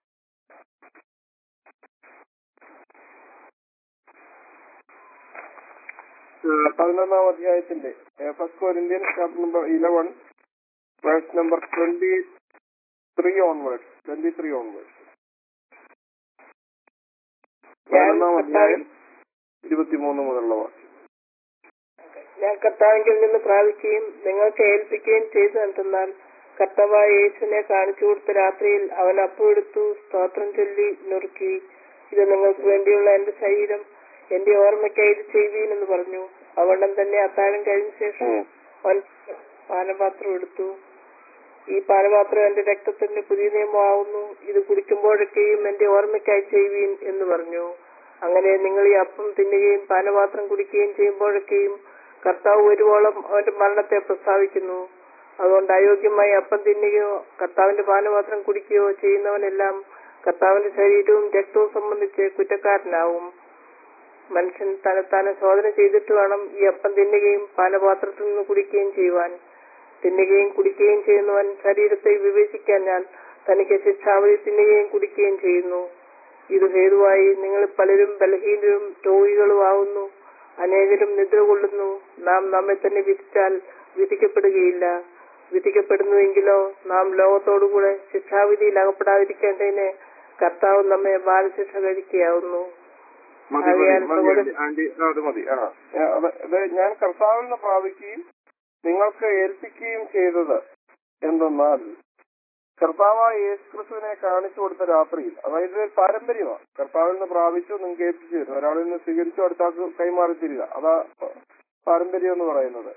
ഏഹ് പതിനൊന്നാം അധ്യായത്തിന്റെ first Corinthian chapter number eleven verse number twenty three onwards twenty three onwards പതിനൊന്നാം അധ്യായം ഇരുപത്തിമൂന്ന് മുതലുള്ള വാക്യം ഞാൻ കർത്താവിങ്കിൽ നിന്ന് പ്രാപിക്കുകയും നിങ്ങൾക്ക് ഏൽപ്പിക്കുകയും ചെയ്തു എന്തെന്നാൽ കർത്താവായ യേശുവിനെ കാണിച്ചു കൊടുത്ത രാത്രിയിൽ അവൻ അപ്പമെടുത്തു സ്തോത്രം ചൊല്ലി നുറുക്കി ഇത് നിങ്ങൾക്ക് വേണ്ടിയുള്ള എന്റെ ശരീരം എന്റെ ഓർമ്മയ്ക്കായി ഇത് ചെയ്യുവീൻ എന്ന് പറഞ്ഞു അവണ്ണം തന്നെ അത്താഴം കഴിഞ്ഞ ശേഷം അവൻ പാനപാത്രം എടുത്തു ഈ പാനപാത്രം എന്റെ രക്തത്തിന്റെ പുതിയ നിയമമാവുന്നു ഇത് കുടിക്കുമ്പോഴൊക്കെയും എന്റെ ഓർമ്മയ്ക്കായി ചെയ്യുവീൻ എന്ന് പറഞ്ഞു അങ്ങനെ നിങ്ങൾ ഈ അപ്പം തിന്നുകയും പാനപാത്രം കുടിക്കുകയും ചെയ്യുമ്പോഴൊക്കെയും കർത്താവ് ഒരുവോളം അവന്റെ മരണത്തെ പ്രസ്താവിക്കുന്നു അതുകൊണ്ട് അയോഗ്യമായി അപ്പം തിന്നുകയോ കർത്താവിന്റെ പാനപാത്രം കുടിക്കുകയോ ചെയ്യുന്നവനെല്ലാം കർത്താവിന്റെ ശരീരവും രക്തവും സംബന്ധിച്ച് കുറ്റക്കാരനാവും മനുഷ്യൻ തന്നെത്താനെ ശോധന ചെയ്തിട്ട് വേണം ഈ അപ്പം തിന്നുകയും പാനപാത്രത്തിൽ നിന്ന് കുടിക്കുകയും ചെയ്യുവാൻ തിന്നുകയും കുടിക്കുകയും ചെയ്യുന്നവൻ ശരീരത്തെ വിവേചിക്കാൻ ഞാൻ തനിക്ക് ശിക്ഷാവധി തിന്നുകയും കുടിക്കുകയും ചെയ്യുന്നു ഇത് ഹേതുവായി നിങ്ങൾ പലരും ബലഹീനരും രോഗികളും ആവുന്നു അനേകരും നിദ്ര കൊള്ളുന്നു നാം നമ്മെ തന്നെ വിധിച്ചാൽ വിധിക്കപ്പെടുകയില്ല വിധിക്കപ്പെടുന്നുവെങ്കിലോ നാം ലോകത്തോടുകൂടെ ശിക്ഷാവിധിയിൽ അകപ്പെടാതിരിക്കേണ്ടതിന് കർത്താവ് നമ്മെ ബാലശിക്ഷ കഴിക്കുകയാവുന്നു മതി മതി ആകയാൽ മതി സഹോദരൻ- ആന്റി ആ, അത് മതി ആ ആ, അത് അത് ഞാൻ കർത്താവിൽ നിന്ന് പ്രാപിക്കുകയും നിങ്ങൾക്ക് ഏൽപ്പിക്കുകയും ചെയ്തത് എന്തെന്നാൽ കർത്താവായ യേശുക്രിസ്തുവിനെ കാണിച്ചു കൊടുത്ത രാത്രിയിൽ അതായത് ഇത് ഒരു പാരമ്പര്യമാണ് കർത്താവിൽ നിന്ന് പ്രാപിച്ചു നിങ്ങൾക്ക് ഏൽപ്പിച്ചു തരും ഒരാളിൽ നിന്ന് സ്വീകരിച്ചു അടുത്താൾക്ക് കൈമാറി തരിക അതാ പാരമ്പര്യം എന്ന് പറയുന്നത്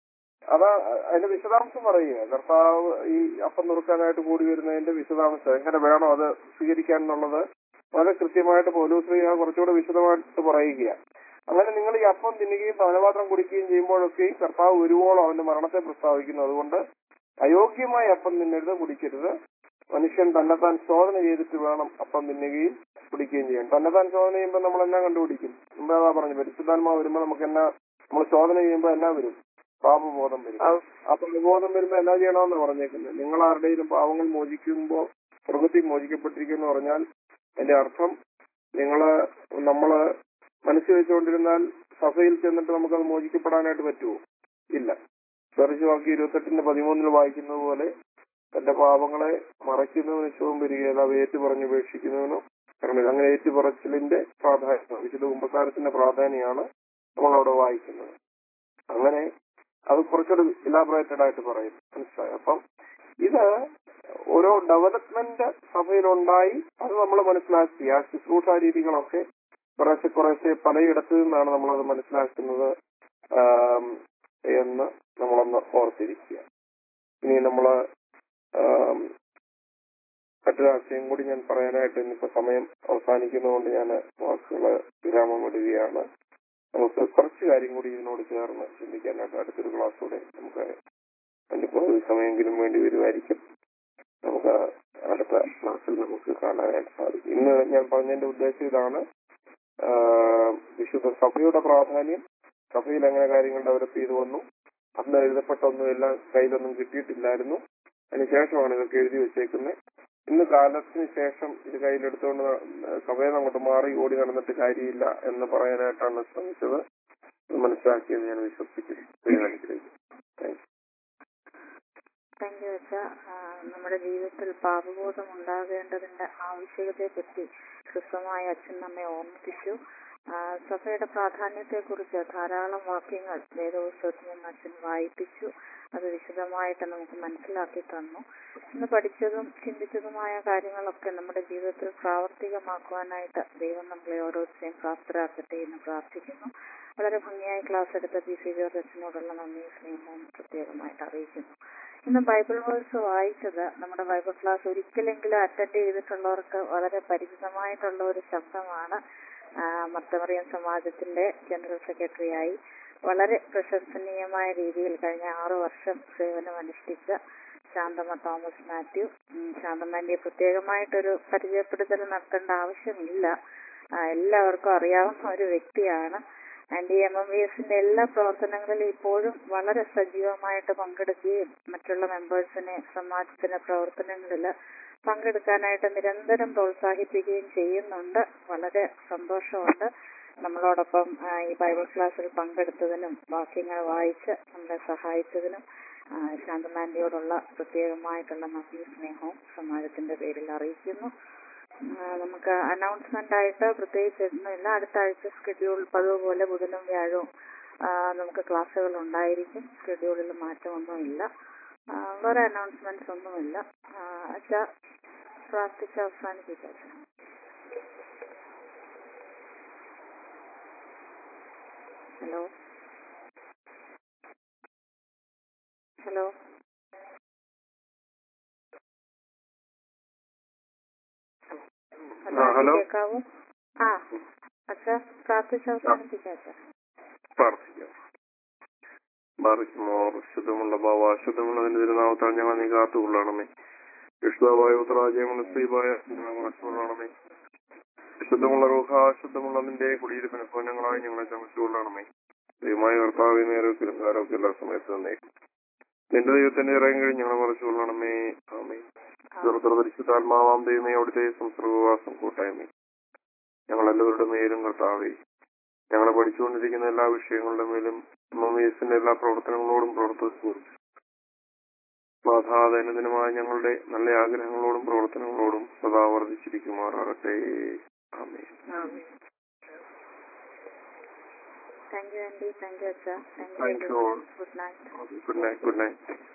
അതാ അതിന്റെ വിശദാംശം പറയുക കർത്താവ് ഈ അപ്പം നുറുക്കാനായിട്ട് കൂടി വരുന്നതിന്റെ വിശദാംശം എങ്ങനെ വേണോ അത് സ്വീകരിക്കാൻ എന്നുള്ളത് വളരെ കൃത്യമായിട്ട് പൗലോസ്ലിഹ കുറച്ചുകൂടെ വിശദമായിട്ട് പറയുക അങ്ങനെ നിങ്ങൾ ഈ അപ്പം തിന്നുകയും പാനപാത്രം കുടിക്കുകയും ചെയ്യുമ്പോഴൊക്കെയും കർത്താവ് ഒരുവോളം അവന്റെ മരണത്തെ പ്രസ്താവിക്കുന്നു അതുകൊണ്ട് അയോഗ്യമായ അപ്പം തിന്നരുത് കുടിക്കരുത് മനുഷ്യൻ തന്നെത്താൻ ശോധന ചെയ്തിട്ട് വേണം അപ്പം തിന്നുകയും കുടിക്കുകയും ചെയ്യാൻ തന്നെത്താൻ ശോധന ചെയ്യുമ്പോൾ നമ്മൾ എന്നാ കണ്ടുപിടിക്കും മുമ്പേ അതാ പറഞ്ഞു പരിശുദ്ധാത്മാവ് വരുമ്പോൾ നമുക്ക് എന്നാ നമ്മൾ ശോധന ചെയ്യുമ്പോൾ എന്നാ വരും പാപബോധം വരും ആ- അപ്പൊ വിബോധം വരുമ്പോ എന്നാ ചെയ്യണമെന്ന് പറഞ്ഞേക്കുന്നത് നിങ്ങൾ ആരുടെയും പാവങ്ങൾ മോചിക്കുമ്പോ പ്രകൃതി മോചിക്കപ്പെട്ടിരിക്കുന്നു പറഞ്ഞാൽ എന്റെ അർത്ഥം നിങ്ങള് നമ്മള് മനസ്സിൽ വെച്ചുകൊണ്ടിരുന്നാൽ സഭയിൽ ചെന്നിട്ട് നമുക്കത് മോചിക്കപ്പെടാനായിട്ട് പറ്റുമോ ഇല്ല തെറിച്ചു വാക്കി ഇരുപത്തെട്ടിന്റെ പതിമൂന്നിൽ വായിക്കുന്നത് പോലെ തന്റെ പാപങ്ങളെ മറയ്ക്കുന്നവന് ശുഭം വരികയില്ല അവ ഏറ്റു പറഞ്ഞ് ഉപേക്ഷിക്കുന്നവനോ കാരണം അങ്ങനെ ഏറ്റുപറച്ചിലിന്റെ പ്രാധാന്യം വിശുദ്ധ കുമ്പസാരത്തിന്റെ പ്രാധാന്യമാണ് നമ്മൾ അവിടെ വായിക്കുന്നത് അങ്ങനെ അത് കുറച്ചുകൂടി ഇലാബറേറ്റഡ് ആയിട്ട് പറയും മനസ്സിലായി അപ്പം ഇത് ഓരോ ഡെവലപ്മെന്റ് സഭയിലുണ്ടായി അത് നമ്മൾ മനസ്സിലാക്കി ആ ശുശ്രൂഷ രീതികളൊക്കെ കുറേശ്ശെ കുറേശ്ശെ പലയിടത്തു നിന്നാണ് നമ്മളത് മനസ്സിലാക്കുന്നത് ആം, എന്ന് നമ്മളൊന്ന് ഓർത്തിരിക്കുക ഇനി നമ്മള് ആം, മറ്റൊരാശയം കൂടി ഞാൻ പറയാനായിട്ട് ഇന്നിപ്പോ സമയം അവസാനിക്കുന്നതുകൊണ്ട് ഞാൻ വാക്കുകള് വിരാമം ഇടുകയാണ് നമുക്ക് കുറച്ച് കാര്യം കൂടി ഇതിനോട് ചേർന്ന് ചിന്തിക്കാനായിട്ട് അടുത്തൊരു ക്ലാസ്സൂടെ നമുക്ക് അതിന്റെ കുറവ് സമയമെങ്കിലും വേണ്ടി വരുമായിരിക്കും നമുക്ക് അടുത്ത ക്ലാസ്സിൽ നമുക്ക് കാണാനായിട്ട് സാധിക്കും ഇന്ന് ഞാൻ പറഞ്ഞതിന്റെ ഉദ്ദേശം ഇതാണ് ആ, വിശുദ്ധ സഭയുടെ പ്രാധാന്യം സഭയിൽ എങ്ങനെ കാര്യങ്ങൾ ഡെവലപ്പ് ചെയ്തു വന്നു അന്ന് എഴുതപ്പെട്ട ഒന്നും എല്ലാം കയ്യിലൊന്നും കിട്ടിയിട്ടില്ലായിരുന്നു അതിനുശേഷമാണ് ഇതൊക്കെ എഴുതി വെച്ചേക്കുന്നത് ഇന്ന് കാലത്തിന് ശേഷം ഇത് കയ്യിലെടുത്തുകൊണ്ട് ന- സഭയിൽ നിന്ന് അങ്ങോട്ട് മാറി ഓടി നടന്നിട്ട് കാര്യമില്ല എന്ന് പറയാനായിട്ടാണ് ശ്രമിച്ചത് അത് മനസ്സിലാക്കിയെന്ന് ഞാൻ വിശ്വസിക്കുന്നു ദൈവം അനുഗ്രഹിക്കട്ടെ. Thank you. താങ്ക് യു അച്ഛ നമ്മുടെ ജീവിതത്തിൽ പാപബോധം ഉണ്ടാകേണ്ടതിന്റെ ആവശ്യകതയെപ്പറ്റി ഹ്രസ്വമായി അച്ഛൻ നമ്മെ ഓർമ്മിപ്പിച്ചു ആ, സഭയുടെ പ്രാധാന്യത്തെക്കുറിച്ച് ധാരാളം വാക്യങ്ങൾ വേദപുസ്തകത്തിൽ നിന്ന് അച്ഛൻ വായിപ്പിച്ചു അത് വിശദമായിട്ട് നമുക്ക് മനസ്സിലാക്കി തന്നു ഇന്ന് പഠിച്ചതും ചിന്തിച്ചതുമായ കാര്യങ്ങളൊക്കെ നമ്മുടെ ജീവിതത്തിൽ പ്രാവർത്തികമാക്കുവാനായിട്ട് ദൈവം നമ്മളെ ഓരോരുത്തരെയും പ്രാപ്തരാക്കട്ടെ എന്ന് പ്രാർത്ഥിക്കുന്നു വളരെ ഭംഗിയായി ക്ലാസ് എടുത്ത പി സി ജോർജ് അച്ഛനോടുള്ള നന്ദിയും സ്നേഹവും പ്രത്യേകമായിട്ട് അറിയിക്കുന്നു ഇന്ന് ബൈബിൾ വേഴ്സ് വായിച്ചത് നമ്മുടെ ബൈബിൾ ക്ലാസ് ഒരിക്കലെങ്കിലും അറ്റൻഡ് ചെയ്തിട്ടുള്ളവർക്ക് വളരെ പരിചിതമായിട്ടുള്ള ഒരു ശബ്ദമാണ് ആ, മർത്തമറിയൻ സമാജത്തിന്റെ ജനറൽ സെക്രട്ടറിയായി വളരെ പ്രശംസനീയമായ രീതിയിൽ കഴിഞ്ഞ ആറു വർഷം സേവനം അനുഷ്ഠിച്ച ശാന്തമ്മ തോമസ് മാത്യു ഉം, ശാന്തമ്മന്റെ പ്രത്യേകമായിട്ടൊരു പരിചയപ്പെടുത്തൽ നടത്തേണ്ട ആവശ്യമില്ല ആ, എല്ലാവർക്കും അറിയാവുന്ന ഒരു വ്യക്തിയാണ് ആൻഡ് ഈ എം എം വി എസിന്റെ എല്ലാ പ്രവർത്തനങ്ങളിലും ഇപ്പോഴും വളരെ സജീവമായിട്ട് പങ്കെടുക്കുകയും മറ്റുള്ള മെമ്പേഴ്സിനെ സമാജത്തിന്റെ പ്രവർത്തനങ്ങളിൽ പങ്കെടുക്കാനായിട്ട് നിരന്തരം പ്രോത്സാഹിപ്പിക്കുകയും ചെയ്യുന്നുണ്ട് വളരെ സന്തോഷമുണ്ട് നമ്മളോടൊപ്പം ആ, ഈ ബൈബിൾ ക്ലാസ്സിൽ പങ്കെടുത്തതിനും വാക്യങ്ങൾ വായിച്ച് നമ്മളെ സഹായിച്ചതിനും ആ, ശാന്തമാൻഡിയോടുള്ള പ്രത്യേകമായിട്ടുള്ള നന്ദിയും സ്നേഹവും സമാജത്തിന്റെ പേരിൽ അറിയിക്കുന്നു ആ, നമുക്ക് അനൗൺസ്മെന്റ് ആയിട്ട് പ്രത്യേകിച്ച് ഒന്നുമില്ല അടുത്ത ആഴ്ച സ്കെഡ്യൂൾ പതിവ് പോലെ ബുധനും വ്യാഴവും ആ, നമുക്ക് ക്ലാസ്സുകൾ ഉണ്ടായിരിക്കും സ്കെഡ്യൂളിൽ മാറ്റമൊന്നുമില്ല ആ, വേറെ അനൗൺസ്മെന്റ്സ് ഒന്നുമില്ല ആ, അച്ഛാ പ്രാർത്ഥിച്ച് അവസാനിപ്പിക്കാം അച്ഛാ. ഹലോ ഹലോ ആ, ഹലോ. കേൾക്കാവോ ആ അച്ഛാ പ്രാർത്ഥിച്ച് അവസാനിപ്പിക്കാം അച്ഛാ പ്രാർത്ഥിക്കാം ബാറിക്കുമോർ ശുദ്ധമുള്ള ഭാവ ശുദ്ധമുള്ളതിന്റെ തിരുനാമത്താൽ ഞങ്ങൾ നീ കാത്തുകൊള്ളണമേ വിഷ്ണുവായ ഉത്തരാജയമുള്ള സ്ത്രീവായ കൊള്ളണമേ ശുദ്ധമുള്ള റൂഹ ശുദ്ധമുള്ള നിന്റെ കുടിയിരുപ്പിന് ഭവനങ്ങളായി ഞങ്ങളെ ചമച്ചുകൊള്ളണമേ ദൈവമായ കർത്താവ് നേരത്തിലും ആരോഗ്യ എല്ലാ സമയത്ത് തന്നെ നിന്റെ ദൈവത്തിന്റെ ഇറങ്ങി കഴിഞ്ഞ് ഞങ്ങളെ മറച്ചുകൊള്ളണമേ ആമേ പരിശുദ്ധാത്മാവാം ദൈവമേ അവിടുത്തെ സംസർഗവാസം കൂട്ടായ്മേ ഞങ്ങളെല്ലാവരുടെ മേലും കർത്താവേ ഞങ്ങളെ പഠിച്ചുകൊണ്ടിരിക്കുന്ന എല്ലാ വിഷയങ്ങളുടെ മേലും മമ്മീസിന്റെ എല്ലാ പ്രവർത്തനങ്ങളോടും പ്രവർത്തിച്ചു നാഥ ദൈനംദിനമായ ഞങ്ങളുടെ നല്ല ആഗ്രഹങ്ങളോടും പ്രവർത്തനങ്ങളോടും സദാ വർദ്ധിച്ചിരിക്കുമാറാകട്ടെ ആമേ thank you Andy thank you അച്ഛാ thank Thank you you all. Good night good night good night